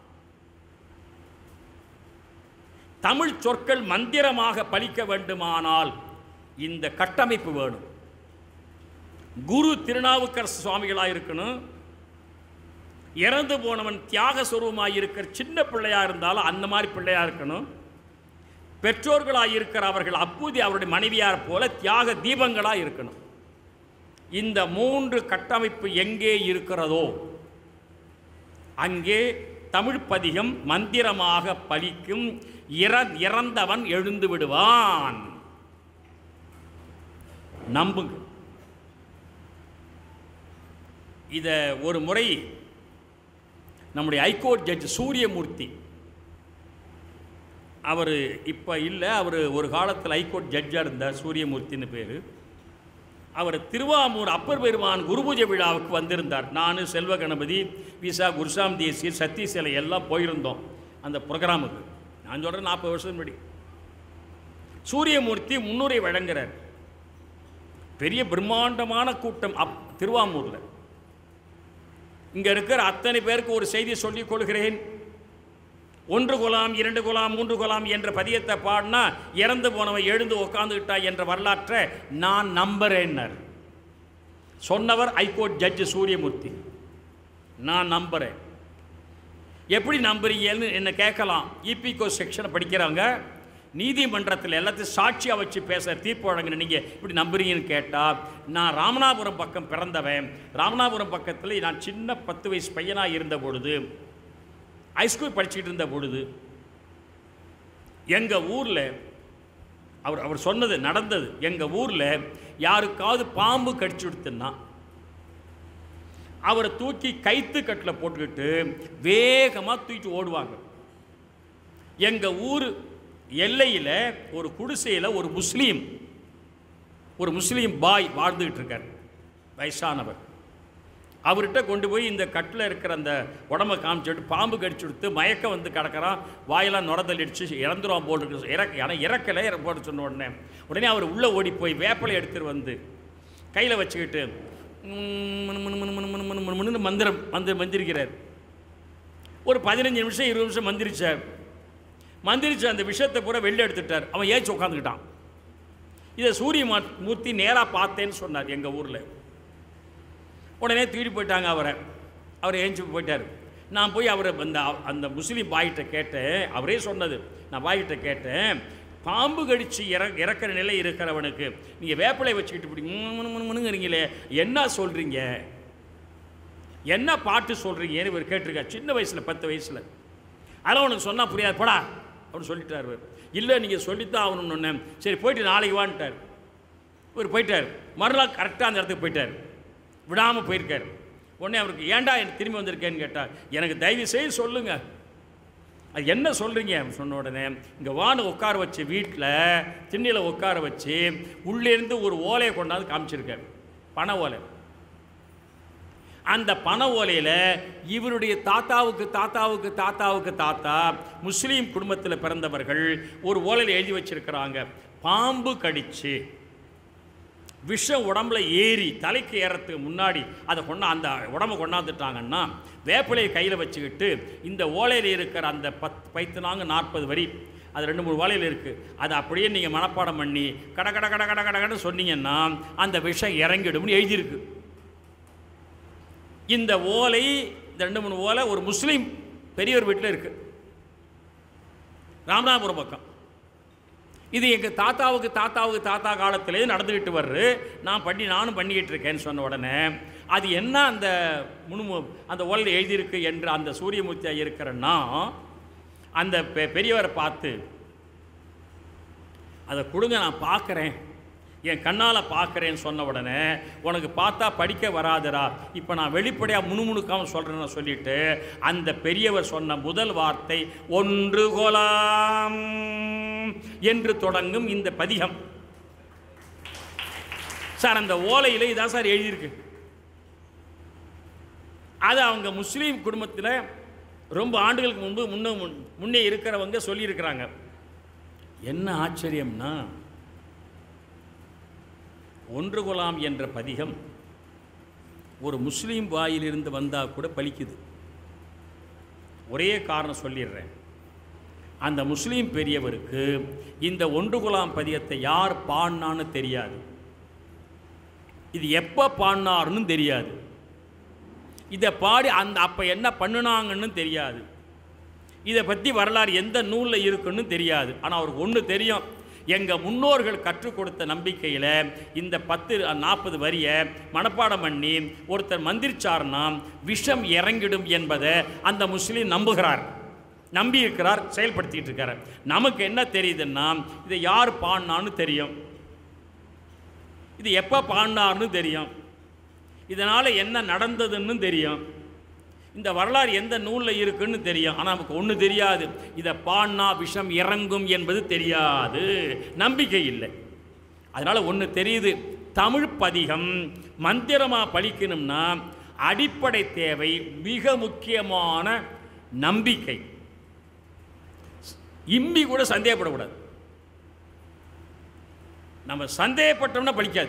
தமிழ் சொற்கள் மந்திரமாக பலிக்க வேண்டுமானால் இந்த கட்டமைப்பு வேணும் குரு திருநாவுக்கரசு சுவாமிகளாக இருக்கணும் இறந்து போனவன் தியாக சுரூபமாக இருக்கிற சின்ன பிள்ளையா இருந்தாலும் அந்த மாதிரி பிள்ளையா இருக்கணும் பெற்றோர்களாக இருக்கிற அவர்கள் அப்பூதி அவருடைய மனைவியார் போல தியாக தீபங்களாக இருக்கணும் இந்த மூன்று கட்டமைப்பு எங்கே இருக்கிறதோ அங்கே தமிழ் பதிகம் மந்திரமாக பலிக்கும் இற இறந்தவன் எழுந்து விடுவான் நம்புங்க இதை ஒரு முறை நம்முடைய ஹைகோர்ட் ஜட்ஜ் சூரியமூர்த்தி அவர் இப்போ இல்லை அவர் ஒரு காலத்தில் ஹைகோர்ட் ஜட்ஜாக இருந்தார் சூரியமூர்த்தின்னு பேர் அவர் திருவாமூர் அப்பர் பெருமான் குருபூஜை விழாவுக்கு வந்திருந்தார் நான் செல்வ கணபதி விசா குருசாம் தேசிய சத்தீசிலை எல்லாம் போயிருந்தோம் அந்த ப்ரோக்ராமுக்கு நான் சொல்கிறேன் நாற்பது வருஷம் முன்னாடி சூரியமூர்த்தி முன்னுரை வழங்குறார் பெரிய பிரம்மாண்டமான கூட்டம் அப் திருவாமூரில் இங்கே இருக்கிற அத்தனை பேருக்கு ஒரு செய்தி சொல்லிக் கொள்கிறேன் ஒன்று குலாம் இரண்டு குலாம் மூன்று குலாம் என்ற பதியத்தை பாடினா இறந்து போனவன் எழுந்து உட்காந்துக்கிட்டா என்ற வரலாற்றை நான் நம்புறேன்னர் சொன்னவர் ஹைகோர்ட் ஜட்ஜு சூரியமூர்த்தி நான் நம்புகிறேன் எப்படி நம்புறீங்கன்னு என்ன கேட்கலாம் இபிகோ செக்ஷனை படிக்கிறவங்க நீதிமன்றத்தில் எல்லாத்தையும் சாட்சியாக வச்சு பேச தீர்ப்பு வழங்கின நீங்கள் இப்படி நம்புறீங்கன்னு கேட்டால் நான் ராமநாதபுரம் பக்கம் பிறந்தவன் ராமநாதபுரம் பக்கத்தில் நான் சின்ன பத்து வயசு பையனாக இருந்த பொழுது ஹைஸ்கூல் படிச்சுக்கிட்டு இருந்த பொழுது எங்கள் ஊரில் அவர் அவர் சொன்னது நடந்தது எங்கள் ஊரில் யாருக்காவது பாம்பு கடிச்சு கொடுத்துன்னா அவரை தூக்கி கைத்து கட்டில் போட்டுக்கிட்டு வேகமாக தூக்கிட்டு ஓடுவாங்க எங்கள் ஊர் எல்லையில் ஒரு குடிசையில் ஒரு முஸ்லீம் ஒரு முஸ்லீம் பாய் வாழ்ந்துக்கிட்டு இருக்கார் வயசானவர் அவர்கிட்ட கொண்டு போய் இந்த கட்டில் இருக்கிற அந்த உடம்பை காமிச்சிட்டு பாம்பு கடிச்சு கொடுத்து மயக்கம் வந்து கிடக்கிறான் வாயெல்லாம் நுரதள்ளிடுச்சு இறந்துருவான் போட்டுருக்கு இறக்க ஆனால் இறக்கலை இற போட்டு சொன்ன உடனே உடனே அவர் உள்ளே ஓடி போய் வேப்பலை எடுத்துகிட்டு வந்து கையில் வச்சுக்கிட்டு ம், மணு மணு மணு மணு மணு மணு மணு மணுன்னு மந்திரம் மந்திரம் மந்திரிக்கிறார் ஒரு பதினஞ்சு நிமிஷம் இருபது நிமிஷம் மந்திரிச்சார் மந்திரிச்சு அந்த விஷயத்தை பூரா வெளில எடுத்துட்டார் அவன் ஏச்சு உட்காந்துக்கிட்டான் இதை சூரிய மா- மூர்த்தி நேராக பார்த்தேன்னு சொன்னார் எங்கள் ஊரில் உடனே தூக்கிட்டு போயிட்டாங்க அவரை அவர் ஏஞ்சி போயிட்டார் நான் போய் அவரை அந்த அந்த முஸ்லீம் பாய்கிட்ட கேட்டேன் அவரே சொன்னது நான் பாய்கிட்ட கேட்டேன் பாம்பு கடிச்சு இற இறக்குற நிலை இருக்கிறவனுக்கு நீங்கள் வேப்பிலை வச்சுக்கிட்டு இப்படி முணு முணு முணுங்கிறீங்களே என்ன சொல்கிறீங்க என்ன பாட்டு சொல்கிறீங்கன்னு இவர் கேட்டிருக்கார் சின்ன வயசில் பத்து வயசில் அதெல்லாம் உனக்கு சொன்னால் புரியாது போடா அப்படின்னு சொல்லிட்டார் இவர் இல்லை நீங்கள் சொல்லித்தான் ஆகணும்னு ஒன்று சரி போயிட்டு நாளைக்கு வான்ட்டார் இவர் போயிட்டார் மறுநாள் கரெக்டாக அந்த இடத்துக்கு போயிட்டார் விடாமல் போயிருக்கார் உடனே அவருக்கு ஏன்டா எனக்கு திரும்பி வந்திருக்கேன்னு கேட்டார் எனக்கு தயவு செய்து சொல்லுங்கள் அது என்ன சொல்கிறீங்க சொன்ன உடனே இங்கே வான்னு உட்கார வச்சு வீட்டில் திண்ணியில் உட்கார வச்சு உள்ளேருந்து ஒரு ஓலையை கொண்டாந்து காமிச்சிருக்கார் பண ஓலை அந்த பண ஓலையில் இவருடைய தாத்தாவுக்கு தாத்தாவுக்கு தாத்தாவுக்கு தாத்தா முஸ்லீம் குடும்பத்தில் பிறந்தவர்கள் ஒரு ஓலையில் எழுதி வச்சிருக்கிறாங்க பாம்பு கடிச்சு விஷம் உடம்புல ஏறி தலைக்கு ஏறத்துக்கு முன்னாடி அதை கொண்டா அந்த உடம்பை கொண்டாந்துட்டாங்கன்னா வேப்பிலையை கையில் வச்சுக்கிட்டு இந்த ஓலையில் இருக்கிற அந்த பத் பைத்துனாங்க நாற்பது வரி அது ரெண்டு மூணு ஓலையில் இருக்குது அதை அப்படியே நீங்கள் மனப்பாடம் பண்ணி கட கட கட கட கட கடன்னு சொன்னீங்கன்னா அந்த விஷம் இறங்கிடும்னு எழுதியிருக்கு இந்த ஓலை இந்த ரெண்டு மூணு ஓலை ஒரு முஸ்லீம் பெரியவர் வீட்டில் இருக்குது ராமநாதபுரம் பக்கம் இது எங்கள் தாத்தாவுக்கு தாத்தாவுக்கு தாத்தா காலத்திலே நடந்துக்கிட்டு வர்று நான் பண்ணி நானும் பண்ணிக்கிட்டு இருக்கேன்னு சொன்ன உடனே அது என்ன அந்த முணுமு அந்த ஓலையில் எழுதியிருக்கு என்று அந்த சூரியமூர்த்தியாக இருக்கிறன்னா அந்த பெ பெரியவரை பார்த்து அதை கொடுங்க நான் பார்க்குறேன் என் கண்ணால் பார்க்குறேன்னு சொன்ன உடனே உனக்கு பார்த்தா படிக்க வராதுடா இப்போ நான் வெளிப்படையாக முணுமுணுக்காம சொல்கிறேன்னு சொல்லிட்டு அந்த பெரியவர் சொன்ன முதல் வார்த்தை ஒன்று கொலாம் என்று தொடங்கும் இந்த பதிகம் சார் அந்த ஓலையில் இதான் சார் எழுதியிருக்கு அது அவங்க முஸ்லீம் குடும்பத்தில் ரொம்ப ஆண்டுகளுக்கு முன்பு முன்ன முன்- முன்னே இருக்கிறவங்க சொல்லியிருக்கிறாங்க என்ன ஆச்சரியம்னா ஒன்று குலாம் என்ற பதிகம் ஒரு முஸ்லீம் வாயிலிருந்து வந்தால் கூட பலிக்குது ஒரே காரணம் சொல்லிடுறேன் அந்த முஸ்லீம் பெரியவருக்கு இந்த ஒன்று குலாம் பதியத்தை யார் பாடினான்னு தெரியாது இது எப்போ பாடினாருன்னு தெரியாது இதை பாடி அந்த அப்போ என்ன பண்ணுனாங்கன்னு தெரியாது இதை பற்றி வரலாறு எந்த நூலில் இருக்குன்னு தெரியாது ஆனால் அவருக்கு ஒன்று தெரியும் எங்கள் முன்னோர்கள் கற்றுக் கொடுத்த நம்பிக்கையில் இந்த பத்து நாற்பது வரியை மனப்பாடம் பண்ணி ஒருத்தர் மந்திரிச்சார்னா விஷம் இறங்கிடும் என்பதை அந்த முஸ்லீம் நம்புகிறார் நம்பி இருக்கிறார் செயல்படுத்திட்டு இருக்கார் நமக்கு என்ன தெரியுதுன்னா இதை யார் பாடினான்னு தெரியும் இது எப்போ பாடினார்னு தெரியும் இதனால் என்ன நடந்ததுன்னு தெரியும் இந்த வரலாறு எந்த நூலில் இருக்குன்னு தெரியும் ஆனால் நமக்கு ஒன்று தெரியாது இதை பாடினா விஷம் இறங்கும் என்பது தெரியாது நம்பிக்கை இல்லை அதனால் ஒன்று தெரியுது தமிழ் பதிகம் மந்திரமாக பழிக்கணும்னா அடிப்படை தேவை மிக முக்கியமான நம்பிக்கை இம்மி கூட சந்தேகப்படக்கூடாது நம்ம சந்தேகப்பட்டோம்னா பலிக்காது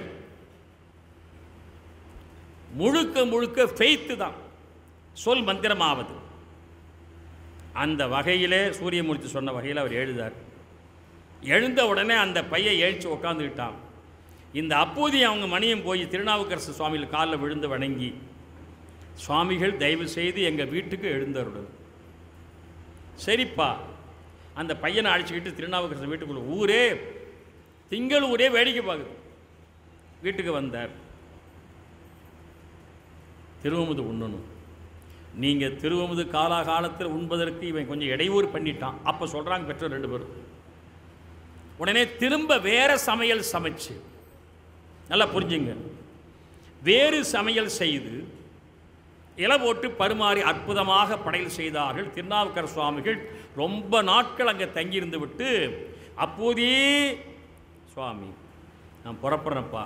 முழுக்க முழுக்க ஃபெய்த்து தான் சொல் மந்திரமாவது அந்த வகையிலே சூரியமூர்த்தி சொன்ன வகையில் அவர் எழுதார் எழுந்த உடனே அந்த பையன் எழுச்சி உட்காந்துக்கிட்டான் இந்த அப்போதி அவங்க மணியும் போய் திருநாவுக்கரசு சுவாமிகள் காலில் விழுந்து வணங்கி சுவாமிகள் தயவு செய்து எங்கள் வீட்டுக்கு எழுந்தருடன் சரிப்பா அந்த பையனை அழைச்சிக்கிட்டு திருநாவுக்கரசு வீட்டுக்குள்ள ஊரே திங்கள் ஊரே வேடிக்கை பார்க்குது வீட்டுக்கு வந்தார் திருவமுது உண்ணணும் நீங்கள் திருவமுது காலாகாலத்தில் உண்பதற்கு இவன் கொஞ்சம் இடையூறு பண்ணிட்டான் அப்போ சொல்கிறாங்க பெற்றோர் ரெண்டு பேரும் உடனே திரும்ப வேற சமையல் சமைச்சு நல்லா புரிஞ்சுங்க வேறு சமையல் செய்து இலை போட்டு பருமாறி அற்புதமாக படையல் செய்தார்கள் திருநாவுக்கர சுவாமிகள் ரொம்ப நாட்கள் அங்கே தங்கியிருந்து விட்டு அப்போதே சுவாமி நான் புறப்படுறேன்ப்பா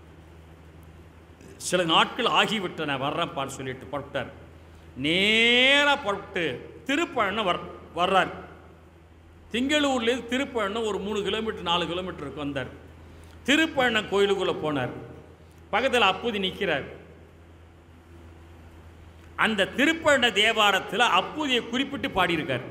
சில நாட்கள் ஆகிவிட்டன வர்றேன்ப்பான்னு சொல்லிட்டு புறப்பட்டார் நேராக புறப்பட்டு திருப்பழனம் வர் வர்றார் திங்களூர்லேருந்து திருப்பழனம் ஒரு மூணு கிலோமீட்டர் நாலு கிலோமீட்டருக்கு வந்தார் திருப்பழனம் கோயிலுக்குள்ளே போனார் பக்கத்தில் அப்போது நிற்கிறார் அந்த திருப்பழன தேவாரத்தில் அப்போதைய குறிப்பிட்டு பாடியிருக்கார்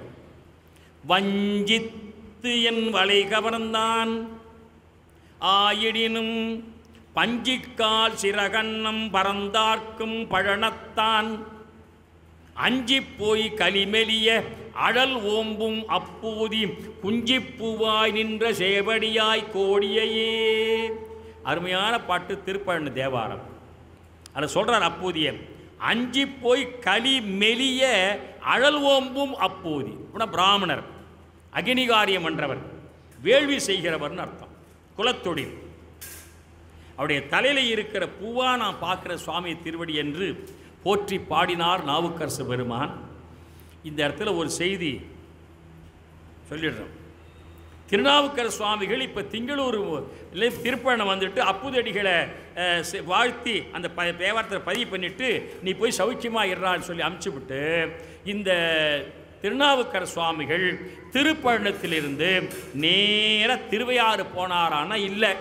வஞ்சித்து என் வலை கவர்ந்தான் ஆயிடினும் பஞ்சிக்கால் சிறகன்னம் பறந்தார்க்கும் பழனத்தான் அஞ்சிப் போய் கலிமெலிய அழல் ஓம்பும் அப்போதி குஞ்சிப்பூவாய் நின்ற சேவடியாய் கோடியையே அருமையான பாட்டு திருப்பழனு தேவாரம் அதில் சொல்கிறார் அப்போதிய அஞ்சி போய் களி மெலிய அழல் ஓம்பும் அப்போதி அப்படின்னா பிராமணர் அக்னிகாரியம் என்றவர் வேள்வி செய்கிறவர்னு அர்த்தம் குலத்தொழில் அவருடைய தலையில் இருக்கிற பூவா நான் பார்க்குற சுவாமி திருவடி என்று போற்றி பாடினார் நாவுக்கரசு பெருமான் இந்த இடத்துல ஒரு செய்தி சொல்லிடுறோம் திருநாவுக்கர சுவாமிகள் இப்போ திங்களூர் இல்லை திருப்பழனம் வந்துட்டு அப்புதடிகளை அஹ், செ- வாழ்த்தி அந்த ப தேவாரத்தை பதிவு பண்ணிட்டு நீ போய் சௌக்கியமாக இருறான்னு சொல்லி அமுச்சுவிட்டு இந்த திருநாவுக்கர சுவாமிகள் திருப்பழனத்திலிருந்து நேர திருவையாறு போனாரான்னா இல்லை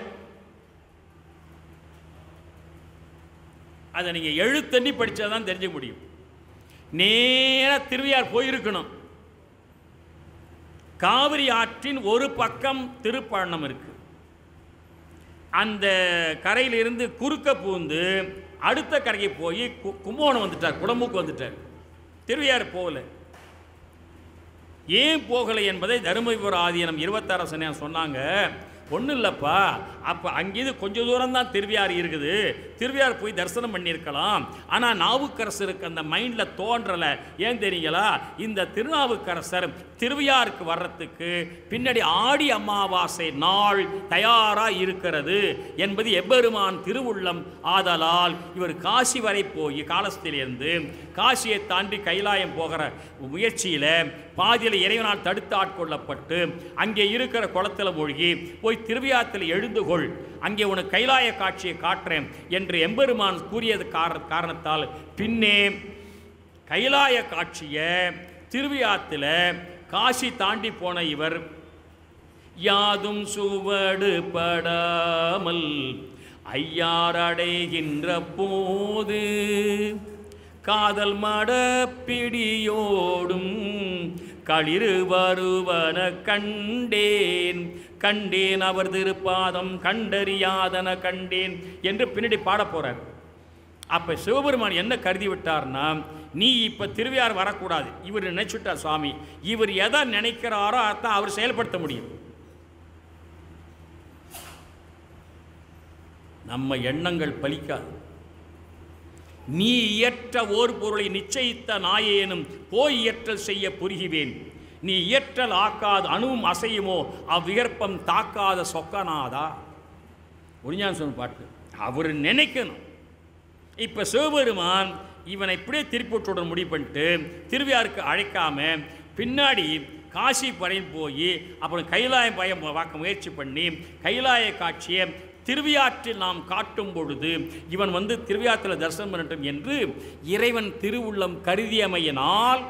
அதை நீங்கள் எழுத்தண்ணி படித்தா தான் தெரிஞ்சுக்க முடியும் நேராக திருவையார் போயிருக்கணும் காவிரி ஆற்றின் ஒரு பக்கம் திருப்பழனம் இருக்கு அந்த கரையிலிருந்து குறுக்க பூந்து அடுத்த கரைக்கு போய் கு கும்போணம் வந்துட்டார் குடமுக்கு வந்துட்டார் திருவையார் போகல ஏன் போகலை என்பதை தருமபுர ஆதீனம் இருபத்தாறு சனியா சொன்னாங்க ஒன்றும் இல்லைப்பா அப்போ அங்கேருந்து கொஞ்சம் தூரம் தான் திருவியார் இருக்குது திருவியார் போய் தரிசனம் பண்ணியிருக்கலாம் ஆனால் நாவுக்கரசருக்கு அந்த மைண்டில் தோன்றலை ஏன் தெரியுங்களா இந்த திருநாவுக்கரசர் திருவியாருக்கு வர்றதுக்கு பின்னாடி ஆடி அமாவாசை நாள் தயாராக இருக்கிறது என்பது எம்பெருமான் திருவுள்ளம் ஆதலால் இவர் காசி வரை போய் காலஸ்திலிருந்து காசியை தாண்டி கைலாயம் போகிற முயற்சியில் பாதியில் இறைவனால் தடுத்து ஆட்கொள்ளப்பட்டு அங்கே இருக்கிற குளத்தில் மூழ்கி போய் திருவியாத்தில் எழுந்து கொள் அங்கே உனக்கு கைலாய காட்சியை காட்டுறேன் என்று எம்பெருமான் கூறியது கார காரணத்தால் பின்னே கைலாய காட்சியை திருவியாத்தில் காசி தாண்டி போன இவர் யாதும் சுவடு படாமல் ஐயாரடைகின்ற போது காதல் மடப்பிடியோடும் களிறு வருவன கண்டேன் கண்டேன் அவர் திருப்பாதம் கண்டறியாதன கண்டேன் என்று பின்னாடி பாடப் போறார் அப்போ சிவபெருமான் என்ன கருதி விட்டார்னா நீ இப்போ திருவையார் வரக்கூடாது இவர் நினைச்சுட்டார் சுவாமி இவர் எதை நினைக்கிறாரோ அதான் அவர் செயல்படுத்த முடியும் நம்ம எண்ணங்கள் பலிக்காது நீ இயற்ற ஓர் பொருளை நிச்சயித்த நாயேனும் போய் இயற்றல் செய்ய புரிகுவேன் நீ இயற்றல் ஆக்காத அணுவும் அசையுமோ அவ்விகற்பம் தாக்காத சொக்கநாதா ஒளிஞ்சான் சொன்ன பாட்டு அவர் நினைக்கணும் இப்போ சிவபெருமான் இவனை இப்படியே திருப்பி விட்டுட முடிவு பண்ணிட்டு திருவியாருக்கு அழைக்காம பின்னாடி காசி வரையும் போய் அப்புறம் கைலாய பயம் வாக்க முயற்சி பண்ணி கைலாய காட்சியை திருவியாற்றில் நாம் காட்டும் பொழுது இவன் வந்து திருவியாற்றில் தரிசனம் பண்ணட்டும் என்று இறைவன் திருவுள்ளம் கருதியமையினால்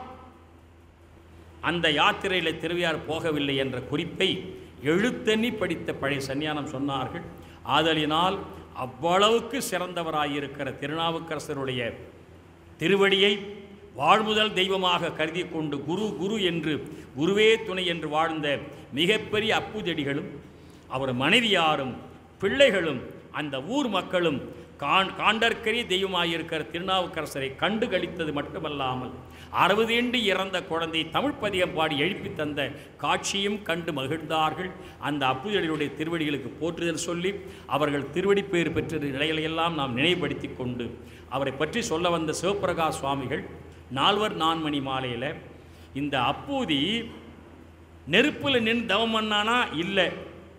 அந்த யாத்திரையில் திருவையார் போகவில்லை என்ற குறிப்பை எழுத்தண்ணி படித்த பழைய சன்னியானம் சொன்னார்கள் ஆதலினால் அவ்வளவுக்கு சிறந்தவராயிருக்கிற திருநாவுக்கரசருடைய திருவடியை வாழ்முதல் தெய்வமாக கருதி கொண்டு குரு குரு என்று குருவே துணை என்று வாழ்ந்த மிகப்பெரிய அப்புதடிகளும் அவர் மனைவியாரும் பிள்ளைகளும் அந்த ஊர் மக்களும் காண் காண்டற்கரிய தெய்வமாயிருக்கிற திருநாவுக்கரசரை கண்டு கழித்தது மட்டுமல்லாமல் அறுபதேண்டு இறந்த குழந்தை தமிழ் பதியம் பாடி எழுப்பி தந்த காட்சியும் கண்டு மகிழ்ந்தார்கள் அந்த அப்புதடிகளுடைய திருவடிகளுக்கு போற்றுதல் சொல்லி அவர்கள் திருவடி பேறு பெற்ற நிலைகளையெல்லாம் நாம் நினைவுபடுத்தி கொண்டு அவரை பற்றி சொல்ல வந்த சிவபிரகாஷ் சுவாமிகள் நால்வர் நான்மணி மாலையில் இந்த அப்பூதி நெருப்பில் நின்று தவம் பண்ணானா இல்லை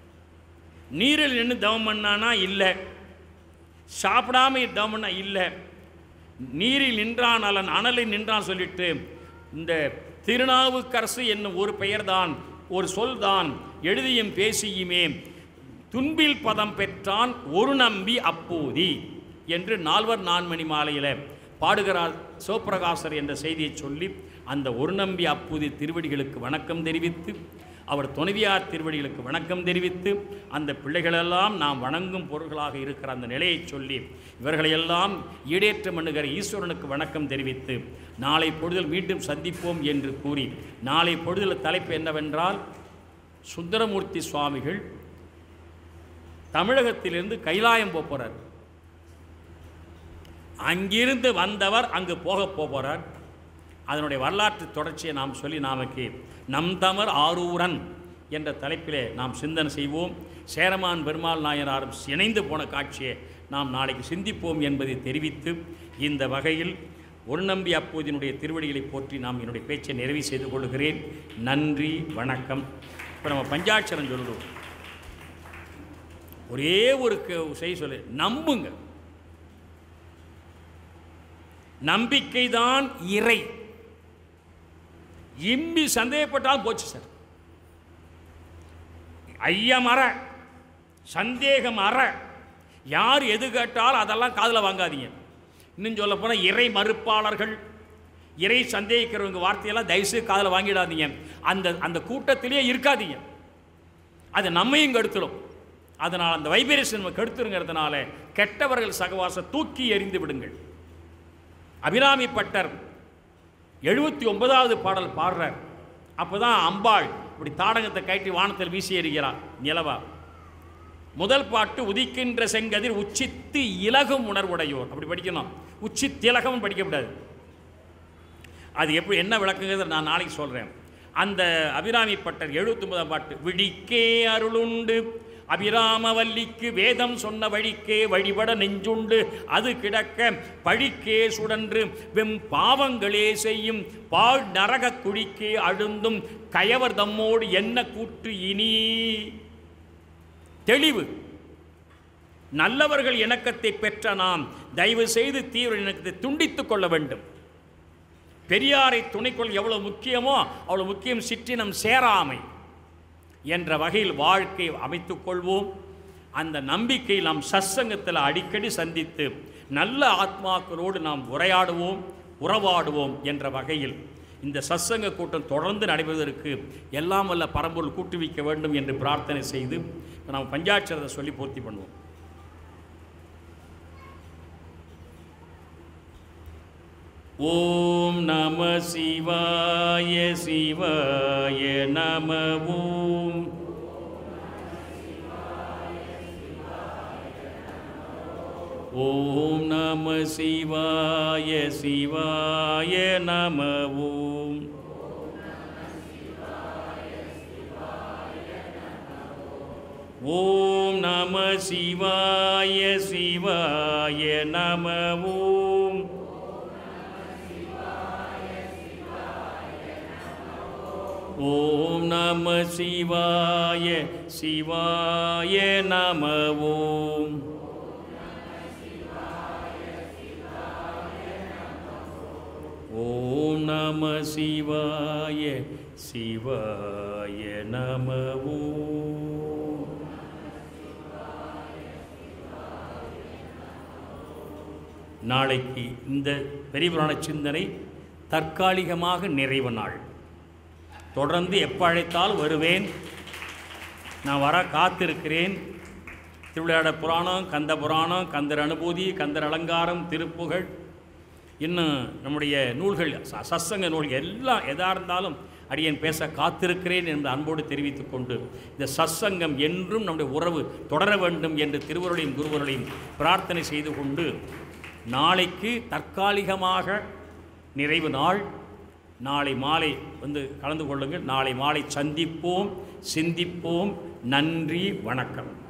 நீரில் நின்று தவம் பண்ணானா இல்லை சாப்பிடாம தவம் பண்ணா இல்லை நீரில் நின்றான் அலன் அனலில் நின்றான் சொல்லிட்டு இந்த திருநாவுக்கரசு என்னும் ஒரு பெயர்தான் ஒரு சொல்தான் எழுதியும் பேசியுமே துன்பில் பதம் பெற்றான் ஒரு நம்பி அப்போதி என்று நால்வர் நான்மணி மாலையில் பாடுகிறார் சிவபிரகாசர் என்ற செய்தியை சொல்லி அந்த ஒரு நம்பி அப்பூதி திருவடிகளுக்கு வணக்கம் தெரிவித்து அவர் துணைவியார் திருவடிகளுக்கு வணக்கம் தெரிவித்து அந்த பிள்ளைகளெல்லாம் நாம் வணங்கும் பொருள்களாக இருக்கிற அந்த நிலையை சொல்லி இவர்களையெல்லாம் ஈடேற்றம் பண்ணுகிற ஈஸ்வரனுக்கு வணக்கம் தெரிவித்து நாளை பொழுதில் மீண்டும் சந்திப்போம் என்று கூறி நாளை பொழுதில் தலைப்பு என்னவென்றால் சுந்தரமூர்த்தி சுவாமிகள் தமிழகத்திலிருந்து கைலாயம் போப் போறார் அங்கிருந்து வந்தவர் அங்கு போக போகிறார் அதனுடைய வரலாற்று தொடர்ச்சியை நாம் சொல்லி நாமக்கு நம் தமர் ஆரூரன் என்ற தலைப்பிலே நாம் சிந்தனை செய்வோம் சேரமான் பெருமாள் நாயனாரும் இணைந்து போன காட்சியை நாம் நாளைக்கு சிந்திப்போம் என்பதை தெரிவித்து இந்த வகையில் ஒரு நம்பி அப்போதினுடைய திருவடிகளை போற்றி நாம் என்னுடைய பேச்சை நிறைவு செய்து கொள்கிறேன் நன்றி வணக்கம் இப்போ நம்ம பஞ்சாட்சரம் சொல்லுவோம் ஒரே ஒரு க- செய்தி சொல்லு நம்புங்க நம்பிக்கைதான் இறை இம்பி சந்தேகப்பட்டால் போச்சு சார் ஐயம் அற சந்தேகம் அற யார் எது கேட்டாலும் அதெல்லாம் காதில் வாங்காதீங்க இன்னும் சொல்ல போனால் இறை மறுப்பாளர்கள் இறை சந்தேகிக்கிறவங்க வார்த்தையெல்லாம் தயவுசெய்து காதில் வாங்கிடாதீங்க அந்த அந்த கூட்டத்திலேயே இருக்காதீங்க அது நம்மையும் கெடுத்துடும் அதனால் அந்த வைப்ரேஷன் நம்ம கெடுத்துருங்கிறதுனால கெட்டவர்கள் சகவாச தூக்கி எறிந்து விடுங்கள் அபிராமி பட்டர் எழுபத்தி ஒன்பதாவது பாடல் பாடுறார் அப்போ தான் அம்பாள் இப்படி தாடகத்தை கட்டி வானத்தில் வீசி எறிகிறார் நிலவா முதல் பாட்டு உதிக்கின்ற செங்கதிர் உச்சித்து இலகும் உணர்வுடையோர் அப்படி படிக்கணும் உச்சி திலகம் படிக்கக்கூடாது அது எப்படி என்ன விளக்குங்கிறத நான் நாளைக்கு சொல்கிறேன் அந்த அபிராமி பட்டர் எழுபத்தொன்பதாம் பாட்டு விழிக்கே அருளுண்டு அபிராமவல்லிக்கு வேதம் சொன்ன வழிக்கே வழிபட நெஞ்சுண்டு அது கிடக்க பழிக்கே சுடன்று வெம் பாவங்களே செய்யும் பாழ் நரக குழிக்கே அழுந்தும் கயவர் தம்மோடு என்ன கூற்று இனி தெளிவு நல்லவர்கள் இணக்கத்தை பெற்ற நாம் தயவு செய்து தீவிர இணக்கத்தை துண்டித்துக் கொள்ள வேண்டும் பெரியாரை துணைக்கொள் எவ்வளவு முக்கியமோ அவ்வளவு முக்கியம் சிற்றினம் சேராமை என்ற வகையில் வாழ்க்கை அமைத்துக் கொள்வோம் அந்த நம்பிக்கை நாம் சத்சங்கத்தில் அடிக்கடி சந்தித்து நல்ல ஆத்மாக்களோடு நாம் உரையாடுவோம் உறவாடுவோம் என்ற வகையில் இந்த சத்சங்க கூட்டம் தொடர்ந்து நடைபெறுவதற்கு எல்லாம் வல்ல பரம்பொருள் கூட்டுவிக்க வேண்டும் என்று பிரார்த்தனை செய்து நாம் பஞ்சாட்சரத்தை சொல்லி பூர்த்தி பண்ணுவோம் ஓம் நம சிவாய சிவாய நம ஓம் ஓம் ஓம் நம சிவாய சிவாய நம ஓம் ஓம் நம சிவாய சிவாய நம ஓம் ஓம் நம சிவாய சிவாய நம ஓம் ஓம் நம சிவாய சிவாய நம ஓம் நாளைக்கு இந்த பெரியபுராண சிந்தனை தற்காலிகமாக நிறைவு நாள் தொடர்ந்து எப்போ அழைத்தால் வருவேன் நான் வர காத்திருக்கிறேன் திருவிளையாட புராணம் கந்த புராணம் கந்தர் அனுபூதி கந்தர் அலங்காரம் திருப்புகழ் இன்னும் நம்முடைய நூல்கள் ச- சத்சங்க நூல்கள் எல்லாம் எதாக இருந்தாலும் அடியேன் பேச காத்திருக்கிறேன் என்று அன்போடு தெரிவித்துக் கொண்டு இந்த சத்சங்கம் என்றும் நம்முடைய உறவு தொடர வேண்டும் என்று திருவருளையும் குருவருளையும் பிரார்த்தனை செய்து கொண்டு நாளைக்கு தற்காலிகமாக நிறைவு நாள் நாளை மாலை வந்து கலந்து கொள்ளுங்கள் நாளை மாலை சந்திப்போம் சிந்திப்போம் நன்றி வணக்கம்